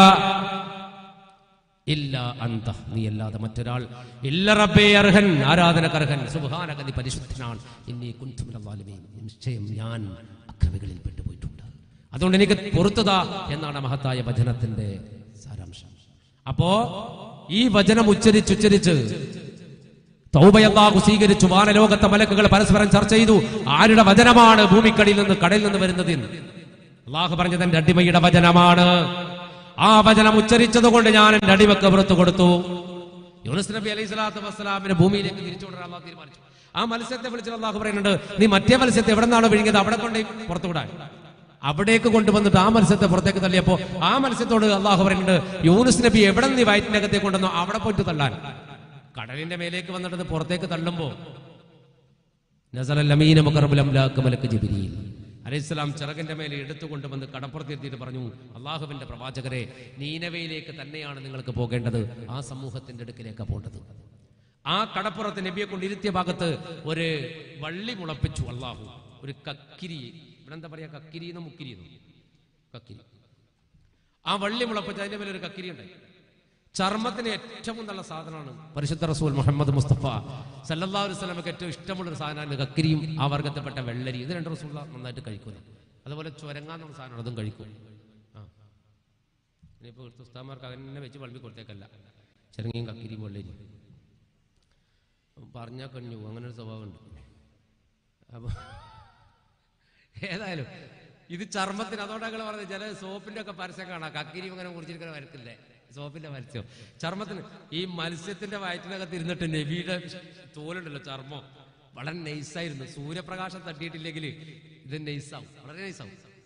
Speaker 3: ഇല്ല അന്ത നീ അല്ലാതെ മറ്റൊരാൾ ഇല്ല റബ്ബേ അർഹൻ ആരാധനക്കർഹൻ സുബ്ഹാനക നീ പരിശുദ്ധനാണ് ഇന്നി കുൻതു മിനൽ ളാലിമീൻ നിശ്ചയം ഞാൻ അക്രമികളിൽ പെട്ടുപോയിട്ടുണ്ട് അതുകൊണ്ട് എനിക്ക് പൊറുത്തതാ എന്നാണ് മഹത്തായ ഭജനത്തിന്റെ സാരാംശം അപ്പോ ഈ വചനം ഉച്ചരിച്ചുച്ചരിച്ച് തൗബയല്ലാഹു സ്വീകരിച്ചു വാനലോകത്തെ മലക്കുകൾ പരസ്പരം ചർച്ച ചെയ്തു ആരുടെ വചനമാണ് ഭൂമിക്കടിയിൽ നിന്ന് കടയിൽ നിന്ന് വരുന്നത് എന്ന്. അള്ളാഹു പറഞ്ഞത് എന്റെ അടിമയുടെ വചനമാണ് ആ വചനം ഉച്ചരിച്ചത് കൊണ്ട് ഞാൻ എന്റെ അടിമക്ക് പുറത്തു കൊടുത്തു യൂനുസ് നബി അലൈഹി സ്വലാത്തു വസ്സലാമിനെ ഭൂമിയിലേക്ക് തിരിച്ചുകൊണ്ടാൻ അള്ളാഹു തീരുമാനിച്ചു ആ മത്സ്യത്തെ വിളിച്ചിട്ട് അള്ളാഹു പറയുന്നുണ്ട് നീ മറ്റേ മത്സ്യത്തെ എവിടെ നിന്നാണോ വിഴുങ്ങിയത് അവിടെ കൊണ്ട് പുറത്തു വിടാൻ അവിടേക്ക് കൊണ്ടുവന്നിട്ട് ആ മത്സ്യത്തെ പുറത്തേക്ക് തള്ളിയപ്പോ ആ മത്സ്യത്തോട് അള്ളാഹു പറയുന്നുണ്ട് യൂനുസ് നബി എവിടെ നിന്ന് ഈ വയറ്റിനകത്തേക്ക് കൊണ്ടുവന്നോ അവിടെ പോയിട്ട് തള്ളാൻ കടലിന്റെ മേലേക്ക് വന്നിട്ട് ഇത് പുറത്തേക്ക് തള്ളുമ്പോ നസലൽ അമീന മുഖറബുൽ അംലാക്ക് മലക്ക് ജിബിരിയിൽ അലൈഹിസ്സലാം ചിറകിന്റെ മേലെ എടുത്തുകൊണ്ട് വന്ന് കടപ്പുറത്തെത്തിയിട്ട് പറഞ്ഞു അള്ളാഹുവിന്റെ പ്രവാചകരെ നീനവയിലേക്ക് തന്നെയാണ് നിങ്ങൾക്ക് പോകേണ്ടത് ആ സമൂഹത്തിന്റെ അടുക്കിലേക്ക് പോകേണ്ടത് ആ കടപ്പുറത്ത് നബിയെ കൊണ്ട് ഇരുത്തിയ ഭാഗത്ത് ഒരു വള്ളി മുളപ്പിച്ചു അള്ളാഹു ഒരു കക്കിരി ഇവിടെ എന്താ പറയാ കക്കിരി എന്നോ മുക്കിരി എന്നോ കക്കിരി ആ വള്ളി മുളപ്പിച്ച് അതിന്റെ മേലെ ഒരു കക്കിരി ഉണ്ടായി ചർമ്മത്തിന് ഏറ്റവും നല്ല സാധനമാണ് പരിശുദ്ധ റസൂൽ മുഹമ്മദ് മുസ്തഫ സല്ലല്ലാഹു അലൈഹി വസല്ലമക്ക് ഏറ്റവും ഇഷ്ടമുള്ള ഒരു സാധനമാണ് കക്കിരിയും ആ വർഗത്തിൽപ്പെട്ട വെള്ളരി ഇത് രണ്ട് റസൂൽ നന്നായിട്ട് കഴിക്കുന്നു അതുപോലെ ചുരങ്ങാന്നുള്ള സാധനമാണ് അതും കഴിക്കും ആ ഇനിയിപ്പോൾ ഉസ്താമാർക്ക് അങ്ങനെ വെച്ച് വളമ്പി കൊടുത്തേക്കല്ല ചെരങ്ങയും കക്കിരിയും വെള്ളരി പറഞ്ഞാൽ കഴിഞ്ഞു പോകും. അങ്ങനെ ഒരു സ്വഭാവമുണ്ട് അപ്പൊ ഏതായാലും ഇത് ചർമ്മത്തിന് അതുകൊണ്ടാണ് പറഞ്ഞത് ചില സോപ്പിന്റെ ഒക്കെ പരസ്യം കാണാം കക്കിരി ഇങ്ങനെ കുറിച്ചിരിക്കുന്ന വരത്തില്ലേ സോപ്പിന്റെ പരസ്യം ചർമ്മത്തിന് ഈ മത്സ്യത്തിന്റെ വയറ്റിനകത്ത് ഇരുന്നിട്ട് നബിയുടെ തോലുണ്ടല്ലോ ചർമ്മം വളരെ നൈസായിരുന്നു സൂര്യപ്രകാശം തട്ടിയിട്ടില്ലെങ്കിൽ ഇത് നൈസാവും വളരെ നൈസാവും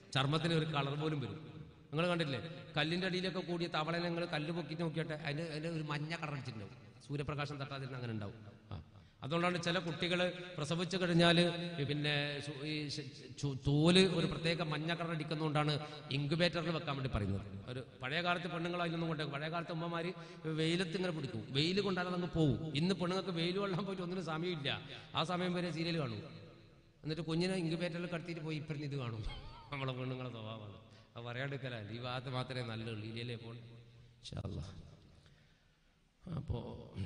Speaker 3: ചർമ്മത്തിന് ഒരു കളർ പോലും വരും നിങ്ങൾ കണ്ടില്ലേ കല്ലിന്റെ അടിയിലൊക്കെ കൂടിയ തവളനെ നിങ്ങൾ കല്ല് പൊക്കിട്ട് നോക്കിയിട്ട് അതിന് അതിന് ഒരു മഞ്ഞ കളർ അടിച്ചിട്ടുണ്ടാവും സൂര്യപ്രകാശം തട്ടാതിരുന്ന് അങ്ങനെ ഉണ്ടാവും ആ അതുകൊണ്ടാണ് ചില കുട്ടികൾ പ്രസവിച്ചു കഴിഞ്ഞാൽ പിന്നെ സു- ഈ ശ- ചു- തോല് ഒരു പ്രത്യേക മഞ്ഞ കളർ അടിക്കുന്നതുകൊണ്ടാണ് ഇൻക്യുബേറ്ററിൽ വെക്കാൻ വേണ്ടി പറയുന്നത് ഒരു പഴയ കാലത്ത് പെണ്ണുങ്ങൾ അതിനൊന്നും കൊണ്ടേ പഴയ കാലത്ത് ഉമ്മമാര് വെയിലത്ത് ഇങ്ങനെ പിടിക്കും വെയിൽ കൊണ്ടാൽ അതങ്ങ് പോകും ഇന്ന് പെണ്ണുങ്ങൾക്ക് വെയിൽ കൊള്ളാൻ പോയിട്ട് ഒന്നിനും സമയമില്ല ആ സമയം വരെ സീരിയൽ കാണും എന്നിട്ട് കുഞ്ഞിനെ ഇൻക്യുബേറ്ററിൽ കടത്തിയിട്ട് പോയി ഇപ്പം ഇത് കാണും നമ്മളെ പെണ്ണുങ്ങളെ സ്വഭാവമാണ് അത് പറയാണ്ടിരിക്കല ഈ ഭാഗത്ത് മാത്രമേ നല്ലുള്ളൂ ഇല്ലല്ലേ പോൺ അപ്പോ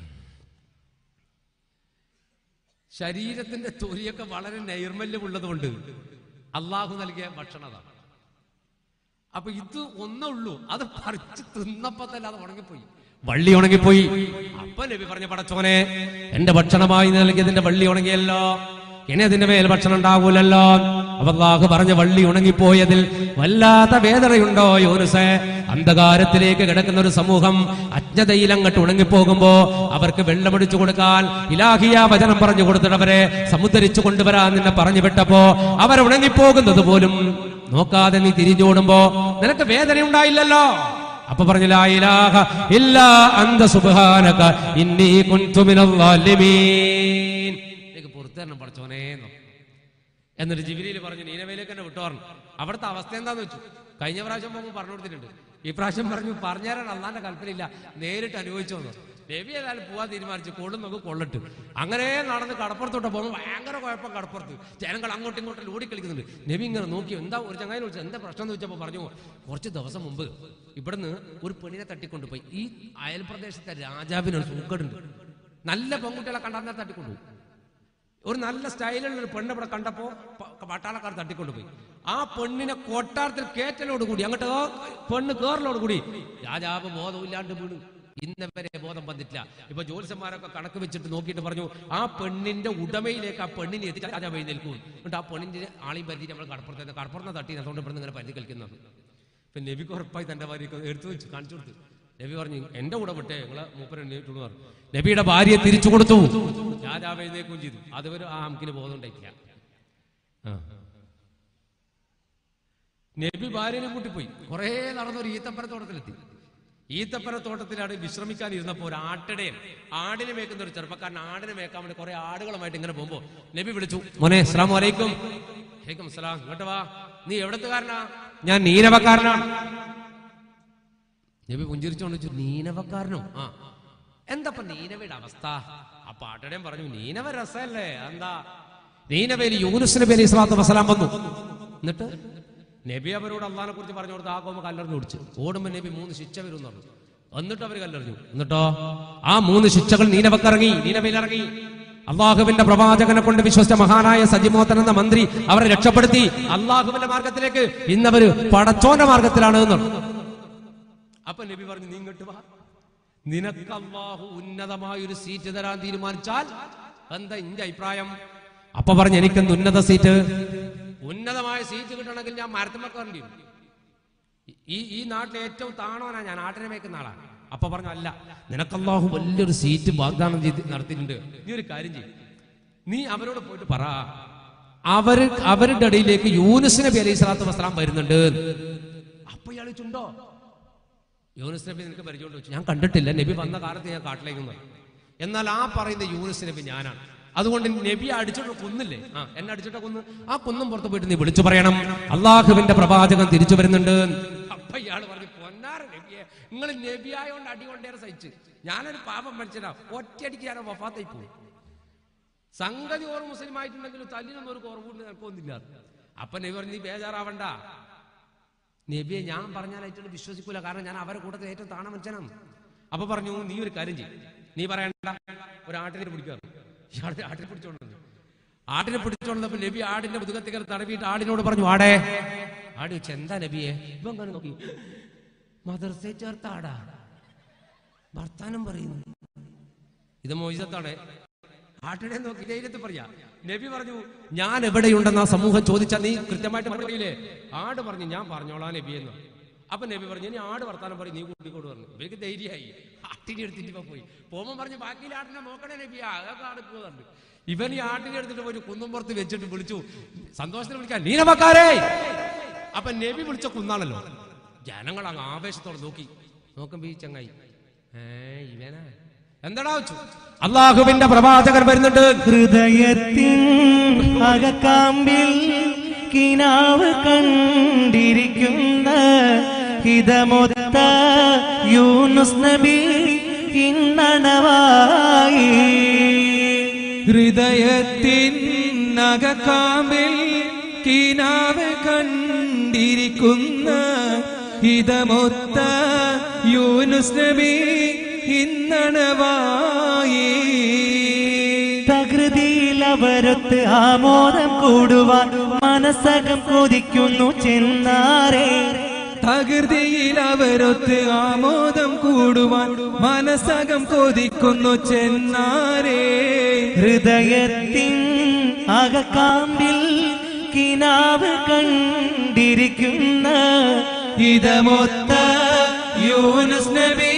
Speaker 3: ശരീരത്തിന്റെ തൊലിയൊക്കെ വളരെ നൈർമല്യമുള്ളതുകൊണ്ട് അള്ളാഹു നൽകിയ ഭക്ഷണം അതാണ് അപ്പൊ ഇത് ഒന്നേ ഉള്ളൂ അത് പറിച്ച് തിന്നപ്പോ തന്നെ അത് ഉണങ്ങിപ്പോയി വള്ളി ഉണങ്ങിപ്പോയി അപ്പൊ നബി പറഞ്ഞ പടച്ചോനെ എന്റെ ഭക്ഷണമായി നൽകിയതിന്റെ വള്ളി ഉണങ്ങിയല്ലോ ഇനി അതിന്റെ മേൽ ഭക്ഷണം ഉണ്ടാകൂലല്ലോ അപ്പൊ അള്ളാഹു പറഞ്ഞ വള്ളി ഉണങ്ങിപ്പോയതിൽ വല്ലാത്ത വേദനയുണ്ടോ യോനുസേ അന്ധകാരത്തിലേക്ക് കിടക്കുന്ന ഒരു സമൂഹം അജ്ഞതയിൽ അങ്ങോട്ട് ഉണങ്ങിപ്പോകുമ്പോ അവർക്ക് വെള്ളമടിച്ചു കൊടുക്കാൻ ഇലാഹിയ വചനം പറഞ്ഞു കൊടുത്തിട്ടവരെ സമുദ്ധരിച്ചു കൊണ്ടുവരാൻ നിന്നെ പറഞ്ഞു വിട്ടപ്പോ അവർ ഉണങ്ങിപ്പോകുന്നത് പോലും നോക്കാതെ നീ തിരിഞ്ഞോടുമ്പോ നിനക്ക് വേദന ഉണ്ടായില്ലല്ലോ അപ്പൊ പറഞ്ഞില്ല ഇലാഹ ഇല്ലാ അന്ത സുബ്ഹാനക ഇന്നി കുൻതു മിനൽ ളാലിമീൻ എനിക്ക് പുറത്തു തരണം പഠിച്ചോനേ എന്നിട്ട് ജിബിലിയിൽ പറഞ്ഞു നീനവയിലേക്ക് തന്നെ വിട്ടോറണം അവിടുത്തെ അവസ്ഥ എന്താന്ന് വെച്ചു കഴിഞ്ഞ പ്രാവശ്യം പോകുമ്പോൾ പറഞ്ഞു കൊടുത്തിട്ടുണ്ട് ഈ പ്രാവശ്യം പറഞ്ഞു പറഞ്ഞുതരാൻ അള്ളാന്റെ കൽപ്പനയില്ല നേരിട്ട് അനുഭവിച്ചു വന്നു രവി ഏതായാലും പോവാൻ തീരുമാനിച്ചു കൊള്ളും നമുക്ക് കൊള്ളട്ട് അങ്ങനെ നടന്ന് കടപ്പുറത്തോട്ട് പോകുമ്പോൾ ഭയങ്കര കുഴപ്പം കടപ്പുറത്ത് ജനങ്ങൾ അങ്ങോട്ടും ഇങ്ങോട്ടും ഓടിക്കളിക്കുന്നുണ്ട് നബി ഇങ്ങനെ നോക്കി എന്താ ഒരു ചങ്ങായി വിളിച്ചു എന്താ പ്രശ്നം എന്ന് വെച്ചപ്പോൾ പറഞ്ഞു കുറച്ച് ദിവസം മുമ്പ് ഇവിടുന്ന് ഒരു പെണ്ണിനെ തട്ടിക്കൊണ്ടുപോയി ഈ അയൽപ്രദേശത്തെ രാജാവിന് ഒരു സൂക്കേടുണ്ട് നല്ല പെൺകുട്ടികളെ കണ്ടാൽ തട്ടിക്കൊണ്ടുപോകും ഒരു നല്ല സ്റ്റൈലുള്ള ഒരു പെണ്ണ് ഇവിടെ കണ്ടപ്പോ പ- പട്ടാളക്കാർ തട്ടിക്കൊണ്ടുപോയി ആ പെണ്ണിനെ കൊട്ടാരത്തിൽ കേറ്റലോട് കൂടി അങ്ങോട്ട് ആ പെണ്ണ് കേറലോട് കൂടി രാജാവ് ബോധമില്ലാണ്ട് വീണു ഇന്ന് വരെ ബോധം വന്നിട്ടില്ല ഇപ്പൊ ജ്യോത്സ്യന്മാരൊക്കെ കണക്ക് വെച്ചിട്ട് നോക്കിയിട്ട് പറഞ്ഞു ആ പെണ്ണിന്റെ ഉടമയിലേക്ക് ആ പെണ്ണിനെ എത്തിച്ചാൽ രാജാവ് എഴുന്നേൽക്കും എന്നിട്ട് ആ പെണ്ണിന്റെ ആളെയും പരിധി നമ്മൾ കടപ്പുറത്ത് കടപ്പുറത്ത് തട്ടി അതുകൊണ്ട് ഇവിടുന്ന് ഇങ്ങനെ പരിധി കളിക്കുന്നത് ഇപ്പൊ നബിക്ക് ഉറപ്പായി തന്റെ ഭാര്യ എടുത്തു വെച്ചു കാണിച്ചു കൊടുത്തു നബി പറഞ്ഞു എന്റെ കൂടെ വിട്ടേ നിങ്ങളെ മൂപ്പര് എണ്ണീട്ടുള്ളൂ പറഞ്ഞു നബിയുടെ ഭാര്യയെ തിരിച്ചു കൊടുത്തു രാജാവ് എഴുന്നേക്കുകയും ചെയ്തു അതുവരെ ആ അമ്കിന് ബോധം ഉണ്ടായിട്ടില്ല ആ. നബി ഭാര്യനെ കൂട്ടിപ്പോയി കുറേ നടന്നൊരു ഈത്തപ്പന തോട്ടത്തിലെത്തി ഈത്തപ്പന തോട്ടത്തിലാണ് വിശ്രമിക്കാൻ ഇരുന്നപ്പോ ഒരു ആട്ടിടയൻ ആടിനെ മേക്കുന്ന ഒരു ചെറുപ്പക്കാരൻ ആടിനെ മേക്കാൻ വേണ്ടി കുറെ ആടുകളുമായിട്ട് ഇങ്ങനെ പോകുമ്പോ നബി വിളിച്ചു മോനെ അസ്ലാം വലൈക്കും ഹേക്കും സലാം ഇങ്ങോട്ട് വാ നീ എവിടത്തുകാരനാ ഞാൻ നീരവക്കാരനാണ് നബി പുഞ്ചിരിച്ചോണ്ട് ചോദിച്ചു നീനവക്കാരനോ ആ എന്താ നീനവയുടെ അവസ്ഥ അപ്പൊ ആട്ടടയും പറഞ്ഞു നീനവ രസമല്ലേ എന്താ നീനവയിൽ യൂനുസ് നബി അലൈഹി സ്വലാത്തു വസ്സലാം വന്നു എന്നിട്ട് നബി അവരോട് അള്ളഹാനെ കുറിച്ച് പറഞ്ഞു കൊടുത്ത് ആകുമ്പോൾ കല്ലെറിഞ്ഞു ഓടിച്ചു ഓടുമ്പോ നബി മൂന്ന് ശിക്ഷ വരും എന്ന് പറഞ്ഞു എന്നിട്ട് അവർ കല്ലെറിഞ്ഞു എന്നിട്ടോ ആ മൂന്ന് ശിക്ഷകൾ നീനവക്കിറങ്ങി നീനവയിൽ ഇറങ്ങി അള്ളാഹുവിന്റെ പ്രവാചകനെ കൊണ്ട് വിശ്വസിച്ച മഹാനായ സജിമോത്തൻ എന്ന മന്ത്രി അവരെ രക്ഷപ്പെടുത്തി അള്ളാഹുവിന്റെ മാർഗത്തിലേക്ക് ഇന്നവര് പടച്ചോന്റെ മാർഗത്തിലാണ് എന്നാണ് അപ്പൊ നബി പറഞ്ഞു നീ ഇങ്ങോട്ട് വാ നിനക്ക് അള്ളാഹു ഉന്നതമായ ഒരു സീറ്റ് തരാൻ തീരുമാനിച്ചാൽ എന്താ ഇന്റെ അഭിപ്രായം അപ്പൊ പറഞ്ഞു എനിക്കെന്ത് ഉന്നത സീറ്റ് ഉന്നതമായ സീറ്റ് കിട്ടണമെങ്കിൽ ഞാൻ മരത്തുമക്കറിന്റെ ഈ ഈ നാട്ടിലെ ഏറ്റവും താണവനാ ഞാൻ ആട്ടിനെ മേക്കുന്ന ആളാണ് അപ്പൊ പറഞ്ഞു അല്ല നിനക്ക് അള്ളാഹു വലിയൊരു സീറ്റ് വാഗ്ദാനം ചെയ്ത് നടത്തിയിട്ടുണ്ട് നീ ഒരു കാര്യം ചെയ്യും നീ അവരോട് പോയിട്ട് പറ അവര് അവരുടെ ഇടയിലേക്ക് യൂനുസ് നബി അലൈഹി സ്വലാത്തു വസ്സലാം വരുന്നുണ്ട് അപ്പൊ ഇയാൾ ചുണ്ടോ യൂനുസ് നബി നിനക്ക് പരിചയം വെച്ചു ഞാൻ കണ്ടിട്ടില്ല നബി വന്ന കാലത്ത് ഞാൻ കാട്ടിലേക്ക് വന്നു എന്നാൽ ആ പറയുന്ന യൂനുസ് നബി ഞാനാണ് അതുകൊണ്ട് നബി അടിച്ചിട്ട് കൊന്നില്ലേ ആ എന്നെ അടിച്ചിട്ട് കൊന്ന് ആ കുന്നും പുറത്ത് പോയിട്ട് നീ വിളിച്ചു പറയണം അള്ളാഹുവിന്റെ പ്രവാചകൻ തിരിച്ചു വരുന്നുണ്ട് അപ്പൊ ഇയാൾ പറഞ്ഞു പൊന്നാര നബിയെ നിങ്ങൾ നബിയായോണ്ട് അടി കൊണ്ടേറെ സഹിച്ച് ഞാനൊരു പാപം മനുഷ്യനാ ഒറ്റയടിക്ക് ഞാൻ വഫാത്തായി പോയി സംഗതി ഓർ മുസ്ലിം ആയിട്ടുണ്ടെങ്കിലും തല്ലിനൊന്നും ഒരു കുറവുണ്ട് നിനക്കൊന്നില്ല അപ്പൊ നബി പറഞ്ഞു നീ ബേജാറാവണ്ട നബിയെ ഞാൻ പറഞ്ഞാൽ ഏറ്റവും വിശ്വസിക്കൂല കാരണം ഞാൻ അവരെ കൂട്ടത്തിൽ ഏറ്റവും താണ മനുഷ്യനാണ് അപ്പൊ പറഞ്ഞു നീ ഒരു കാര്യം ചെയ്യും നീ പറയണ്ട ഒരു ആട്ടിനെ പിടിക്കാറ് ഇയാളുടെ ആട്ടിനെ പിടിച്ചോണ്ട് വന്നു. ആട്ടിനെ പിടിച്ചോണ്ടപ്പോ നബി ആടിന്റെ മുതുകത്തിക്കൽ തടവിയിട്ട് ആടിനോട് പറഞ്ഞു ആടേ ആട് ചോദിച്ചു എന്താ നബിയെ ഇവൻ കണ്ടു നോക്കി മദർസെ ചേർത്ത ആടാ വർത്താനം പറയുന്നു ഇത് മോചിതത്താണ് ആട്ടിനെ നോക്കി ധൈര്യത്തിൽ പറയാ നബി പറഞ്ഞു ഞാൻ എവിടെയുണ്ടെന്ന് ആ സമൂഹം ചോദിച്ചാൽ നീ കൃത്യമായിട്ട് പറയില്ലേ ആട് പറഞ്ഞു ഞാൻ പറഞ്ഞോളാം നബി എന്ന് അപ്പൊ നബി പറഞ്ഞു ഇനി ആട് വർത്താനം പറയും നീ കൂട്ടിക്കോട് പറഞ്ഞു ഇവർക്ക് ധൈര്യമായി ആട്ടിനെ എടുത്തിട്ട് ഇപ്പൊ പോയി പോകുമ്പോൾ പറഞ്ഞു ബാക്കിയിലെ ആട്ടിനെ നോക്കണേ നബിയാ അതൊക്കെ ആട് പോകുന്നുണ്ട് ഇവൻ ഈ ആട്ടിനെ എടുത്തിട്ട് പോയി കുന്നുംപുറത്ത് വെച്ചിട്ട് വിളിച്ചു സന്തോഷത്തിന് വിളിക്കാൻ നീനമക്കാരേ അപ്പൊ നബി വിളിച്ച കുന്നാണല്ലോ ജനങ്ങൾ അങ്ങ് ആവേശത്തോടെ നോക്കി നോക്കുമ്പോ ഈ ചങ്ങായി ഏ ഇവനാ എന്താടാ വെച്ചു അള്ളാഹുവിന്റെ പ്രവാചകൻ വരുന്നുണ്ട്
Speaker 1: ഹൃദയത്തിൻ അകക്കാമ്പിൽ കിനാവ് കണ്ടിരിക്കുന്ന ഹിതമൊത്ത യൂനുസ് നബി ഇന്നണവായി
Speaker 2: ഹൃദയത്തിൻ നഗക്കാമ്പിൽ കിനാവ് കണ്ടിരിക്കുന്ന ഹിതമൊത്ത യൂനുസ് നബി ഇന്നണവായി
Speaker 1: തകൃതിയിൽ അവരൊത്ത് ആമോദം കൂടുവാൻ മനസ്സകം കൊതിക്കുന്നു ചെന്നാരേ
Speaker 2: തകൃതിയിൽ അവരൊത്ത് ആമോദം കൂടുവാൻ മനസ്സകം കൊതിക്കുന്നു ചെന്നാരേ
Speaker 1: ഹൃദയത്തിൻ അകക്കാമ്പിൽ കിനാവ് കണ്ടിരിക്കുന്ന
Speaker 2: ഇതമൊത്ത യൂനുസ് നബി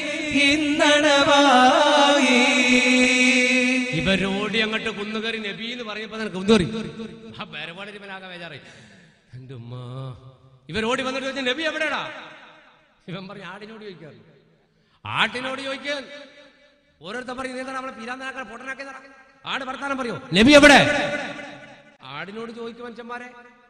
Speaker 2: ഇന്നണവായി
Speaker 3: ഇവരോടി അങ്ങോട്ട് കുന്നുകറി നബി എന്ന് പറയുമ്പോ നിനക്ക് കുന്നുകറി ആ പേരപാടി ഇവനാകെ ബേജാറായി എന്റെ ഉമ്മ ഇവരോടി വന്നിട്ട് ചോദിച്ചു നബി എവിടെടാ ഇവൻ പറഞ്ഞു ആടിനോട് ചോദിക്കാൻ ആട്ടിനോട് ചോദിക്കാൻ ഓരോരുത്തർ പറയും നീ നമ്മളെ പീരാന്തനാക്കാൻ പൊട്ടനാക്കിയതാ ആട് വർത്താനം പറയോ നബി എവിടെ ആടിനോട് ചോദിക്കും മനുഷ്യന്മാരെ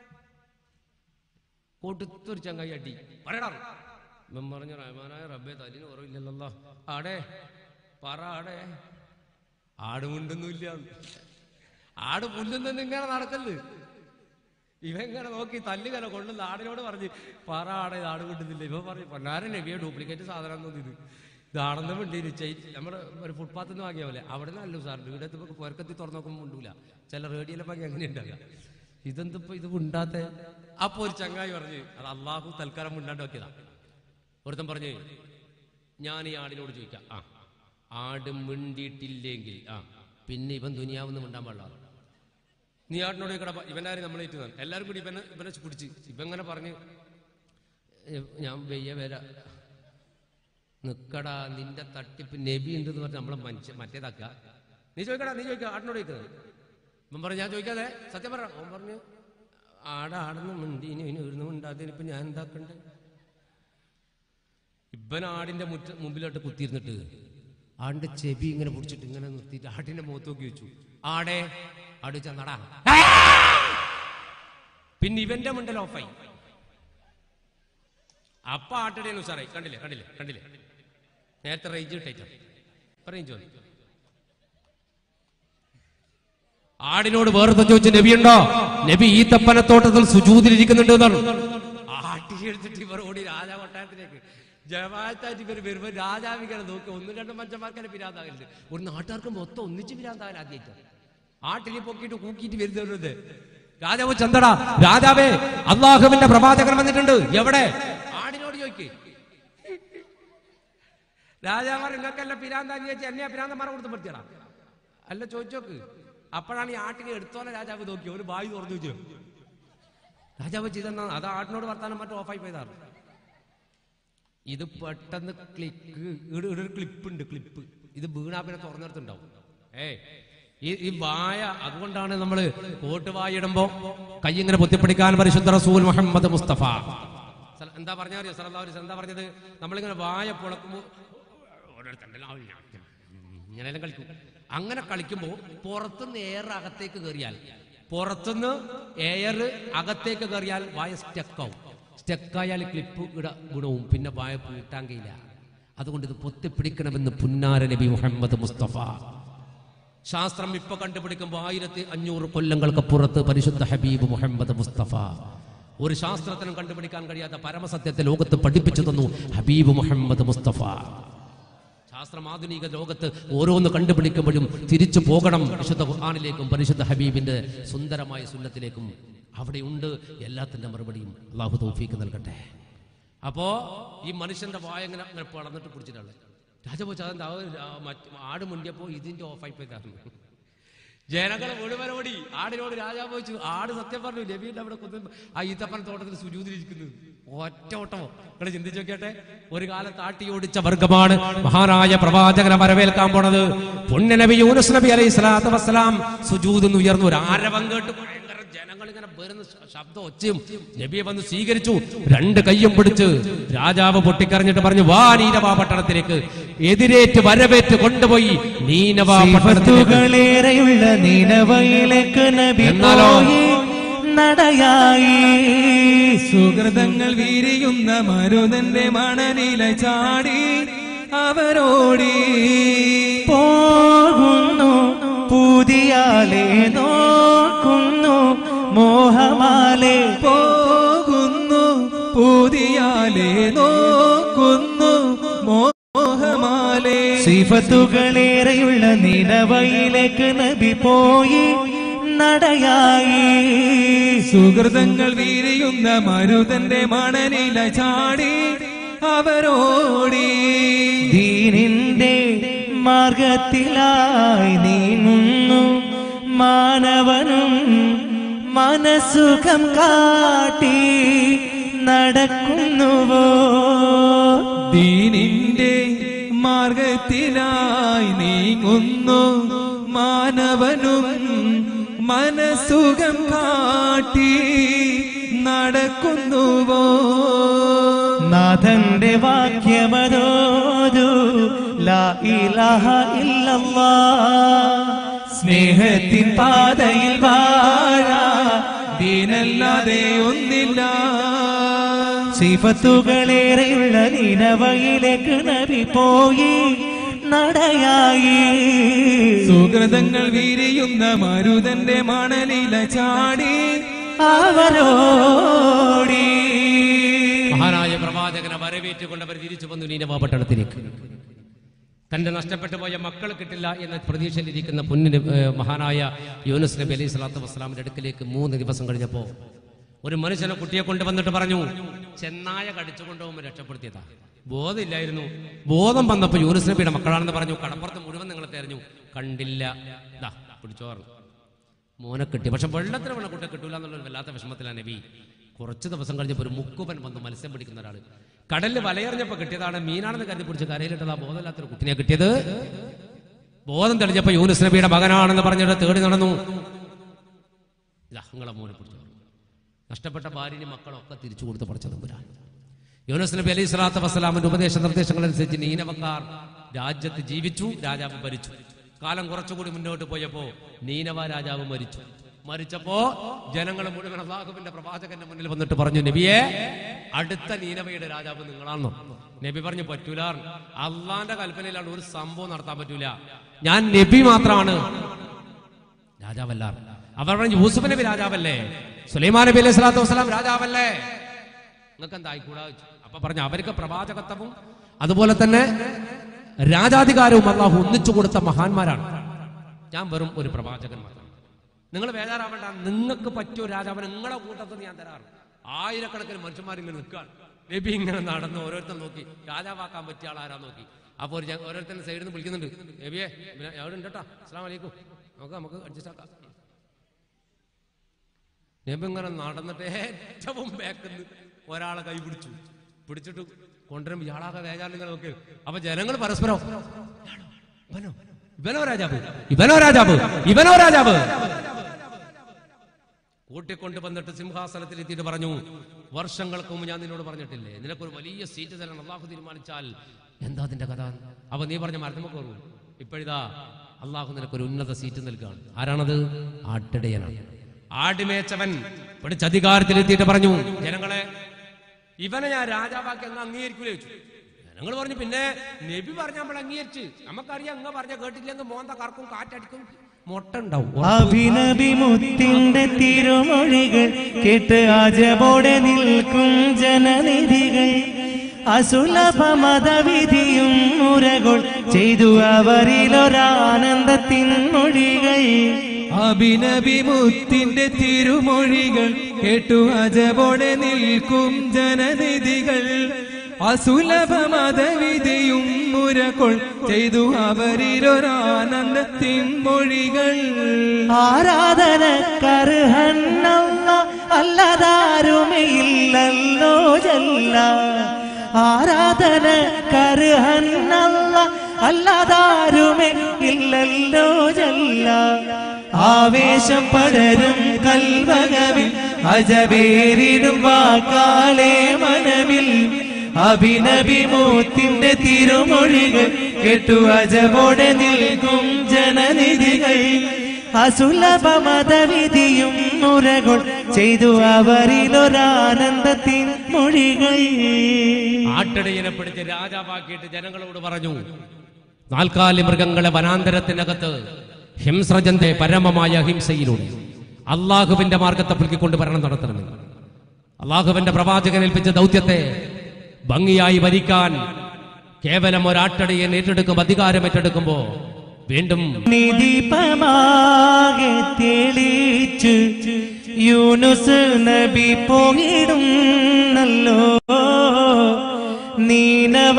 Speaker 3: കൊടുത്തൊരു ചങ്ങായി അടി പറയടാ ഇവൻ പറഞ്ഞു റഹ്മാനായ റബ്ബെ തലിന് കുറവില്ലല്ലോ ആടേ പറ ആടേ ആട് മുണ്ടൊന്നുമില്ല ആട് പുല്ലുന്നെന്ന് ഇങ്ങനെ നടക്കല്ല് ഇവങ്ങനെ നോക്കി തല്ലുകല കൊള്ളുന്ന ആടിനോട് പറഞ്ഞ് പറ ആടെ ഇത് ആട് കൊണ്ടുന്നില്ല ഇവ പറഞ്ഞു പൊന്നാരൻ നബിയെ ഡ്യൂപ്ലിക്കേറ്റ് സാധനം ഒന്നും ഇത് ഇതാണെന്ന് വേണ്ടി ചെയ് നമ്മുടെ ഒരു ഫുട്പാത്തിൽ നിന്ന് വാങ്ങിയ പോലെ അവിടെ നല്ല സാറിന് ഇവിടെ നമുക്ക് പുരക്കത്തി തുറന്നു നോക്കുമ്പോൾ ഉണ്ടൂല ചില റേഡിയോയിലെ വാങ്ങി അങ്ങനെ ഉണ്ടാകുക ഇതെന്തിപ്പോ ഇത് ഉണ്ടാത്ത അപ്പൊ ഒരു ചങ്ങായി പറഞ്ഞ് അത് അള്ളാഹു തൽക്കാലം മുണ്ടാണ്ട് വെക്കിയതാ ഒരുത്തൻ പറഞ്ഞ് ഞാൻ ഈ ആടിനോട് ചോദിക്കാം ആ ആട് മിണ്ടിയിട്ടില്ലെങ്കിൽ ആ പിന്നെ ഇവൻ ദുനിയാവെന്ന് മിണ്ടാൻ പാടില്ല നീ ആടിനോട് ചോദിക്കട ഇവനാരും നമ്മളെ ഏറ്റുന്നത് എല്ലാവരും കൂടി ഇവനെ ഇവനെ പിടിച്ച് ഇവങ്ങനെ പറഞ്ഞ് "ഏ, ഞാൻ വെയ്യ വരാ നിക്കടാ നിന്റെ തട്ടിപ്പ് നബി ഉണ്ട് എന്ന് പറഞ്ഞ് നമ്മളെ മനുഷ്യ മറ്റേതാക്കുക നീ ചോദിക്കടാ നീ ചോദിക്കുക ആടിനോട് ചോദിക്കുന്നത് ഇവൻ പറഞ്ഞു ഞാൻ ചോദിക്കാതെ സത്യം പറ അവൻ പറഞ്ഞു ആട് ആടുന്ന് മിണ്ടി ഇനി ഇനി ഇരുന്ന് മിണ്ടാതെ ഇപ്പൊ ഞാൻ എന്താക്കണ്ടേ ഇവൻ ആടിന്റെ മുറ്റ മുമ്പിലോട്ട് കുത്തിയിരുന്നിട്ട് ആടിന്റെ ചെവി ഇങ്ങനെ പിടിച്ചിട്ട് ഇങ്ങനെ നിർത്തിയിട്ട് ആടിന്റെ മുഖത്ത് നോക്കി വെച്ചു ആടെ ആട് ചെന്നടാ പിന്നെ ഇവന്റെ മുണ്ടൽ ഓഫായി അപ്പൊ ആട്ടിടെ ഉസാറായി കണ്ടില്ലേ കണ്ടില്ലേ കണ്ടില്ലേ നേരത്തെ റേഞ്ച് കിട്ടേറ്റോ റേഞ്ച് വന്നു ആടിനോട് വേറെ ചോദിച്ച നബി ഉണ്ടോ നബി ഈ തപ്പനത്തോട്ടത്തിൽ സുജൂതിലിരിക്കുന്നുണ്ട് എന്നാണ് ആട്ടി എടുത്തിട്ട് ഇവർ ഓടി രാജാ കൊട്ടാരത്തിലേക്ക് ജമാഅത്തായിട്ട് ഇവർ വരുമ്പോ രാജാവിങ്ങനെ നോക്കി ഒന്നും രണ്ടും മനുഷ്യന്മാർക്കന്നെ പിരാന്താകലുണ്ട് ഒരു നാട്ടുകാർക്ക് മൊത്തം ഒന്നിച്ച് പിരാന്താകൽ ആദ്യമായിട്ട് ആട്ടിനെ പൊക്കിയിട്ട് കൂക്കിയിട്ട് വരുന്നത് രാജാവ് ചന്തടാ രാജാവേ അള്ളാഹുവിന്റെ പ്രവാചകൻ വന്നിട്ടുണ്ട് എവിടെ ആടിനോട് ചോദിക്കേ രാജാമാർ നിങ്ങൾക്കല്ല പിരാന്താന്ന് ചോദിച്ചാൽ എന്നെയാ പിരാന്തന്മാരെ കൊടുത്ത് പറ്റിയടാ അല്ല ചോദിച്ചോക്ക് അപ്പോഴാണ് ഈ ആട്ടിനെ എടുത്തോലെ രാജാവ് നോക്കി ഒരു ബായി തുറന്നു വെച്ചു രാജാവ് ചെയ്തെന്നാ അത് ആട്ടിനോട് വർത്താനം മറ്റും ഓഫായി പോയതാണ് ഇത് പെട്ടെന്ന് ക്ലിക്ക് ഇവിടെ ഒരു ക്ലിപ്പ് ഉണ്ട് ക്ലിപ്പ് ഇത് വീണാ പിന്നെ തുറന്നെടുത്തുണ്ടാവും ഏ ഈ ഈ വായ അതുകൊണ്ടാണ് നമ്മൾ കോട്ടുവായ ഇടുമ്പോ കൈ ഇങ്ങനെ പൊത്തിപ്പിടിക്കാൻ പരിശുദ്ധ റസൂൽ മുഹമ്മദ് മുസ്തഫ സല- എന്താ പറഞ്ഞ അറിയോ സല്ലല്ലാഹു അലൈഹി വസല്ലം എന്താ പറഞ്ഞത് നമ്മളിങ്ങനെ വായ പുളക്കുമ്പോ ഓരോരുത്തരുടെ ഇങ്ങനെല്ലാം കളിക്കും അങ്ങനെ കളിക്കുമ്പോ പുറത്തുനിന്ന് എയർ അകത്തേക്ക് കയറിയാൽ പുറത്തുനിന്ന് എയർ അകത്തേക്ക് കയറിയാൽ വായ സ്റ്റക്കാവും സ്റ്റക്കായാൽ ക്ലിപ്പ് ഇട ഗുണവും പിന്നെ വായ പൂട്ടാൻ കഴിയില്ല അതുകൊണ്ട് ഇത് പൊത്തിപ്പിടിക്കണമെന്ന് പുന്നാര നബി മുഹമ്മദ് മുസ്തഫ ശാസ്ത്രം ഇപ്പൊ കണ്ടുപിടിക്കുമ്പോൾ ആയിരത്തി അഞ്ഞൂറ് കൊല്ലങ്ങൾക്ക് പുറത്ത് പരിശുദ്ധ ഹബീബ് മുഹമ്മദ് മുസ്തഫ ഒരു ശാസ്ത്രത്തിനും കണ്ടുപിടിക്കാൻ കഴിയാത്ത പരമസത്യത്തെ ലോകത്ത് പഠിപ്പിച്ചു തന്നു ഹബീബ് മുഹമ്മദ് മുസ്തഫ ശാസ്ത്രം ആധുനിക ലോകത്ത് ഓരോന്ന് കണ്ടുപിടിക്കുമ്പോഴും തിരിച്ചു പോകണം വിശുദ്ധ ഖുർആാനിലേക്കും പരിശുദ്ധ ഹബീബിന്റെ സുന്ദരമായ സുന്നത്തിലേക്കും അവിടെയുണ്ട് എല്ലാത്തിന്റെ മറുപടിയും അള്ളാഹു തൗഫീക്ക് നൽകട്ടെ അപ്പോ ഈ മനുഷ്യന്റെ വായ ഇങ്ങനെ ഇങ്ങനെ പിളന്നിട്ട് പിടിച്ചിട്ടാണ് രാജാവ് ചാന്ത ആട് മുണ്ടിയപ്പോ ഇതിന്റെ ഓഫായി പോയതായിരുന്നു ജനങ്ങളെ മുഴുവൻ ഓടി ആടിനോട് രാജാവ് ചോദിച്ചു ആട് സത്യം പറഞ്ഞു നബീന്റെ അവിടെ കുന്നു ആ ഈത്തപ്പന തോട്ടത്തിൽ സുജൂതിരിക്കുന്നത് ഒറ്റ ഓട്ടമോ നിങ്ങൾ ചിന്തിച്ചു നോക്കിയട്ടെ ഒരു കാലത്ത് ആട്ടി ഓടിച്ച വർഗമാണ് മഹാനായ പ്രവാചകനെ വരവേൽക്കാൻ പോണത് പുണ്യ നബി യൂനുസ് നബി അലൈഹി സ്വലാത്തു വസ്സലാം സുജൂദിന്ന് ഉയർന്നു ഒരു ആരവം കേട്ട് ഭയങ്കര ജനങ്ങൾ ജനങ്ങൾ ഇങ്ങനെ വരുന്ന ശ- ശബ്ദം ഒച്ചയും നബിയെ വന്ന് സ്വീകരിച്ചു രണ്ട് കയ്യും പിടിച്ച് രാജാവ് പൊട്ടിക്കറിഞ്ഞിട്ട് പറഞ്ഞു വാ നീനവാ പട്ടണത്തിലേക്ക് എതിരേറ്റ് വരവേറ്റ് കൊണ്ടുപോയി നീനവാ പട്ടണത്തിലേക്ക്
Speaker 1: സിഫത്തുകളേറെയുള്ള നിലവയിലേക്ക് നബി
Speaker 3: എന്നാലോ?
Speaker 1: പോയി നടയായി
Speaker 2: സുഹൃതങ്ങൾ വീരിയുന്ന മരുതന്റെ മണനില ചാടി അവരോടി
Speaker 1: പോകുന്നു പുതിയാലെ നോക്കുന്നു മോഹമാലെ
Speaker 2: പോകുന്നു പുതിയാലെ നോക്കുന്നു മോഹമാലേ
Speaker 1: സിഫത്തുകളേറെയുള്ള നിലവയിലേക്ക് നബി പോയി നടയായി
Speaker 2: സുഹൃതങ്ങൾ വീരിയുന്ന മരുതന്റെ മണനില ചാടി അവരോടി
Speaker 1: ദീനിന്റെ മാർഗത്തിലായി നീങ്ങുന്നു മാനവനും മനസുഖം കാട്ടി നടക്കുന്നുവോ
Speaker 2: ദീനിന്റെ മാർഗത്തിലായി നീങ്ങുന്നു മാനവനും മനസുഖം കാട്ടി നടക്കുന്നുവോ
Speaker 1: നാഥന്റെ വാക്യമതോതു ലാ ഇലാഹ ഇല്ലല്ലാ സ്നേഹത്തിൻ പാതയിൽ വാഴാ
Speaker 2: ദീനല്ലാതെ ഒന്നില്ല
Speaker 1: സിഫത്തുകളേറെയുള്ള നിലവയിലേക്ക് നബി പോയി നടയായി
Speaker 2: സുഹൃതങ്ങൾ വീരിയുന്ന മരുതന്റെ മണലില ചാടി
Speaker 1: അവരോടി
Speaker 3: മഹാനായ പ്രവാചകനെ വരവേറ്റുകൊണ്ട് അവർ തിരിച്ചു വന്നു നീനവാ പട്ടണത്തിലേക്ക് തന്റെ നഷ്ടപ്പെട്ടു പോയ മക്കൾ കിട്ടില്ല എന്ന പ്രതീക്ഷയിലിരിക്കുന്ന പൊന്നിന് ഏഹ്, മഹാനായ യൂനുസ് നബി അലൈഹി സ്വലാത്തു വസ്സലാമിന്റെ അടുക്കിലേക്ക് മൂന്ന് ദിവസം കഴിഞ്ഞപ്പോ ഒരു മനുഷ്യനെ കുട്ടിയെ കൊണ്ടുവന്നിട്ട് പറഞ്ഞു ചെന്നായ കടിച്ചു കൊണ്ടുപോകുമ്പോൾ രക്ഷപ്പെടുത്തിയതാ ബോധമില്ലായിരുന്നു ബോധം വന്നപ്പോൾ യൂനുസ് നബിയുടെ മക്കളാണെന്ന് പറഞ്ഞു കടപ്പുറത്ത് മുഴുവൻ നിങ്ങൾ തെരഞ്ഞു കണ്ടില്ല ദാ പിടിച്ചോ പറഞ്ഞു മോനെ കിട്ടി പക്ഷെ വെള്ളത്തിന് വീണ കുട്ടിയെ കിട്ടൂല എന്നുള്ളൊരു വല്ലാത്ത വിഷമത്തിലാണ് നബി കുറച്ച് ദിവസം കഴിഞ്ഞപ്പോൾ ഒരു മുക്കുവൻ വന്ന് മത്സ്യം പിടിക്കുന്ന ഒരാൾ കടലിൽ വലയെറിഞ്ഞപ്പോൾ കിട്ടിയതാണ് മീനാണെന്ന് കരുതി പിടിച്ച് കരയിലിട്ടത് ആ ബോധമില്ലാത്തൊരു കുട്ടിനെ കിട്ടിയത് ബോധം തെളിഞ്ഞപ്പോൾ യൂനുസ് നബിയുടെ മകനാണെന്ന് പറഞ്ഞിട്ട് തേടി നടന്നു ഇതാ നിങ്ങളെ മോനെ പിടിച്ചു നഷ്ടപ്പെട്ട ഭാര്യയും മക്കളും ഒക്കെ തിരിച്ചു കൊടുത്ത് പഠിച്ച തമ്പുരാൻ യൂനുസ് നബി അലൈഹി സ്വലാത്തു വസ്സലാമിന്റെ ഉപദേശ നിർദ്ദേശങ്ങൾ അനുസരിച്ച് നീനവക്കാർ രാജ്യത്ത് ജീവിച്ചു രാജാവ് ഭരിച്ചു കാലം കുറച്ചുകൂടി മുന്നോട്ട് പോയപ്പോ നീനവ രാജാവ് മരിച്ചു മരിച്ചപ്പോ ജനങ്ങൾ മുഴുവൻ അള്ളാഹുവിന്റെ പ്രവാചകന്റെ മുന്നിൽ വന്നിട്ട് പറഞ്ഞു നബിയെ അടുത്ത നീനവയുടെ രാജാവ് നിങ്ങളാണെന്നോ നബി പറഞ്ഞു പറ്റൂല അള്ളാന്റെ കൽപ്പനയിലാണ് ഒരു സംഭവം നടത്താൻ പറ്റൂല ഞാൻ നബി മാത്രമാണ് രാജാവല്ല അവർ പറഞ്ഞു യൂസുഫ് നബി രാജാവല്ലേ സുലൈമാൻ നബി അലൈഹി സ്വലാത്തു വസ്സലാം രാജാവല്ലേ നിങ്ങൾക്ക് എന്തായിക്കൂടാ ചോദിച്ചു. അപ്പൊ പറഞ്ഞു അവർക്ക് പ്രവാചകത്വവും അതുപോലെ തന്നെ രാജാധികാരവും അള്ളാഹു ഒന്നിച്ചു കൊടുത്ത മഹാന്മാരാണ് ഞാൻ വെറും ഒരു പ്രവാചകൻ മാത്രം നിങ്ങൾ ബേജാറാവേണ്ട നിങ്ങൾക്ക് പറ്റിയ രാജാവിനെ നിങ്ങളെ കൂട്ടത്തിൽ ഞാൻ തരാറ് ആയിരക്കണക്കിന് മനുഷ്യന്മാർ ഇങ്ങനെ നിൽക്കുകയാണ് നബി ഇങ്ങനെ നടന്ന് ഓരോരുത്തർ നോക്കി രാജാവാക്കാൻ പറ്റിയ ആളാരാ നോക്കി അപ്പോൾ ഒരു ജ- ഓരോരുത്തരും സൈഡിൽ നിന്ന് വിളിക്കുന്നുണ്ട് നബിയെ ഇവനെ എവിടെ ഉണ്ട് കേട്ടോ അസ്സാം വലൈക്കും നമുക്ക് നമുക്ക് അഡ്ജസ്റ്റ് ആക്കാം നബി ഇങ്ങനെ നടന്നിട്ട് ഏറ്റവും ബാക്കിന്ന് ഒരാളെ കൈ പിടിച്ചു പിടിച്ചിട്ട് കൊണ്ടുവരുമ്പോ ഇയാളാകെ വേജാറിങ്ങനെ നോക്കി അപ്പൊ ജനങ്ങൾ പരസ്പരം "ഇയാളോ? ഇവനോ ഇവനോ രാജാവ് ഇവനോ രാജാവ് ഇവനോ രാജാവ് കൂട്ടിക്കൊണ്ട് വന്നിട്ട് സിംഹാസനത്തിൽ എത്തിയിട്ട് പറഞ്ഞു വർഷങ്ങൾക്ക് മുമ്പ് ഞാൻ നിന്നോട് പറഞ്ഞിട്ടില്ലേ നിനക്കൊരു വലിയ സീറ്റ് തരണം അള്ളാഹു തീരുമാനിച്ചാൽ എന്താ അതിന്റെ കഥ അപ്പൊ നീ പറഞ്ഞ മരത്തുമ്പോ കയറും ഇപ്പോഴിതാ അള്ളാഹു നിനക്കൊരു ഉന്നത സീറ്റ് നൽകുകയാണ് ആരാണത് ആട്ടിടയനാണ് ആടിമേച്ചവൻ പിടിച്ച് അധികാരത്തിലെത്തിയിട്ട് പറഞ്ഞു ജനങ്ങളെ ഇവനെ ഞാൻ രാജാവാക്കി അങ്ങ് അംഗീകരിക്കൂലേ ചോദിച്ചു ജനങ്ങൾ പറഞ്ഞു പിന്നെ നബി പറഞ്ഞ നമ്മൾ അംഗീകരിച്ച് നമുക്കറിയാം അങ്ങ് പറഞ്ഞ കേട്ടില്ലെങ്കിൽ മോന്ത കറക്കും കാറ്റടിക്കും മുട്ട ഉണ്ടാവും
Speaker 1: അഭിനബി മുത്തിന്റെ തിരുമൊഴികൾ കേട്ട് ആജബോടെ നിൽക്കും ജനനിധികൾ അസുലഭ മതവിധിയും മുറകൾ ചെയ്തു അവരിലൊരാനന്ദത്തിൻ മൊഴികൾ
Speaker 2: അഭിനബി മുത്തിന്റെ തിരുമൊഴികൾ കേട്ടു അജബോടെ നിൽക്കും ജനനിധികൾ അസുലഭ മതവിധിയും മുരകൊൾ ചെയ്തു അവരിലൊരാനന്ദത്തിൻ മൊഴികൾ
Speaker 1: ആരാധനക്കർഹന്നല്ല അല്ലതാരുമയില്ലല്ലോ ജല്ല ആരാധനക്കർഹന്നല്ല അല്ലതാരുമേ ഇല്ലല്ലോ ജല്ല ആവേശം പടരും കൽവകവിൽ അജവേറിടും വാക്കാളെ മനവിൽ അഭിനവിമൂത്തിന്റെ തിരുമൊഴികൾ കേട്ടു അജവോടെ നിൽക്കും ജനനിധികൾ അസുലഭ മതവിധിയും മുറകൾ ചെയ്തു അവരിലൊരാനന്ദത്തിൻ മൊഴികൾ
Speaker 3: ആട്ടിടയനെ പിടിച്ച് രാജാവാക്കിയിട്ട് ജനങ്ങളോട് പറഞ്ഞു നാൽക്കാലി മൃഗങ്ങളെ വനാന്തരത്തിനകത്ത് ഹിംസ്രജന്റെ പരമമായ ഹിംസയിലൂടെ അള്ളാഹുവിന്റെ മാർഗത്തെ പുൽക്കിക്കൊണ്ട് ഭരണം നടത്തണമെന്ന് അള്ളാഹുവിന്റെ പ്രവാചകൻ ഏൽപ്പിച്ച ദൗത്യത്തെ ഭംഗിയായി ഭരിക്കാൻ കേവലം ഒരാട്ടടിയൻ ഏറ്റെടുക്കും അധികാരം ഏറ്റെടുക്കുമ്പോ വീണ്ടും
Speaker 1: നിദീപമാകെ തെളിച്ച് യൂനുസ് നബി പോയിടുന്നല്ലോ നീനവ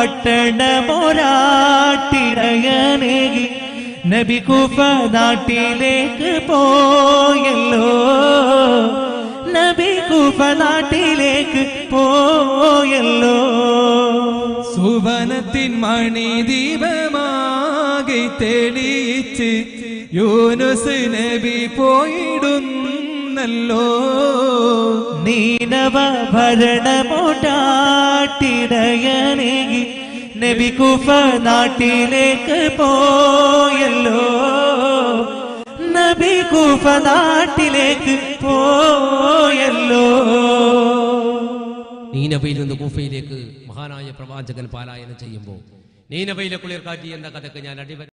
Speaker 1: പട്ടണമൊരാട്ടിടയനേകി നബി കുഫ നാട്ടിലേക്ക് പോയല്ലോ നബി കുഫ നാട്ടിലേക്ക് പോയല്ലോ
Speaker 2: സുവനത്തിൻ മണിദീപമാകെ തെളിയിച്ച് യൂനുസ് നബി പോയിടുന്നല്ലോ
Speaker 1: നീനവ ഭരണമോട്ടാട്ടിടയനേകി നബി കുഫ നാട്ടിലേക്ക് പോയല്ലോ നബി കുഫ നാട്ടിലേക്ക് പോയല്ലോ
Speaker 3: നീനവയിൽ നിന്ന് കൂഫയിലേക്ക് മഹാനായ പ്രവാചകൻ പാലായനം ചെയ്യുമ്പോൾ നീനവയിലെ കുളിർക്കാറ്റി എന്ന കഥക്ക് ഞാൻ അടിവ